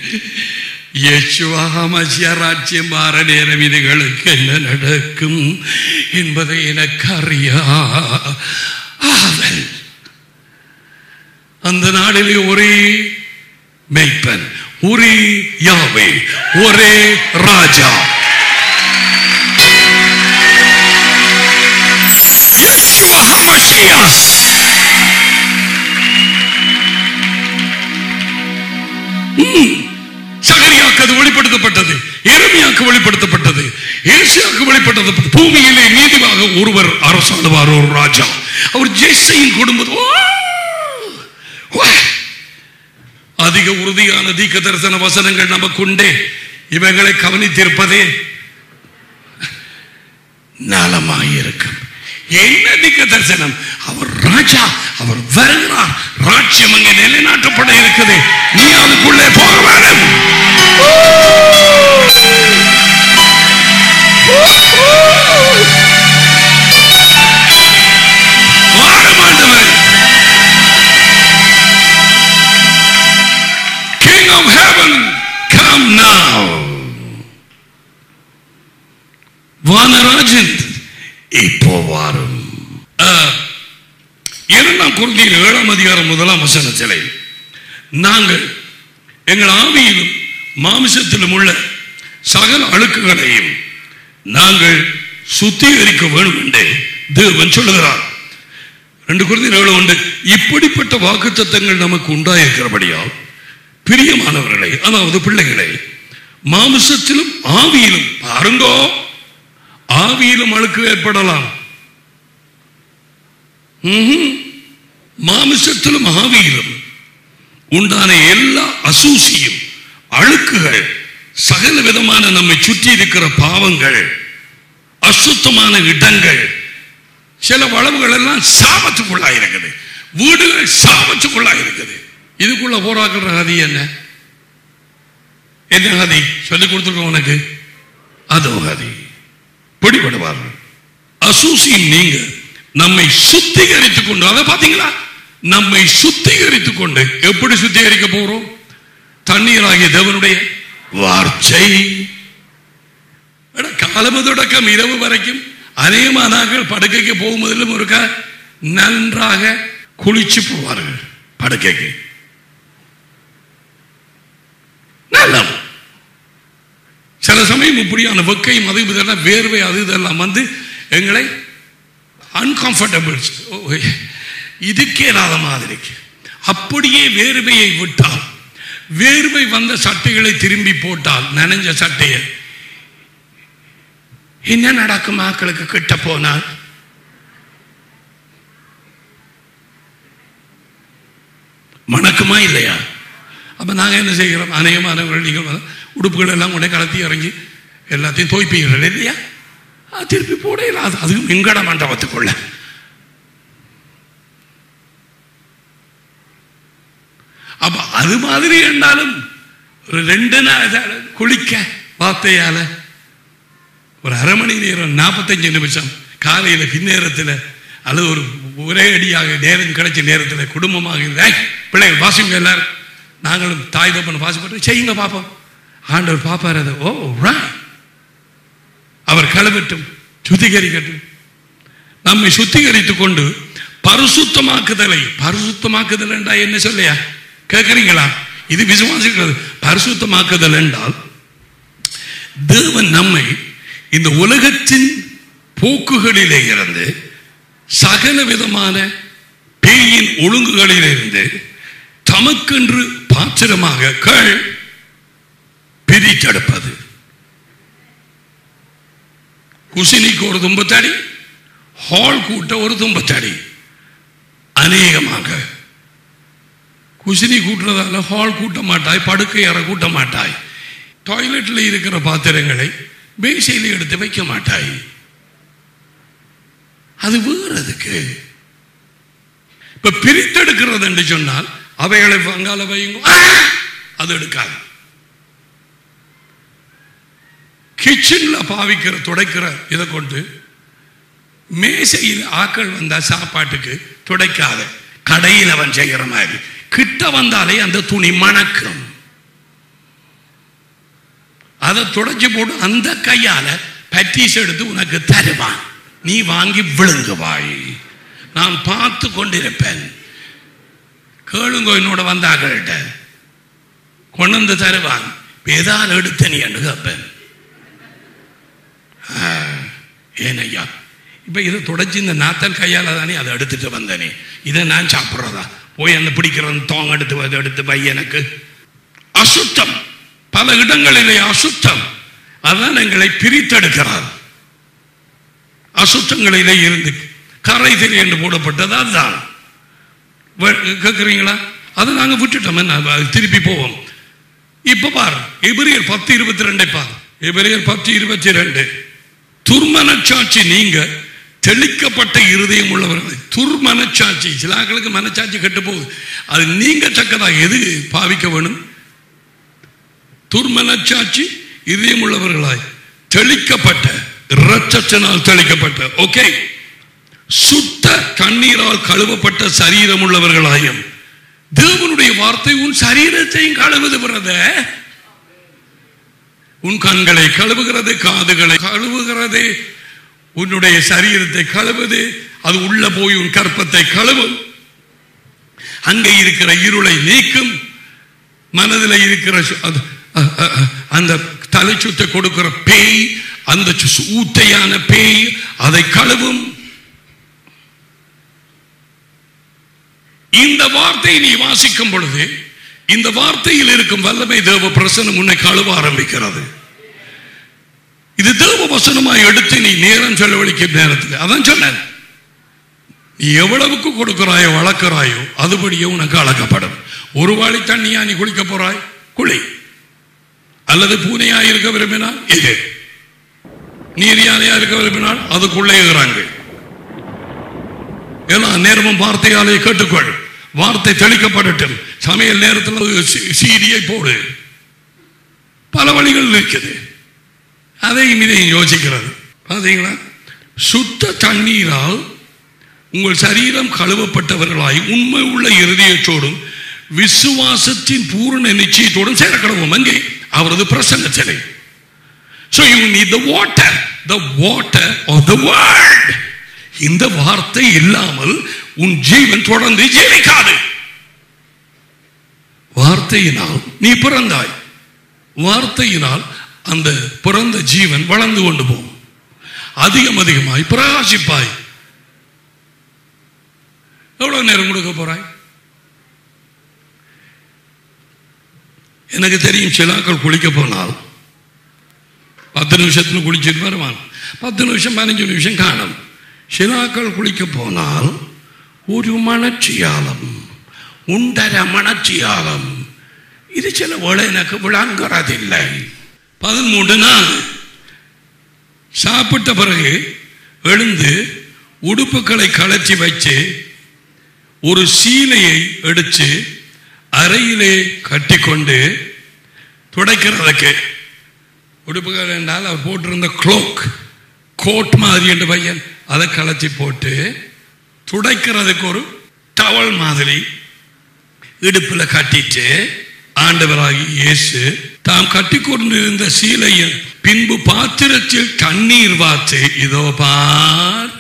யேசுவாமசிய ராஜ்யம் மாற நேரம் இதுகளுக்கு என்ன நடக்கும் என்பதை எனக்கு அறியா ஆவல் அந்த நாளிலே ஒரே மெய்ப்பன் ஒரே யாவை ஒரே ராஜா யேசுவா மசியாஸ் சகரியாக்கு அது வெளிப்படுத்தப்பட்டது எருமையாக்கு வெளிப்படுத்தப்பட்டது ஏசியாக்கு வெளிப்படுத்தப்பட்டது பூமியிலே நீதிவாக ஒருவர் அரசாளுவார் ஒரு ராஜா அவர் ஜெய்சையின் குடும்பம் ஓ! ஓ! அதிக உறுதியான தீக்க தரிசன வசனங்கள் நமக்குண்டே இவைகளை கவனித்திருப்பதே நலமாயிருக்கும் என்ன திக்க தரிசனம் அவர் ராஜா அவர் வருகிறார் ராஜ்யம் அங்கே நிலைநாட்டப்பட இருக்குது நீ அதுக்குள்ளே போக வேண்டும் வாரும் ஆண்டவரே. King of heaven, come now. வானராஜன் இப்போ வாரும் அஹ், இரண்டாம் குருந்தியின் ஏழாம் அதிகாரம் முதலாம் வசனத்திலே நாங்கள் எங்கள் ஆவியிலும் மாமிசத்திலும் உள்ள சகல அழுக்குகளையும் நாங்கள் சுத்திகரிக்க வேண்டும் என்று தேவன் சொல்லுகிறார் ரெண்டு குருந்தியின் ஏழு உண்டு இப்படிப்பட்ட வாக்குத்தத்தங்கள் நமக்கு உண்டாயிருக்கிறபடியால் பிரியமானவர்களே அதாவது பிள்ளைகளே மாமிசத்திலும் ஆவியிலும் பாருங்கோ ஆவியிலும் அழுக்கு ஏற்படலாம் ம்ஹும். மாமிசத்திலும் ஆவியிலும் உண்டான எல்லா அசூசியும் அழுக்குகள் சகல விதமான நம்மை சுற்றி இருக்கிற பாவங்கள் அசுத்தமான இடங்கள் சில வளவுகள் எல்லாம் சாபத்துக்குள்ளா இருக்குது வீடுகள் சாபத்துக்குள்ளா இருக்குது இதுக்குள்ள போராடுற கதி என்ன என்ன கதி சொல்லி கொடுத்துருக்கோம் உனக்கு அதோ கதி பிடிபடுவார்கள் அசூசியும் நீங்க நம்மை சுத்திகரித்துக் கொண்டு அதை பாத்தீங்களா நம்மை சுத்திகரித்துக் கொண்டு எப்படி சுத்திகரிக்க போறோம் தண்ணீராகிய தேவனுடைய வார்த்தை எடா, காலம தொடக்கம் இரவு வரைக்கும் அநேகமானார்கள் படுக்கைக்கு போகும்போதிலும் இருக்கா நன்றாக குளிச்சு போவார்கள் படுக்கைக்கு நல்லம் சில சமயம் இப்படியான வெக்கையும் அது இதெல்லாம் வேர்வை அது இதெல்லாம் வந்து எங்களை அன்கம்ஃபர்டபுள் இதுக்கே இல்லாத மாதிரி அப்படியே வேர்வையை விட்டால் வேர்வை வந்த சட்டைகளை திரும்பி போட்டால் நனைஞ்ச சட்டையை என்ன நடக்கும் மக்களுக்கு கிட்ட போனால் மணக்குமா இல்லையா அப்ப நாங்க என்ன செய்கிறோம் அநேகமானவர்கள் நீங்கள் வந்து உடுப்புகள் எல்லாம் கொண்டே கலத்தி இறங்கி எல்லாத்தையும் தோய்ப்பீர்கள் இல்லையா அது திருப்பி போட இல்லாது அதுவும் எங்கட மண்டபத்துக்குள்ள அப்ப அது மாதிரி என்றாலும் ஒரு ரெண்டு நாள் குளிக்க வார்த்தையால ஒரு அரை மணி நேரம் நாற்பத்தஞ்சு நிமிஷம் காலையில பின்னேரத்தில் அல்லது ஒரு ஒரே அடியாக நேரம் கிடைச்ச நேரத்தில் குடும்பமாக இருந்தா, "ஏய், பிள்ளைகள் வாசிங்க எல்லாரும் நாங்களும் தாய் தப்பன் வாசிப்பட்டு செய்யுங்க பாப்போம் ஆண்டவர் பாப்பார் அதை ஓ right." அவர் கழுவட்டும் சுத்திகரிக்கட்டும் நம்மை சுத்திகரித்துக் கொண்டு பரிசுத்தமாக்குதலை பரிசுத்தமாக்குதல் என்றா என்ன சொல்லையா கேட்கறீங்களா இது விசுவாசிக்கிறது பரிசுத்தமாக்குதல் என்றால் தேவன் நம்மை இந்த உலகத்தின் போக்குகளிலே இருந்து சகல விதமான பேயின் ஒழுங்குகளிலிருந்து தமக்கென்று பாத்திரமாக கள் பிரித்தெடுப்பது குசினிக்கு ஒரு தும்பத்தடி ஹால் கூட்ட ஒரு தும்பத்தடி அநேகமாக குசினி கூட்டுறதால ஹால் கூட்ட மாட்டாய் படுக்கை அறை கூட்ட மாட்டாய் டாய்லெட்டில் இருக்கிற பாத்திரங்களை பேசையில் எடுத்து வைக்க மாட்டாய் அது வேறதுக்கு இப்ப பிரித்தெடுக்கிறது என்று சொன்னால் அவைகளை வங்காள வையுங்க ஆ! அது எடுக்காது கிச்சன்ல பாவிக்கிற துடைக்கிற இதை கொண்டு மேசையில் ஆக்கள் வந்தா சாப்பாட்டுக்கு துடைக்காத கடையில் அவன் செய்கிற மாதிரி கிட்ட வந்தாலே அந்த துணி மணக்கும் அதை துடைச்சு போட்டு அந்த கையால பட்டீஸ் எடுத்து உனக்கு தருவான் நீ வாங்கி விழுங்குவாய் நான் பார்த்து கொண்டிருப்பேன் கேளுங்க என்னோட வந்தாங்கள்கிட்ட கொண்டு வந்து தருவான் ஏதால் எடுத்த நீ என்று கேட்பேன் ஆ, ஏன் ஐயா இப்ப இதை தொடச்சி இந்த நாத்தல் கையால தானே அதை எடுத்துட்டு வந்தனே இதை நான் சாப்பிட்றதா போய் அந்த பிடிக்கிறவன் தோங்க எடுத்து அதை எடுத்து வை எனக்கு அசுத்தம் பல இடங்களிலே அசுத்தம் அதான் எங்களை பிரித்தெடுக்கிறார் அசுத்தங்களிலே இருந்து கரைதில் என்று போடப்பட்டது அதுதான் வே- கேட்குறீங்களா அதை நாங்க விட்டுட்டோம் என்ன அது திருப்பி போவோம் இப்ப பார் எபிரியர் பத்து இருபத்தி ரெண்டை பார் எபிரியர் பத்து இருபத்தி ரெண்டு துர்மனச்சாட்சி நீங்க தெளிக்கப்பட்ட இருதயம் உள்ளவர்கள் துர்மனச்சாட்சி சில ஆட்களுக்கு மனச்சாட்சி கெட்டு போகுது அது நீங்க தக்கதாக எது பாவிக்க வேணும் துர்மனச்சாட்சி இதயம் உள்ளவர்களாய் தெளிக்கப்பட்ட இரத்தத்தினால் தெளிக்கப்பட்ட ஓகே சுத்த கண்ணீரால் கழுவப்பட்ட சரீரம் உள்ளவர்களாயும் தேவனுடைய வார்த்தை உன் சரீரத்தையும் கழுவுது பிரதர் உன் கண்களை கழுவுகிறது காதுகளை கழுவுகிறது உன்னுடைய சரீரத்தை கழுவுது அது உள்ள போய் உன் கற்பத்தை கழுவும் அங்கே இருக்கிற இருளை நீக்கும் மனதில் இருக்கிற சு- அது- அ- அ- அ- அந்த தலை சுத்த கொடுக்கிற பேய் அந்த சு- ஊத்தையான பேய் அதை கழுவும் இந்த வார்த்தையை நீ வாசிக்கும் பொழுது இந்த வார்த்தையில் இருக்கும் வல்லமை தேவ பிரசனம் உன்னை கழுவ ஆரம்பிக்கிறது இது தேவ வசனமாய் எடுத்து நீ நேரம் செலவழிக்கும் நேரத்தில் அதான் சொன்னேன் நீ எவ்வளவுக்கு கொடுக்கிறாயோ வளர்க்கிறாயோ அதுபடியே உனக்கு அளக்கப்படும் ஒரு வாளி தண்ணியா நீ குளிக்க போறாய் குளி அல்லது பூனையா இருக்க விரும்பினால் இது நீர் யானையா இருக்க விரும்பினால் அதுக்குள்ளே இருக்கிறாங்க எல்லா நேரமும் வார்த்தையாலே கேட்டுக்கொள் வார்த்தை தெளிக்கப்படட்டும் சமையல் நேரத்தில் சி- சீடியை போடு பல வழிகள் இருக்குது அதையும் இதையும் யோசிக்கிறது பாத்தீங்களா சுத்த தண்ணீரால் உங்கள் சரீரம் கழுவப்பட்டவர்களாய் உண்மை உள்ள இருதயத்தோடும் விசுவாசத்தின் பூரண நிச்சயத்தோடும் சேரக்கடவும் அங்கே அவரது பிரசன்னத்திலே So you need the water, the water of the word. இந்த வார்த்தை இல்லாமல் உன் ஜீவன் தொடர்ந்து ஜீவிக்காது வார்த்தையினால் நீ பிறந்தாய் வார்த்தையினால் அந்த பிறந்த ஜீவன் வளர்ந்து கொண்டு போகும் அதிகம் அதிகமாய் பிரகாசிப்பாய் எவ்வளவு நேரம் கொடுக்க போறாய் எனக்கு தெரியும் சிலாக்கள் குளிக்க போனால் பத்து நிமிஷத்துல குளிச்சுட்டு வருவான் பத்து நிமிஷம் பதினஞ்சு நிமிஷம் காணும் சிலாக்கள் குளிக்க போனால் ஒரு மணச்சியாலம் உண்டர மணச்சியாலம் இது சில வேளை எனக்கு விளங்குறதில்லை பதிமூன்று நாள் சாப்பிட்ட பிறகு எழுந்து உடுப்புகளை களைச்சி வச்சு ஒரு சீலையை எடுத்து அறையிலே கட்டிக்கொண்டு துடைக்கிறதுக்கு உடுப்புகள் என்றால் அவர் போட்டிருந்த க்ளோக் கோட் மாதிரி என்று பையன் அதை களைச்சி போட்டு துடைக்கிறதுக்கு ஒரு டவல் மாதிரி இடுப்புல கட்டிட்டு ஆண்டவராகி இயேசு தாம் கட்டி கொண்டிருந்த சீலையை பின்பு பாத்திரத்தில் தண்ணீர் வாத்து இதோ பார்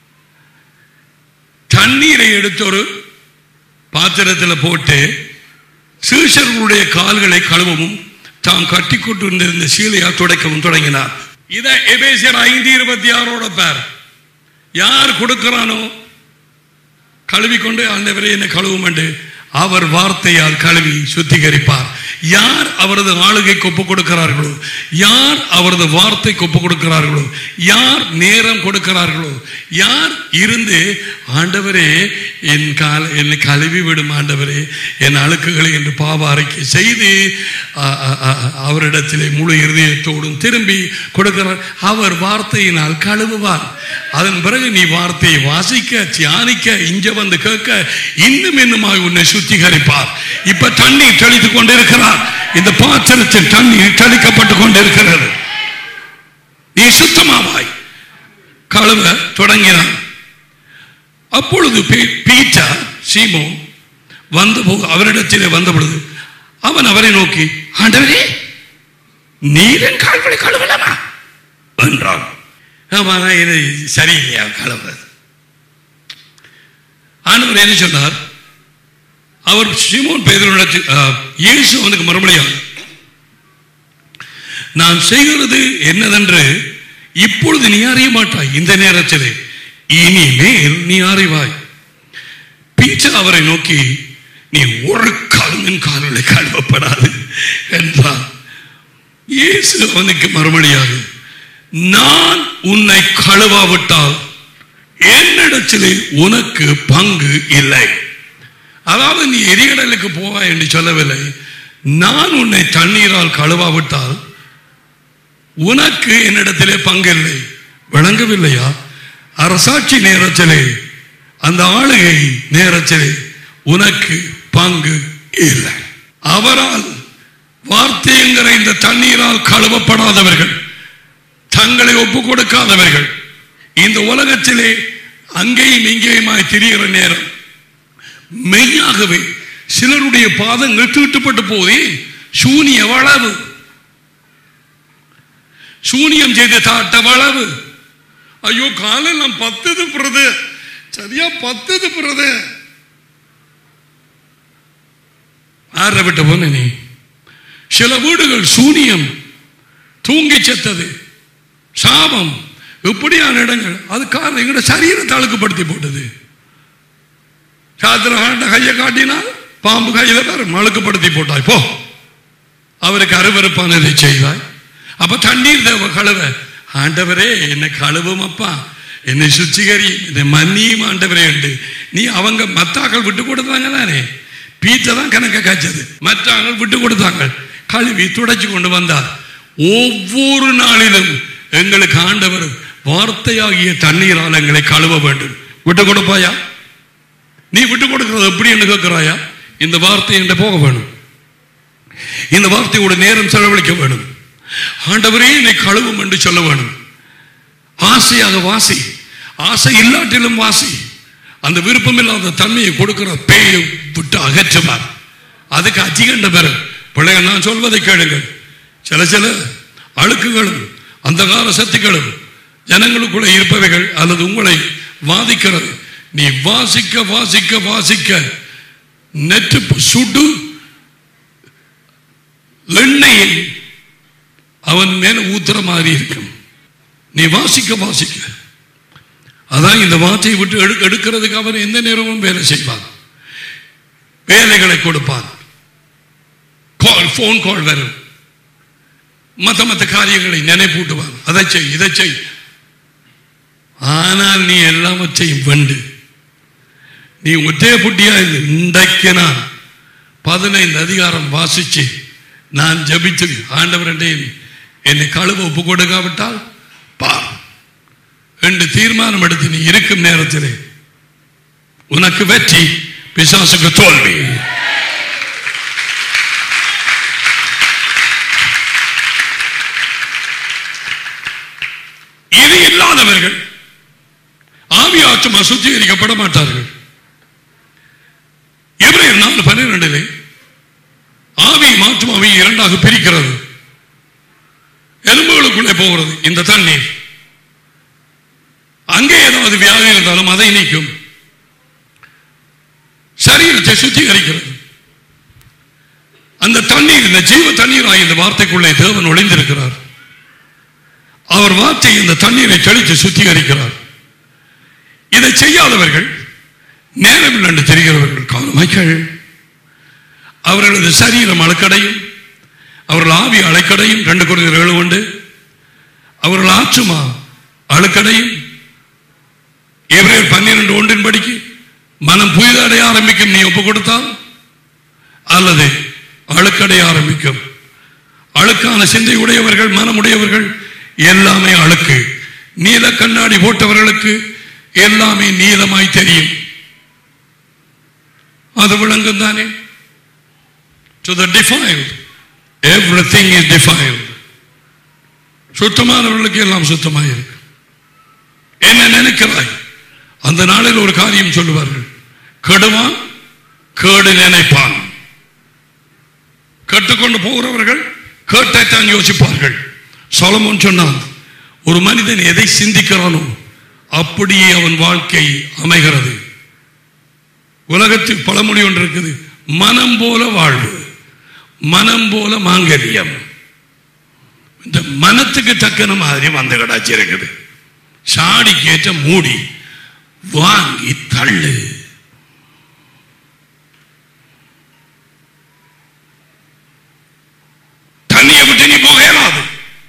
தண்ணீரை எடுத்து ஒரு பாத்திரத்தில் போட்டு சீஷர்களுடைய கால்களை கழுவவும் தாம் கட்டி கொண்டிருந்த சீலையா துடைக்கவும் தொடங்கினார் இதை எபேசியர் ஐந்து இருபத்தி ஆறோட பேர் யார் கொடுக்கிறானோ கழுவிக்கொண்டு ஆண்டவரே என்னை கழுவும் என்று அவர் வார்த்தையால் கழுவி சுத்திகரிப்பார் யார் அவரது ஆளுகைக்கு ஒப்புக் கொடுக்கிறார்களோ யார் அவரது வார்த்தைக்கு ஒப்புக் கொடுக்கிறார்களோ யார் நேரம் கொடுக்கிறார்களோ யார் இருந்து ஆண்டவரே என் கால என்னை கழுவி விடும் ஆண்டவரே என் அழுக்குகளை என்று பாவ அறிக்கை செய்து அ, அ, அ, அவரிடத்திலே முழு இருதயத்தோடும் திரும்பி கொடுக்கிறார் அவர் வார்த்தையினால் கழுவுவார் அதன் பிறகு நீ வார்த்தையை வாசிக்க தியானிக்க இங்க வந்து கேட்க இன்னும் இன்னுமாய் உன்னை சுத்திகரிப்பார் இப்ப தண்ணீர் தெளித்துக் கொண்டிருக்கிறார் இந்த பாத்திரத்தில் தண்ணீர் தெளிக்கப்பட்டுக் கொண்டிருக்கிறது நீ சுத்தமாவாய் கழுவ தொடங்கினான் அப்பொழுது பீ- பீட்டர் சீமோன் வந்த போது அவரிடத்திலே வந்த பொழுது அவன் அவரை நோக்கி ஆண்டவரே நீரின் கால்களை கழுவலாமா என்றான் ஆமா இது சரியில்லையா கழுவுறது ஆண்டவர் என்ன சொன்னார் அவர் சீமோன் பேதரிடத்தில் இயேசு அவனுக்கு மறுபடியும் நான் செய்கிறது என்னதென்று இப்பொழுது நீ அறிய மாட்டாய் இந்த நேரத்திலே இனிமேல் நீ அறிவாய் பீச்சர் அவரை நோக்கி நீ ஒரு காலம் என் கால்களை கழுவப்படாது என்றார் இயேசு அவனுக்கு மறுமொழியாக நான் உன்னை கழுவாவிட்டால் என்னிடத்திலே உனக்கு பங்கு இல்லை அதாவது நீ எரிகடலுக்கு போவாய் என்று சொல்லவில்லை நான் உன்னை தண்ணீரால் கழுவாவிட்டால் உனக்கு என்னிடத்திலே பங்கில்லை விளங்கவில்லையா அரசாட்சி நேரத்திலே அந்த ஆளுகை நேரத்திலே உனக்கு பங்கு இல்லை அவரால் வார்த்தைங்கிற இந்த தண்ணீரால் கழுவப்படாதவர்கள் தங்களை ஒப்பு கொடுக்காதவர்கள் இந்த உலகத்திலே அங்கேயும் இங்கேயுமாய் திரிகிற நேரம் மெய்யாகவே சிலருடைய பாதங்கள் தீட்டுப்பட்டு போதே சூனிய வளவு சூனியம் செய்த தாட்ட வளவு ஐயோ காலெல்லாம் பத்துது பிறகு சரியா பத்துது பிறகு ஆற விட்ட போன நீ சில வீடுகள் சூனியம் தூங்கி செத்தது சாபம் இப்படியான இடங்கள் அது காரணம் எங்கட சரீரத்தை அழுக்குப்படுத்தி போட்டது சாத்திர கையை காட்டினால் பாம்பு கையில பாரு அழுக்குப்படுத்தி போட்டாய் போ அவருக்கு அருவருப்பானதை செய்தாய் அப்ப தண்ணீர் தேவ கழுவ ஆண்டவரே என்னை கழுவும் அப்பா என்னை சுத்திகரி என்னை மன்னியும் ஆண்டவரே உண்டு நீ அவங்க மத்தாக்கள் விட்டு கொடுத்தாங்க தானே பீச்சை தான் கணக்க காய்ச்சது மற்றாங்கள் விட்டு கொடுத்தாங்க கழுவி துடைச்சு கொண்டு வந்தார் ஒவ்வொரு நாளிலும் எங்களுக்கு ஆண்டவர் வார்த்தையாகிய தண்ணீரால் எங்களை கழுவ வேண்டும் விட்டு கொடுப்பாயா நீ விட்டு கொடுக்கிறது எப்படி என்று கேட்கிறாயா இந்த வார்த்தை என்று போக வேணும் இந்த வார்த்தையோட நேரம் செலவழிக்க வேணும் ஆண்டவரே என்னை கழுவும் என்று சொல்ல வேணும் ஆசையாக வாசி ஆசை இல்லாட்டிலும் வாசி அந்த விருப்பம் இல்லாத தன்மையை கொடுக்கிற பேயை விட்டு அகற்றுவார் அதுக்கு அதிகண்ட பெற பிள்ளைகள் நான் சொல்வதை கேளுங்கள் சில சில அழுக்குகளும் அந்தகார சக்திகளும் ஜனங்களுக்குள்ள இருப்பவைகள் அல்லது உங்களை வாதிக்கிறது நீ வாசிக்க வாசிக்க வாசிக்க நெற்று சுடு எண்ணெயை அவன் மேல ஊத்துற மாதிரி இருக்கும் நீ வாசிக்க வாசிக்க அதான் இந்த வார்த்தையை விட்டு எடு- எடுக்கிறதுக்கு அவன் எந்த நேரமும் வேலை செய்வான் வேலைகளை கொடுப்பான் கால் போன் கால் வரும் மத்த மத்த காரியங்களை நினைப்பூட்டுவான் அதை செய் இதை செய் ஆனால் நீ எல்லாவற்றையும் வெண்டு நீ ஒற்றைய புட்டியா இல்லை இன்றைக்கு நான் பதினைந்து அதிகாரம் வாசிச்சு நான் ஜபித்து ஆண்டவரண்டே என்னை கழுவ ஒப்பு கொடுக்காவிட்டால் பார் என்று தீர்மானம் எடுத்து நீ இருக்கும் நேரத்திலே உனக்கு வெற்றி பிசாசுக்கு தோல்வி இது இல்லாதவர்கள் ஆவியாற்றும் அசுத்தீகரிக்கப்பட மாட்டார்கள் எபிரேயர் நாலு பன்னிரெண்டிலே ஆவி மாற்றும் ஆவி இரண்டாக பிரிக்கிறது எலும்புகளுக்குள்ள இந்த தண்ணீர் அங்கே ஏதாவது வியாதி இருந்தாலும் அதை நீக்கும் சரீரத்தை சுத்திகரிக்கிறது அந்த தண்ணீர் இந்த ஜீவ தண்ணீராய் இந்த வார்த்தைக்குள்ளே தேவன் ஒளிந்திருக்கிறார் அவர் வார்த்தை இந்த தண்ணீரை தெளித்து சுத்திகரிக்கிறார் இதை செய்யாதவர்கள் நேரமில்லை என்று தெரிகிறவர்கள் காலமைக்கள் அவர்களது சரீரம் அழுக்கடையும் அவர்கள் ஆவி அழைக்கடையும் ரெண்டு குறைந்த ஏழு உண்டு அவர்கள் ஆற்றுமா அழுக்கடையும் எவரேல் பன்னிரண்டு ஒன்றின் படிக்கு மனம் புதிதடைய ஆரம்பிக்கும் நீ ஒப்பு கொடுத்தால் அல்லது அழுக்கடைய ஆரம்பிக்கும் அழுக்கான சிந்தை உடையவர்கள் மனமுடையவர்கள் எல்லாமே அழுக்கு நீல கண்ணாடி போட்டவர்களுக்கு எல்லாமே நீலமாய் தெரியும் அது விளங்கும் தானே to the defiled everything is defiled சுத்தமானவர்களுக்கு எல்லாம் சுத்தமாக இருக்கு என்ன நினைக்கிறாய் அந்த நாளில் ஒரு காரியம் சொல்லுவார்கள் கெடுவான் கேடு நினைப்பான் கட்டுக்கொண்டு போகிறவர்கள் கேட்டைத்தான் யோசிப்பார்கள் சொலமோன் சொன்னான் ஒரு மனிதன் எதை சிந்திக்கிறானோ அப்படியே அவன் வாழ்க்கை அமைகிறது உலகத்தில் பழமொழி ஒன்று இருக்குது மனம் போல வாழ்வு மனம் போல மாங்கல்யம் இந்த மனத்துக்கு தக்கன மாதிரி வந்த கடாச்சி இருக்குது சாடி கேட்ட மூடி வாங்கி தள்ளு தண்ணியை விட்டு நீ போக இயலாது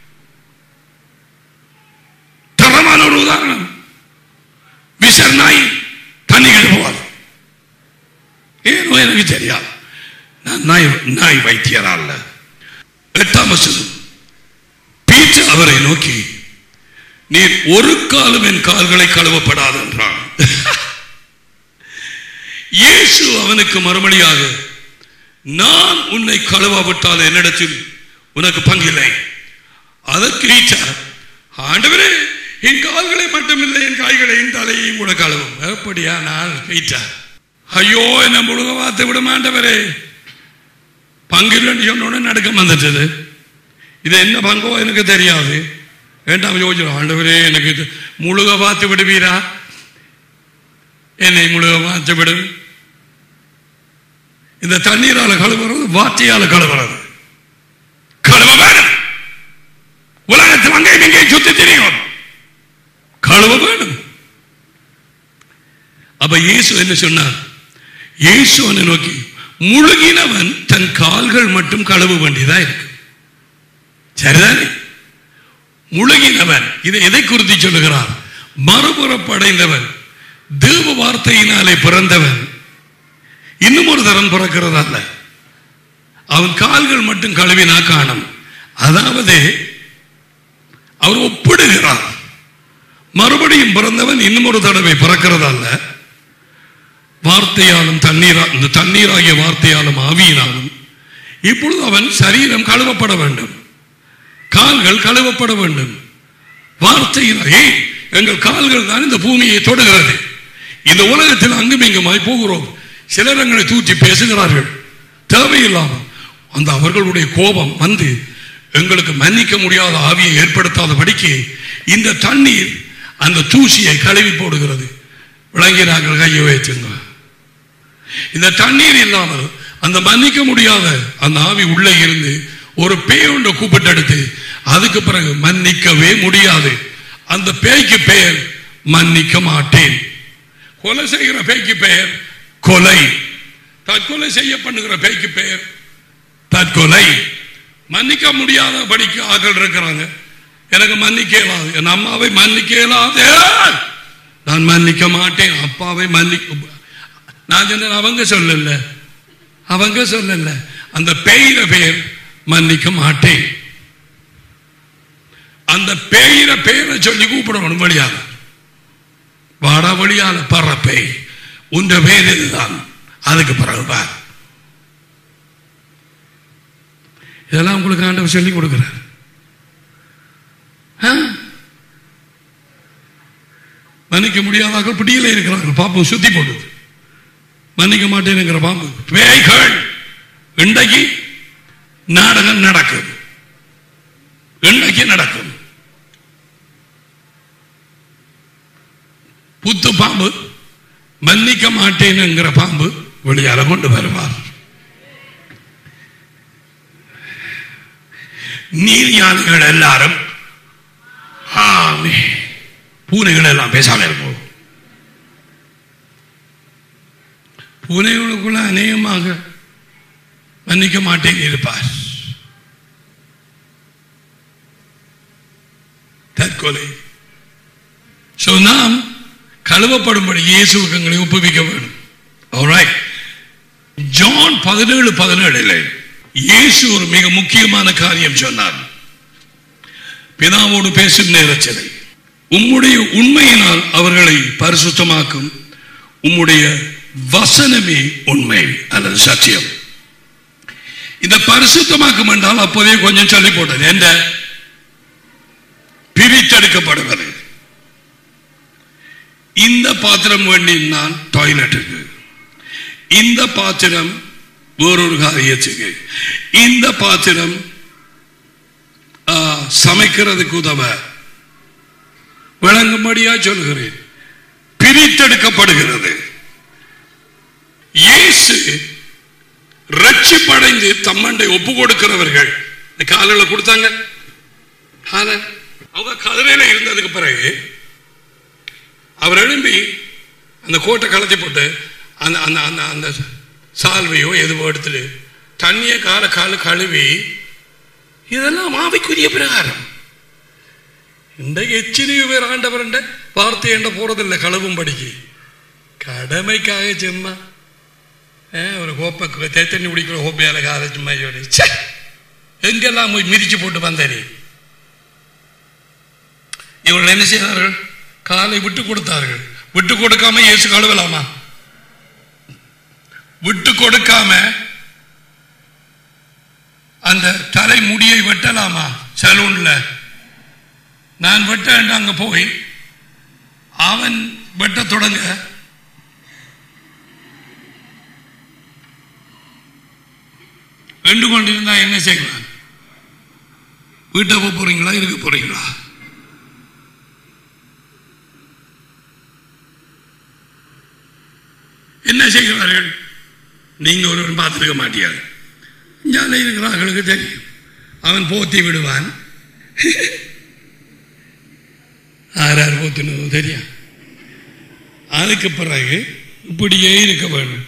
தரமான ஒரு உதாரணம் விசர் நாய் தண்ணிகள் போவாது ஏனோ எனக்கு தெரியாது நான் நாய் நாய் வைத்தியரா அல்ல எட்டாம் வசனம் பீட்டர் அவரை நோக்கி நீர் ஒரு காலம் என் கால்களை கழுவப்படாது என்றான் இயேசு அவனுக்கு மறுமொழியாக நான் உன்னை கழுவாவிட்டால் என்னிடத்தில் உனக்கு பங்கில்லை அதற்கு ஈச்சார் ஆண்டவரே என் கால்களை மட்டுமில்லை என் காய்களையும் தலையையும் கூட கழுவும் எப்படியா நான் ஈச்சார் ஐயோ என்ன முழுக வார்த்தை விட மாண்டவரே பங்கில்லைன்னு சொன்னோட நடுக்கம் வந்துட்டது இது என்ன பங்கோ எனக்கு தெரியாது வேண்டாம் யோசிச்சு ஆண்டவரே எனக்கு இது முழுக பார்த்து விடுவீரா என்னை முழுக பார்த்து விடு இந்த தண்ணீரால கழுவுறது வார்த்தையால கழுவுறது கழுவ வேணும் உலகத்தில் அங்கே இங்கே சுத்தி தெரியும் கழுவ வேணும் அப்ப இயேசு என்ன சொன்னார் இயேசு அவனை நோக்கி முழுகினவன் தன் கால்கள் மட்டும் கழுவ வேண்டியதா இருக்கு சரிதானே முழுகினவன் இதை எதை குறித்து சொல்லுகிறார் மறுபுறப்படைந்தவன் தேவ வார்த்தையினாலே பிறந்தவன் இன்னும் ஒரு தரம் பிறக்கிறது அல்ல அவன் கால்கள் மட்டும் கழுவினா காணும் அதாவது அவர் ஒப்பிடுகிறார் மறுபடியும் பிறந்தவன் இன்னும் ஒரு தடவை பிறக்கிறது அல்ல வார்த்தையாலும் தண்ணீரா இந்த தண்ணீராகிய வார்த்தையாலும் ஆவியினாலும் இப்பொழுது அவன் சரீரம் கழுவப்பட வேண்டும் கால்கள் கழுவப்பட வேண்டும் வார்த்தையினால் ஏய் எங்கள் கால்கள் தான் இந்த பூமியை தொடுகிறது இந்த உலகத்தில் அங்கும் இங்குமாய் போகிறோம் சிலர் எங்களை தூற்றி பேசுகிறார்கள் தேவையில்லாமல் அந்த அவர்களுடைய கோபம் வந்து எங்களுக்கு மன்னிக்க முடியாத ஆவியை ஏற்படுத்தாதபடிக்கு இந்த தண்ணீர் அந்த தூசியை கழுவி போடுகிறது விளங்கி நாங்கள் கையை வைத்துங்க இந்த தண்ணீர் இல்லாமல் அந்த மன்னிக்க முடியாத அந்த ஆவி உள்ளே இருந்து ஒரு பேய் ஒன்றை கூப்பிட்டு எடுத்து அதுக்கு பிறகு மன்னிக்கவே முடியாது அந்த பேய்க்கு பெயர் மன்னிக்க மாட்டேன் கொலை செய்கிற பேய்க்கு பெயர் கொலை தற்கொலை செய்ய பண்ணுகிற பேய்க்கு பெயர் தற்கொலை மன்னிக்க முடியாத படிக்க ஆட்கள் இருக்கிறாங்க எனக்கு மன்னிக்க இயலாது என் அம்மாவை மன்னிக்க இயலாது நான் மன்னிக்க மாட்டேன் அப்பாவை மன்னிக்க நான் சொன்ன அவங்க சொல்லல அவங்க சொல்லல அந்த பெயிர பெயர் மன்னிக்க மாட்டேன் அந்த பெயிர பெயரை சொல்லி கூப்பிடணும் வழியாக வாடா வழியால பற பேய் உன்ற பேர் இதுதான் அதுக்கு பிறகு பார் இதெல்லாம் உங்களுக்கு ஆண்டவர் சொல்லி கொடுக்கிறார் ஆ? மன்னிக்க முடியாதாக்கள் பிடியில இருக்கிறார்கள் பாப்பம் சுத்தி போடுது மன்னிக்க மாட்டேனுங்கிற பாம்பு பேய்கள் இன்றைக்கு நாடகம் நடக்கும் இன்றைக்கு நடக்கும் புத்து பாம்பு மன்னிக்க மாட்டேன் என்கிற பாம்பு வெளியால கொண்டு வருவார் நீர்யானைகள் எல்லாரும் ஆமே பூனைகள் எல்லாம் பேசாம இருக்கும் பூனைகளுக்குள்ள அநேகமாக மன்னிக்க மாட்டேன் இருப்பார் தற்கொலை So, நாம் கழுவப்படும்படி இயேசுவுக்கு எங்களை ஒப்புவிக்க வேண்டும் Alright. ஜான் பதினேழு பதினேழுல இயேசு ஒரு மிக முக்கியமான காரியம் சொன்னார் பிதாவோடு பேசும் நேரச்சலை உம்முடைய உண்மையினால் அவர்களை பரிசுத்தமாக்கும் உம்முடைய வசனமே உண்மை அல்லது சத்தியம் இந்த பரிசுத்தமாக்கும் என்றால் அப்போதே கொஞ்சம் சொல்லி போட்டது என்ற பிரித்தெடுக்கப்படுவது இந்த பாத்திரம் வேண்டி நான் டாய்லெட்டுக்கு இந்த பாத்திரம் வேறொரு காரியத்துக்கு இந்த பாத்திரம் ஆ, சமைக்கிறதுக்கு உதவ விளங்கும்படியா சொல்கிறேன் பிரித்தெடுக்கப்படுகிறது இயேசு ரட்சிப்படைந்து தம்மண்டை ஒப்பு கொடுக்கிறவர்கள் இந்த காலையில கொடுத்தாங்க ஆனா, அவங்க கதிரையில இருந்ததுக்கு பிறகு அவர் எழும்பி அந்த கோட்டை கலத்தி போட்டு அந்த அந்த அந்த அந்த சால்வையோ எதுவோ எடுத்துட்டு தண்ணியை கால கால கழுவி இதெல்லாம் ஆவிக்குரிய பிரகாரம் இந்த எச்சினிய பேர் ஆண்டவரண்ட வார்த்தை என்ற போறதில்லை கழுவும் படிக்கு கடமைக்காக சும்மா ஏ, ஒரு கோப்பை தேத்தண்ணி குடிக்கிற கோப்பையால காதை சும்மா சொல்லி ச்சே, எங்கெல்லாம் போய் மிதிச்சு போட்டு வந்தேனே இவர்கள் என்ன செய்தார்கள் காலை விட்டு கொடுத்தார்கள் விட்டு கொடுக்காம இயேசு கழுவலாமா விட்டு கொடுக்காம அந்த தலை முடியை வெட்டலாமா சலூன்ல நான் வெட்ட அங்க போய் அவன் வெட்ட தொடங்க ரெண்டு கொண்டிருந்தா என்ன செய்யலாம் வீட்டை போக போறீங்களா இருக்க போறீங்களா என்ன செய்கிறார்கள் நீங்க ஒருவன் பார்த்திருக்க மாட்டியார் இஞ்சால இருக்கிறார்களுக்கு தெரியும் அவன் போத்தி விடுவான் ஆறார் போத்தினதோ தெரியும் அதுக்கு பிறகு இப்படியே இருக்க வேண்டும்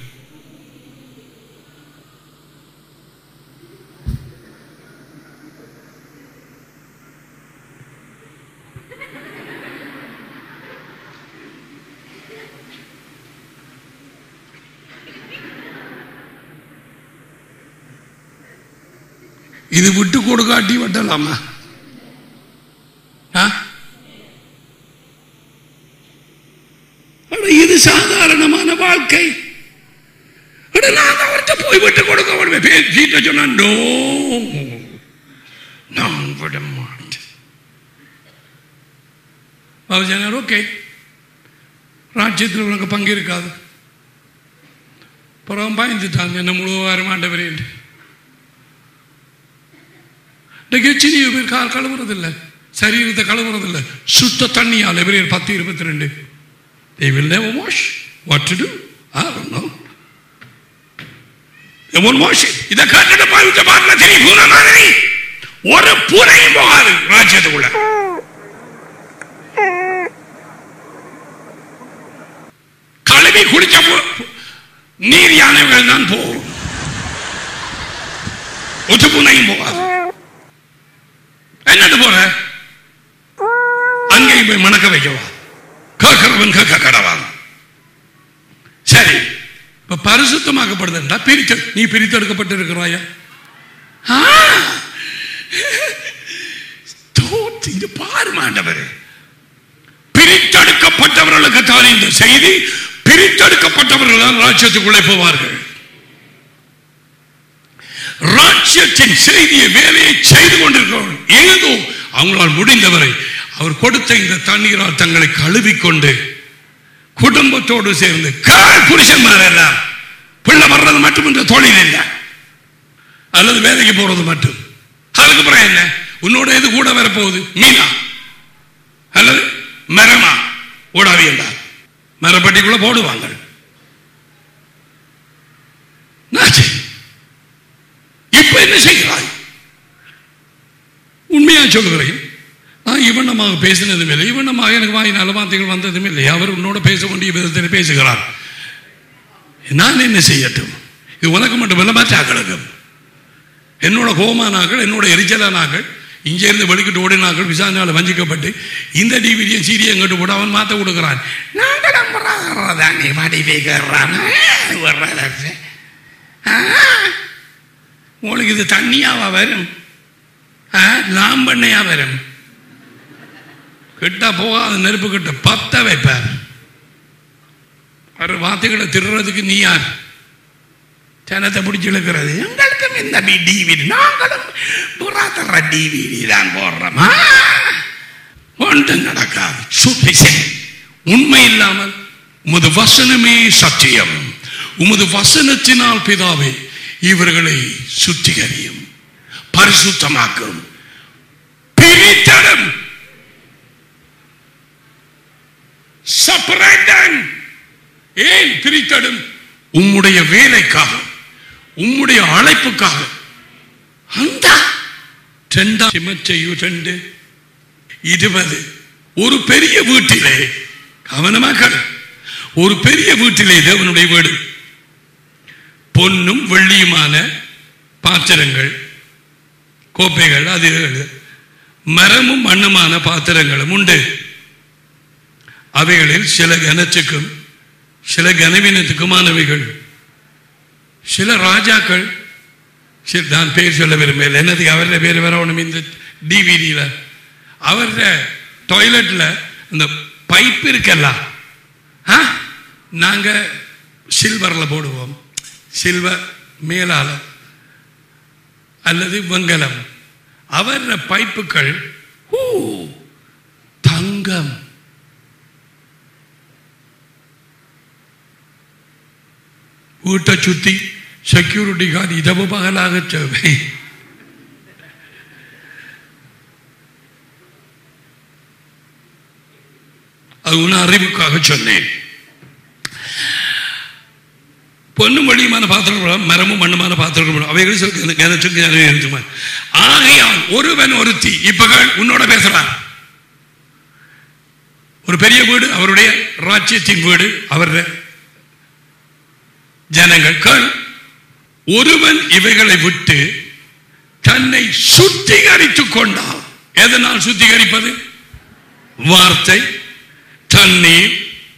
இது விட்டு கொடுக்காட்டி வெட்டலாமா ஆ? அட, இது சாதாரணமான வாழ்க்கை அட, நான் அவர்கிட்ட போய் விட்டு கொடுக்க விடுவேன் பேசிட்டு சொன்னா "No, நான் விட மாட்டேன் அவர் சொன்னார் ஓகே ராஜ்யத்தில் உனக்கு பங்கு இருக்காது புறம் பாய்ந்துட்டாங்க என்ன முழுவாரம் ஆண்டவரே என்று எத்தனையோ பேர் கால் கழுவுறதில்ல சரீரத்தை கழுவுறதில்ல சுத்த தண்ணியால் எபிரேயர் பத்து இருபத்தி ரெண்டு they will never wash what to do I don't know they won't wash it இதை கட்டிட்டு போய் விட்டு பாருங்க தெரியும் பூனை மாதிரி ஒரு பூனையும் போகாது ராஜ்யத்துக்குள்ள கழுவி குளிச்ச பு- நீர் யானைகள் தான் போகும் ஒத்து பூனையும் போகாது என்னது போற அங்கேயும் போய் மணக்க வைக்கவா கேட்கிறவன் கேட்க கடவான் சரி இப்ப பரிசுத்தமாக்கப்படுதுண்டா பிரித்து நீ பிரித்தெடுக்கப்பட்டு இருக்கிறாயா இங்க பாரு மாண்டவரே பிரித்தெடுக்கப்பட்டவர்களுக்கு தான் இந்த செய்தி பிரித்தெடுக்கப்பட்டவர்கள் தான் ராஜ்யத்துக்குள்ளே போவார்கள் ராஜ்யத்தின் செய்தியை வேலையை செய்து கொண்டிருக்கிறவர்கள் ஏதோ அவங்களால் முடிந்தவரை அவர் கொடுத்த இந்த தண்ணீரால் தங்களை கழுவிக்கொண்டு குடும்பத்தோடு சேர்ந்து கால் புருஷன்மார் எல்லாம் பிள்ளை வர்றது மட்டும் இந்த தொழில் இல்லை அல்லது வேலைக்கு போறது மட்டும் அதுக்கு அப்புறம் என்ன உன்னோட எது கூட வரப்போகுது மீனா அல்லது மரமா ஓடாவி என்றார் மரப்பட்டிக்குள்ள போடுவாங்க நாச்சு. இப்ப என்ன செய்கிறாய் உண்மையா சொல்லுகிறேன் நான் இவனமாக பேசினதும் இல்லை இவனமாக எனக்கு வாய் நல்ல வார்த்தைகள் வந்ததும் இல்லை அவர் உன்னோட பேச வேண்டிய விதத்தில் பேசுகிறார் நான் என்ன செய்யட்டும் இது உனக்கு மட்டுமல்ல மற்ற ஆக்களுக்கும் என்னோட கோமானாக்கள் என்னோட எரிச்சலானாக்கள் இங்கே இருந்து வெளிக்கிட்டு ஓடினாக்கள் விசாரணையால் வஞ்சிக்கப்பட்டு இந்த டிவிடியும் சீரியை எங்கிட்டு போட்டு அவன் மாற்ற கொடுக்குறான் நாங்களும் வர்றதானே வடிவே கேட்றான் உங்களுக்கு இது தண்ணியாவா வரும் ஆ, லாம்பண்ணையா வரும் கிட்ட போகாத நெருப்பு கிட்ட பத்த வைப்பார் ஒரு வார்த்தைகளை திருறதுக்கு நீ யார் ஜனத்தை பிடிச்சி இழுக்கிறது எங்களுக்கும் இந்த டிவிடி நாங்களும் புறாத்தர டிவிடி தான் போடுறோம் ஆ, ஒன்றும் நடக்காது சுத்தி உண்மை இல்லாமல் உமது வசனமே சத்தியம் உமது வசனத்தினால் பிதாவே இவர்களை சுத்திகரியும் பரிசுத்தமாக்கும் பிரித்தடும் separate them. ஏன் பிரித்தடும் உம்முடைய வேலைக்காக உம்முடைய அழைப்புக்காக அந்த ரெண்டாம் சிமச்சையு ரெண்டு இருபது ஒரு பெரிய வீட்டிலே கவனமாக ஒரு பெரிய வீட்டிலே தேவனுடைய வீடு பொன்னும் வெள்ளியுமான பாத்திரங்கள் கோப்பைகள் அது மரமும் மண்ணுமான பாத்திரங்களும் உண்டு அவைகளில் சில கனத்துக்கும் சில கனவீனத்துக்குமானவைகள் சில ராஜாக்கள் சில நான் பேர் சொல்ல விரும்பல என்னது அவருடைய பேர் வரணும் இந்த டிவிடியில் அவருடைய டாய்லெட்டில் இந்த பைப் இருக்கல்ல ஆ நாங்கள் சில்வரில் போடுவோம் சில்வர் மேலால அல்லது வெங்கலம் அவர் பைப்புகள் ஊ, தங்கம் வீட்டை சுத்தி செக்யூரிட்டி கார்டு இதவு பகலாக சேவை அது உன் அறிவுக்காக சொன்னேன் பொண்ணும் வழியுமான பாத்திரங்கள் மரமும் மண்ணுமான பாத்திரங்கள் அவைகள் சில கனச்சுக்கு இருக்குமா ஆகையால் ஒருவன் ஒருத்தி இப்பகள் உன்னோட பேசுறான் ஒரு பெரிய வீடு அவருடைய ராஜ்யத்தின் வீடு அவருடைய ஜனங்கள் கேள் ஒருவன் இவைகளை விட்டு தன்னை சுத்திகரித்துக் கொண்டால் எதனால் சுத்திகரிப்பது வார்த்தை தண்ணீர்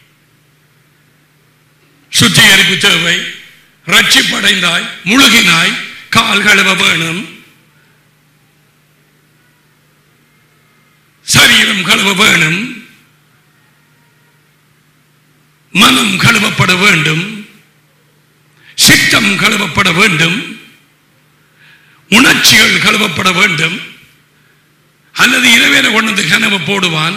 சுத்திகரிப்பு தேவை ரட்சிப்படைந்தாய் முழுகினாய் கால் கழுவ வேணும் சரீரம் கழுவ வேணும் மனம் கழுவப்பட வேண்டும் சித்தம் கழுவப்பட வேண்டும் உணர்ச்சிகள் கழுவப்பட வேண்டும் அல்லது இரவேல கொண்டு வந்து கனவு போடுவான்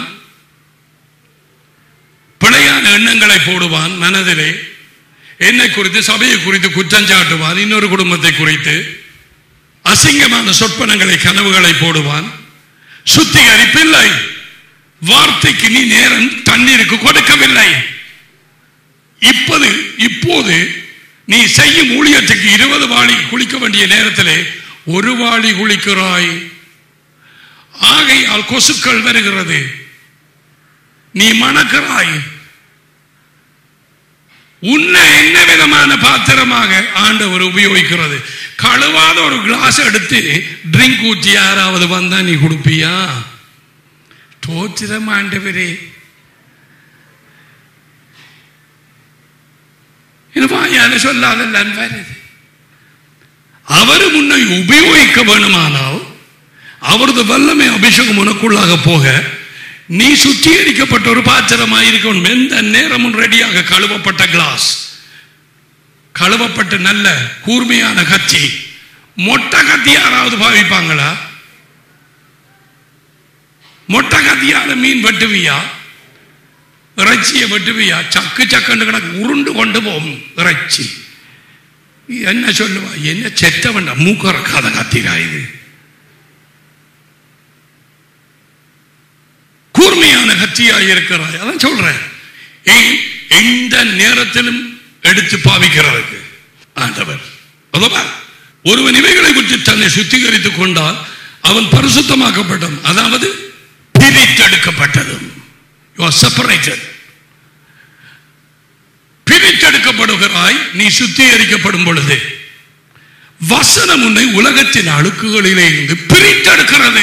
பிழையான எண்ணங்களை போடுவான் மனதிலே என்னை குறித்து சபையை குறித்து குற்றம் சாட்டுவான் இன்னொரு குடும்பத்தை குறித்து அசிங்கமான சொற்பனங்களை கனவுகளை போடுவான் சுத்திகரிப்பில்லை வார்த்தைக்கு நீ நேரம் தண்ணீருக்கு கொடுக்கவில்லை இப்போது இப்போது நீ செய்யும் ஊழியத்துக்கு இருபது வாளி குளிக்க வேண்டிய நேரத்திலே ஒரு வாளி குளிக்கிறாய் ஆகையால் கொசுக்கள் வருகிறது நீ மணக்கிறாய் உன்னை என்ன விதமான பாத்திரமாக ஆண்டவர் உபயோகிக்கிறது கழுவாத ஒரு கிளாஸ் எடுத்து ட்ரிங்க் ஊற்றி யாராவது வந்தா நீ கொடுப்பியா தோத்திரம் ஆண்டவரே இது வாயால சொல்லாதல்ல வருது அவர் உன்னை உபயோகிக்க வேணுமானால் அவரது வல்லமை அபிஷேகம் உனக்குள்ளாக போக நீ சுத்திகரிக்கப்பட்ட ஒரு பாத்திரமாக இருக்கணும் எந்த நேரமும் ரெடியாக கழுவப்பட்ட கிளாஸ் கழுவப்பட்ட நல்ல கூர்மையான கத்தி மொட்டை கத்தி யாராவது பாவிப்பாங்களா மொட்டை கத்தியால மீன் வெட்டுவியா இறைச்சியை வெட்டுவியா சக்கு சக்கண்டு கிடக்கு உருண்டு கொண்டு போகும் இறைச்சி என்ன சொல்லுவா என்ன செத்தவன் மூக்கறக்காத கத்திரா இது கூர்மையான கத்தியா இருக்கிறாய் அதான் சொல்றேன் ஏய் எந்த நேரத்திலும் எடுத்து பாவிக்கிறதுக்கு ஆண்டவர் அதுவா ஒருவன் இவைகளை குறித்து தன்னை சுத்திகரித்துக் கொண்டால் அவன் பரிசுத்தமாக்கப்பட்டவன் அதாவது பிரித்தெடுக்கப்பட்டதும் You are separated. பிரித்தெடுக்கப்படுகிறாய் நீ சுத்திகரிக்கப்படும் பொழுது வசனம் உன்னை உலகத்தின் அழுக்குகளிலே இருந்து பிரித்தெடுக்கிறது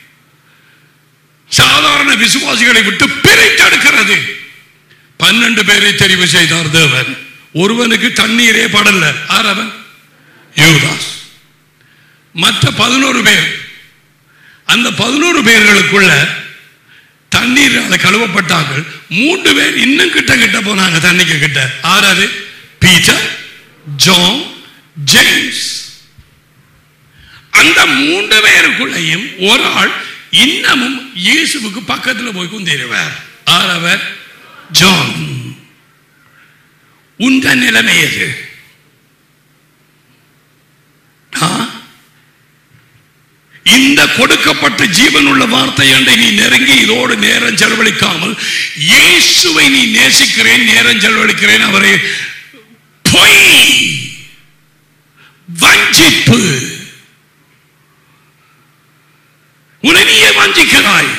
சாதாரண விசுவாசிகளை விட்டு பிரித்தெடுக்கிறது பன்னெண்டு பேரை தெரிவு செய்தார் தேவன் ஒருவனுக்கு தண்ணீரே படல ஆர் அவன் யூதாஸ் மற்ற பதினோரு பேர் அந்த பதினோரு பேர்களுக்குள்ள தண்ணீரால கழுவப்பட்டார்கள் மூன்று பேர் இன்னும் கிட்ட கிட்ட போனாங்க தண்ணிக்கு கிட்ட ஆறாவது பீட்டர் ஜான் ஜேம்ஸ் அந்த மூன்று பேருக்குள்ளேயும் ஒரு ஆள் இன்னமும் இயேசுவுக்கு பக்கத்துல போய் குந்திருவார் ஆறவர் ஜான் உந்த நிலைமை எது ஆ? இந்த கொடுக்கப்பட்ட ஜீவனுள்ள வார்த்தை அண்டை நீ நெருங்கி இதோடு நேரம் செலவழிக்காமல் இயேசுவை நீ நேசிக்கிறேன் நேரம் செலவழிக்கிறேன் அவரை பொய் வஞ்சிப்பு உன்னை நீயே வஞ்சிக்கிறாய்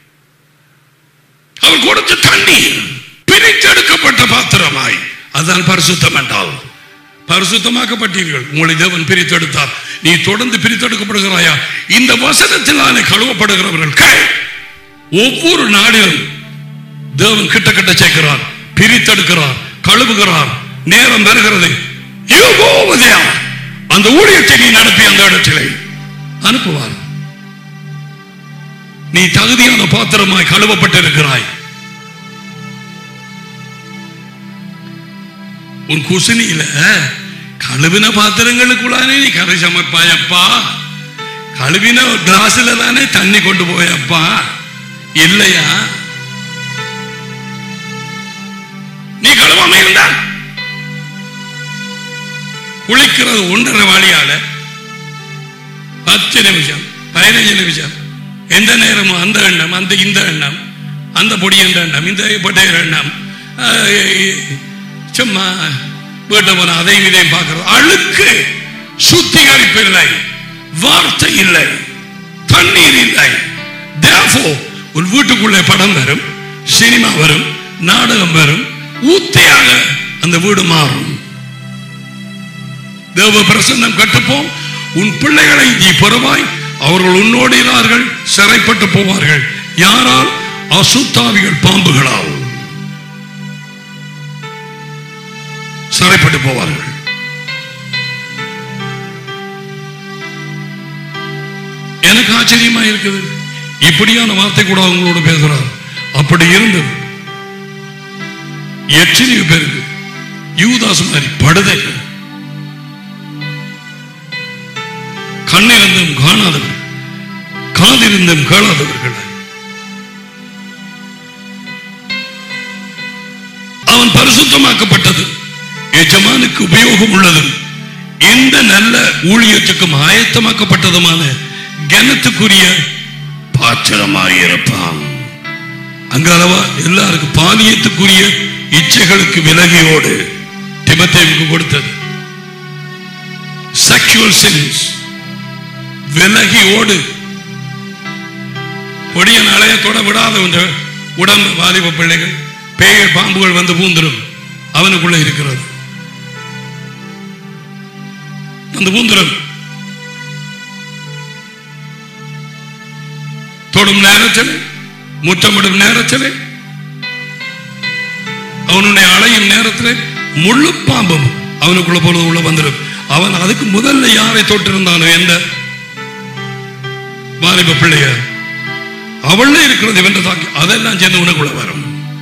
அவர் கொடுத்த தண்ணீர் பிரித்தெடுக்கப்பட்ட பாத்திரமாய் அதுதான் பரிசுத்தம் என்றால் பரிசுத்தமாக்கப்பட்டீர்கள் உங்களை தேவன் பிரித்தெடுத்தார் நீ தொடர்ந்து பிரித்தெடுக்கப்படுகிறாயா இந்த வசனத்தினாலே கழுவப்படுகிறவர்கள் கே- ஒவ்வொரு நாளிலும் தேவன் கிட்ட கிட்ட சேர்க்கிறார் பிரித்தெடுக்கிறார் கழுவுகிறார் நேரம் வருகிறது You go over there. அந்த ஊழியத்தை நீ நடத்தி அந்த இடத்திலே அனுப்புவார் நீ தகுதியான பாத்திரமாய் கழுவப்பட்டிருக்கிறாய் உன் குசினியில கழுவின பாத்திரங்களுக்குள்ளானே நீ கரை சமைப்பாயப்பா கழுவின கிளாஸ்ல தானே தண்ணி கொண்டு போயப்பா இல்லையா நீ கழுவாம இருந்தா குளிக்கிறது ஒன்றரை வாளியால பத்து நிமிஷம் பதினஞ்சு நிமிஷம் எந்த நேரமும் அந்த எண்ணம் அந்த இந்த எண்ணம் அந்த பொடி என்ற எண்ணம் இந்த பட்டையர் எண்ணம் ஆஹ், சும்மா வீட்டை போன அதையும் இதையும் பார்க்கிறது அழுக்கு சுத்திகரிப்பு இல்லை வார்த்தை இல்லை தண்ணீர் இல்லை Therefore, உன் வீட்டுக்குள்ளே படம் வரும் சினிமா வரும் நாடகம் வரும் ஊத்தியாக அந்த வீடு மாறும் தேவ பிரசன்னம் கட்டுப்போம் உன் பிள்ளைகளை நீ பெறுவாய் அவர்கள் உன்னோடினார்கள் சிறைப்பட்டு போவார்கள் யாரால் அசுத்தாவிகள் பாம்புகளால் சிறைப்பட்டு போவார்கள் எனக்கு ஆச்சரியமா இருக்குது இப்படியான வார்த்தை கூட அவங்களோட பேசுறார் அப்படி இருந்தது எத்தனையோ பேருக்கு யூதாஸ் மாதிரி படுதைகள் கண்ணிருந்தும் காணாதவர் காதிருந்தும் கேளாதவர்கள் அவன் பரிசுத்தமாக்கப்பட்டது எஜமானுக்கு உபயோகம் உள்ளதும் எந்த நல்ல ஊழியத்துக்கும் ஆயத்தமாக்கப்பட்டதுமான கனத்துக்குரிய பாத்திரமாயிருப்பான் அங்க அளவா எல்லாருக்கும் பாலியத்துக்குரிய இச்சைகளுக்கு விலகியோடு திமத்தேவுக்கு கொடுத்தது செக்ஷுவல் சின்ஸ் விலகி ஓடு கொடிய நலையத்தோட விடாத இந்த உடம்பு வாலிப பிள்ளைகள் பேய்கள் பாம்புகள் வந்து பூந்துடும் அவனுக்குள்ள இருக்கிறது அந்த பூந்துடும் தொடும் நேரத்தில் முத்தமிடும் நேரத்தில் அவனுடைய அலையும் நேரத்தில் முழு பாம்பும் அவனுக்குள்ள பொழுது உள்ள வந்துடும் அவன் அதுக்கு முதல்ல யாரை தொட்டிருந்தானோ எந்த வாலிப பிள்ளைய அவள்ல இருக்கிறது வென்ற தாக்கி அதெல்லாம் சேர்ந்து உனக்குள்ள வரும்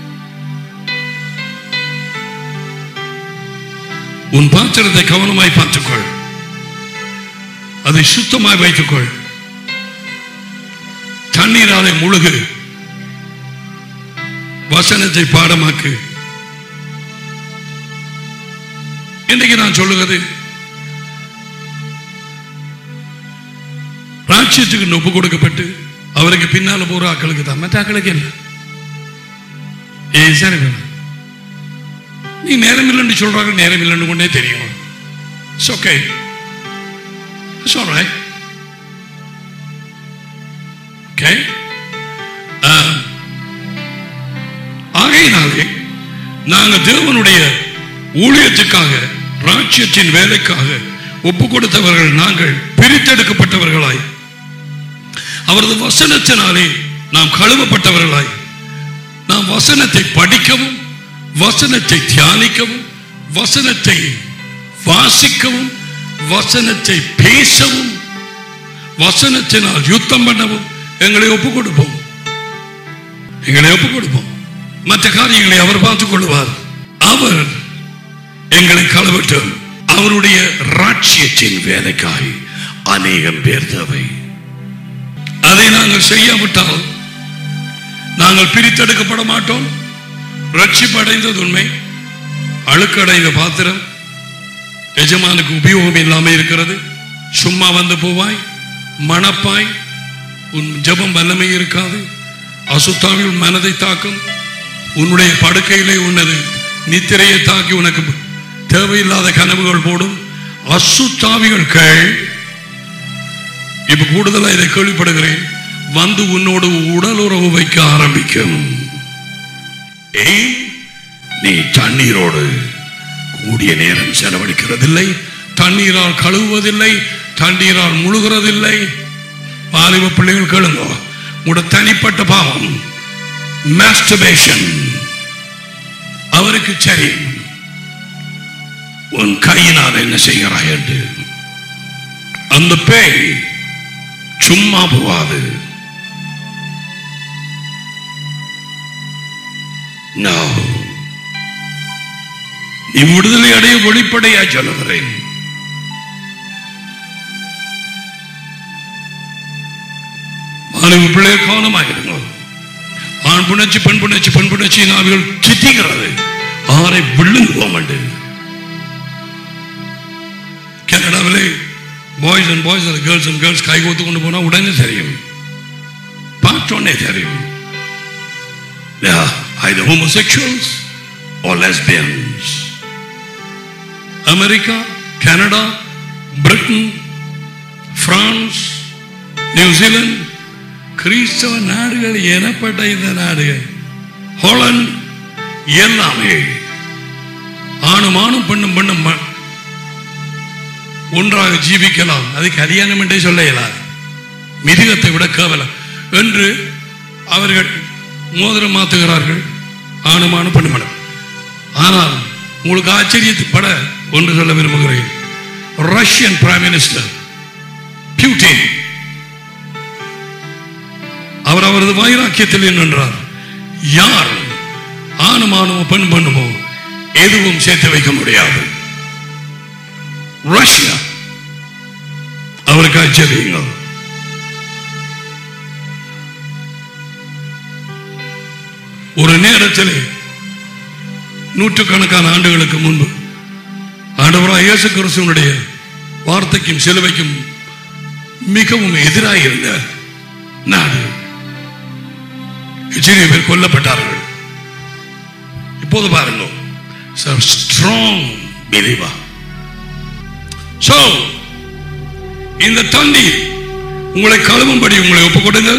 உன் பாத்திரத்தை கவனமாய் பார்த்துக்கொள் அதை சுத்தமாய் வைத்துக்கொள் தண்ணீராலே முழுகு வசனத்தை பாடமாக்கு இன்றைக்கு நான் சொல்லுகிறது ராட்சியத்துக்கு ஒப்பு கொடுக்கப்பட்டு அவருக்கு பின்னால போற ஆக்களுக்கு தான் மற்ற ஆக்களுக்கு இல்லை ஏ சரி வேணாம் நீ நேரம் இல்லைன்னு சொல்றாங்க நேரம் இல்லைன்னு கொண்டே தெரியும் it's okay it's all right okay ஆகையினாலே நாங்கள் தேவனுடைய ஊழியத்துக்காக ராஜ்யத்தின் வேலைக்காக ஒப்பு கொடுத்தவர்கள் நாங்கள் பிரித்தெடுக்கப்பட்டவர்களாய் அவரது வசனத்தினாலே நாம் கழுவப்பட்டவர்களாய் நாம் வசனத்தை படிக்கவும் வசனத்தை தியானிக்கவும் வசனத்தை வாசிக்கவும் வசனத்தை பேசவும் வசனத்தினால் யுத்தம் பண்ணவும் எங்களை ஒப்புக் கொடுப்போம் எங்களை ஒப்புக் கொடுப்போம் மற்ற காரியங்களை அவர் பார்த்துக் கொள்வார் அவர் எங்களை கழுவட்டும் அவருடைய ராட்சியத்தின் வேலைக்காய் அநேகம் பேர் தேவை அதை நாங்கள் செய்யாவிட்டால் நாங்கள் பிரித்தெடுக்கப்பட மாட்டோம் ரட்சிப்படைந்தது உண்மை அழுக்கடைந்த பாத்திரம் எஜமானுக்கு உபயோகம் இல்லாமல் இருக்கிறது சும்மா வந்து போவாய் மணப்பாய் உன் ஜெபம் வல்லமை இருக்காது அசுத்தாவி உன் மனதை தாக்கும் உன்னுடைய படுக்கையிலே உன்னது நித்திரையை தாக்கி உனக்கு தேவையில்லாத கனவுகள் போடும் அசுத்தாவிகள் கேள் இப்ப கூடுதலா இதை கேள்விப்படுகிறேன் வந்து உன்னோடு உடல் உறவு வைக்க ஆரம்பிக்கும் ஏய் நீ தண்ணீரோடு கூடிய நேரம் செலவழிக்கிறதில்லை தண்ணீரால் கழுவுவதில்லை தண்ணீரால் முழுகிறதில்லை வாலிப பிள்ளைகள் கேளுங்க உங்களோட தனிப்பட்ட பாவம் மாஸ்டர்பேஷன் அவருக்கு சரி உன் கையினால் என்ன செய்கிறாய் என்று அந்த பேய் சும்மா போவாது No. நீ விடுதலை அடைய வெளிப்படையா சொல்லுகிறேன் மாணவ பிள்ளைகள் கவனமாயிருங்க ஆண் புணர்ச்சி பெண் புணர்ச்சி பெண் புணர்ச்சி நாவிகள் சித்திக்கிறது ஆரை விழுங்குவோம் என்று கனடாவிலே boys and boys and girls and girls கை கோத்து கொண்டு போனா உடனே தெரியும் பார்த்தோன்னே தெரியும் Yeah, either homosexuals or lesbians. America Canada Britain France New Zealand கிறிஸ்தவ நாடுகள் எனப்பட்ட இந்த நாடுகள் ஹோலந்து எல்லாமே ஆணும் ஆணும் பெண்ணும் பெண்ணும் ம- ஒன்றாக ஜீவிக்கலாம் அது கல்யாணம் என்றே சொல்ல இயலாது மிருகத்தை விட கேவலம் என்று அவர்கள் மோதிரம் மாத்துகிறார்கள் ஆணுமான பெண்மனம் ஆனால் உங்களுக்கு ஆச்சரியப்பட ஒன்று சொல்ல விரும்புகிறேன் ரஷ்யன் பிரைம் மினிஸ்டர் பியூட்டின் அவர் அவரது வைராக்கியத்தில் நின்றார் யார் ஆணுமானமோ பெண் பண்ணுமோ எதுவும் சேர்த்து வைக்க முடியாது ரஷ்யா அவருக்கு ஆச்சரியுங்கள் ஒரு நேரத்தில் நூற்றுக்கணக்கான ஆண்டுகளுக்கு முன்பு ஆண்டவராக இயேசு கிறிஸ்துவனுடைய வார்த்தைக்கும் சிலுவைக்கும் மிகவும் எதிராக இருந்த நாடு எத்தனை பேர் கொல்லப்பட்டார்கள் இப்போது பாருங்க ஸ்ட்ராங் பிலீவா சோ இந்த தண்ணீர் உங்களை கழுவும்படி உங்களை ஒப்புக் கொடுங்கள்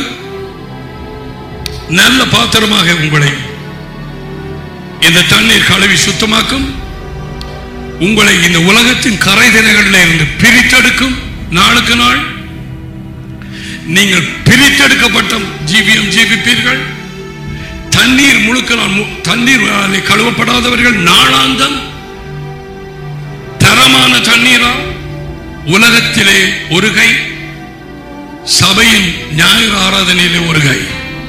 நல்ல பாத்திரமாக உங்களை இந்த தண்ணீர் கழுவி சுத்தமாக்கும் உங்களை இந்த உலகத்தின் கரை திரைகளில் இருந்து பிரித்தெடுக்கும் நாளுக்கு நாள் நீங்கள் பிரித்தெடுக்கப்பட்ட ஜீவியம் ஜீவிப்பீர்கள் தண்ணீர் முழுக்க நான் மு- தண்ணீர் கழுவப்படாதவர்கள் நாளாந்தம் தரமான தண்ணீரா உலகத்திலே ஒரு கை சபையின் ஞாயிறு ஆராதனையிலே ஒரு கை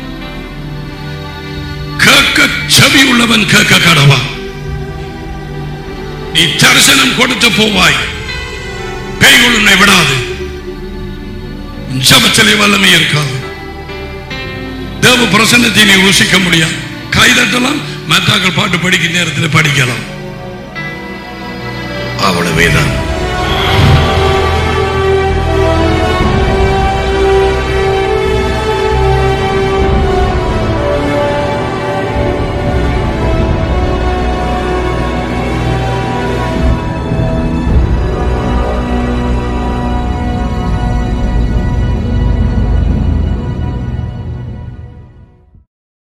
கேட்க செவி உள்ளவன் கேட்க கடவா நீ தரிசனம் கொடுத்து போவாய் பேய்கள் உன்னை விடாது ஜபத்திலே வல்லமை இருக்காது தேவ பிரசன்னத்தை நீ ருசிக்க முடியாது கைதட்டலாம் மற்றாக்கள் பாட்டு படிக்கும் நேரத்தில் படிக்கலாம் அவ்வளவேதான்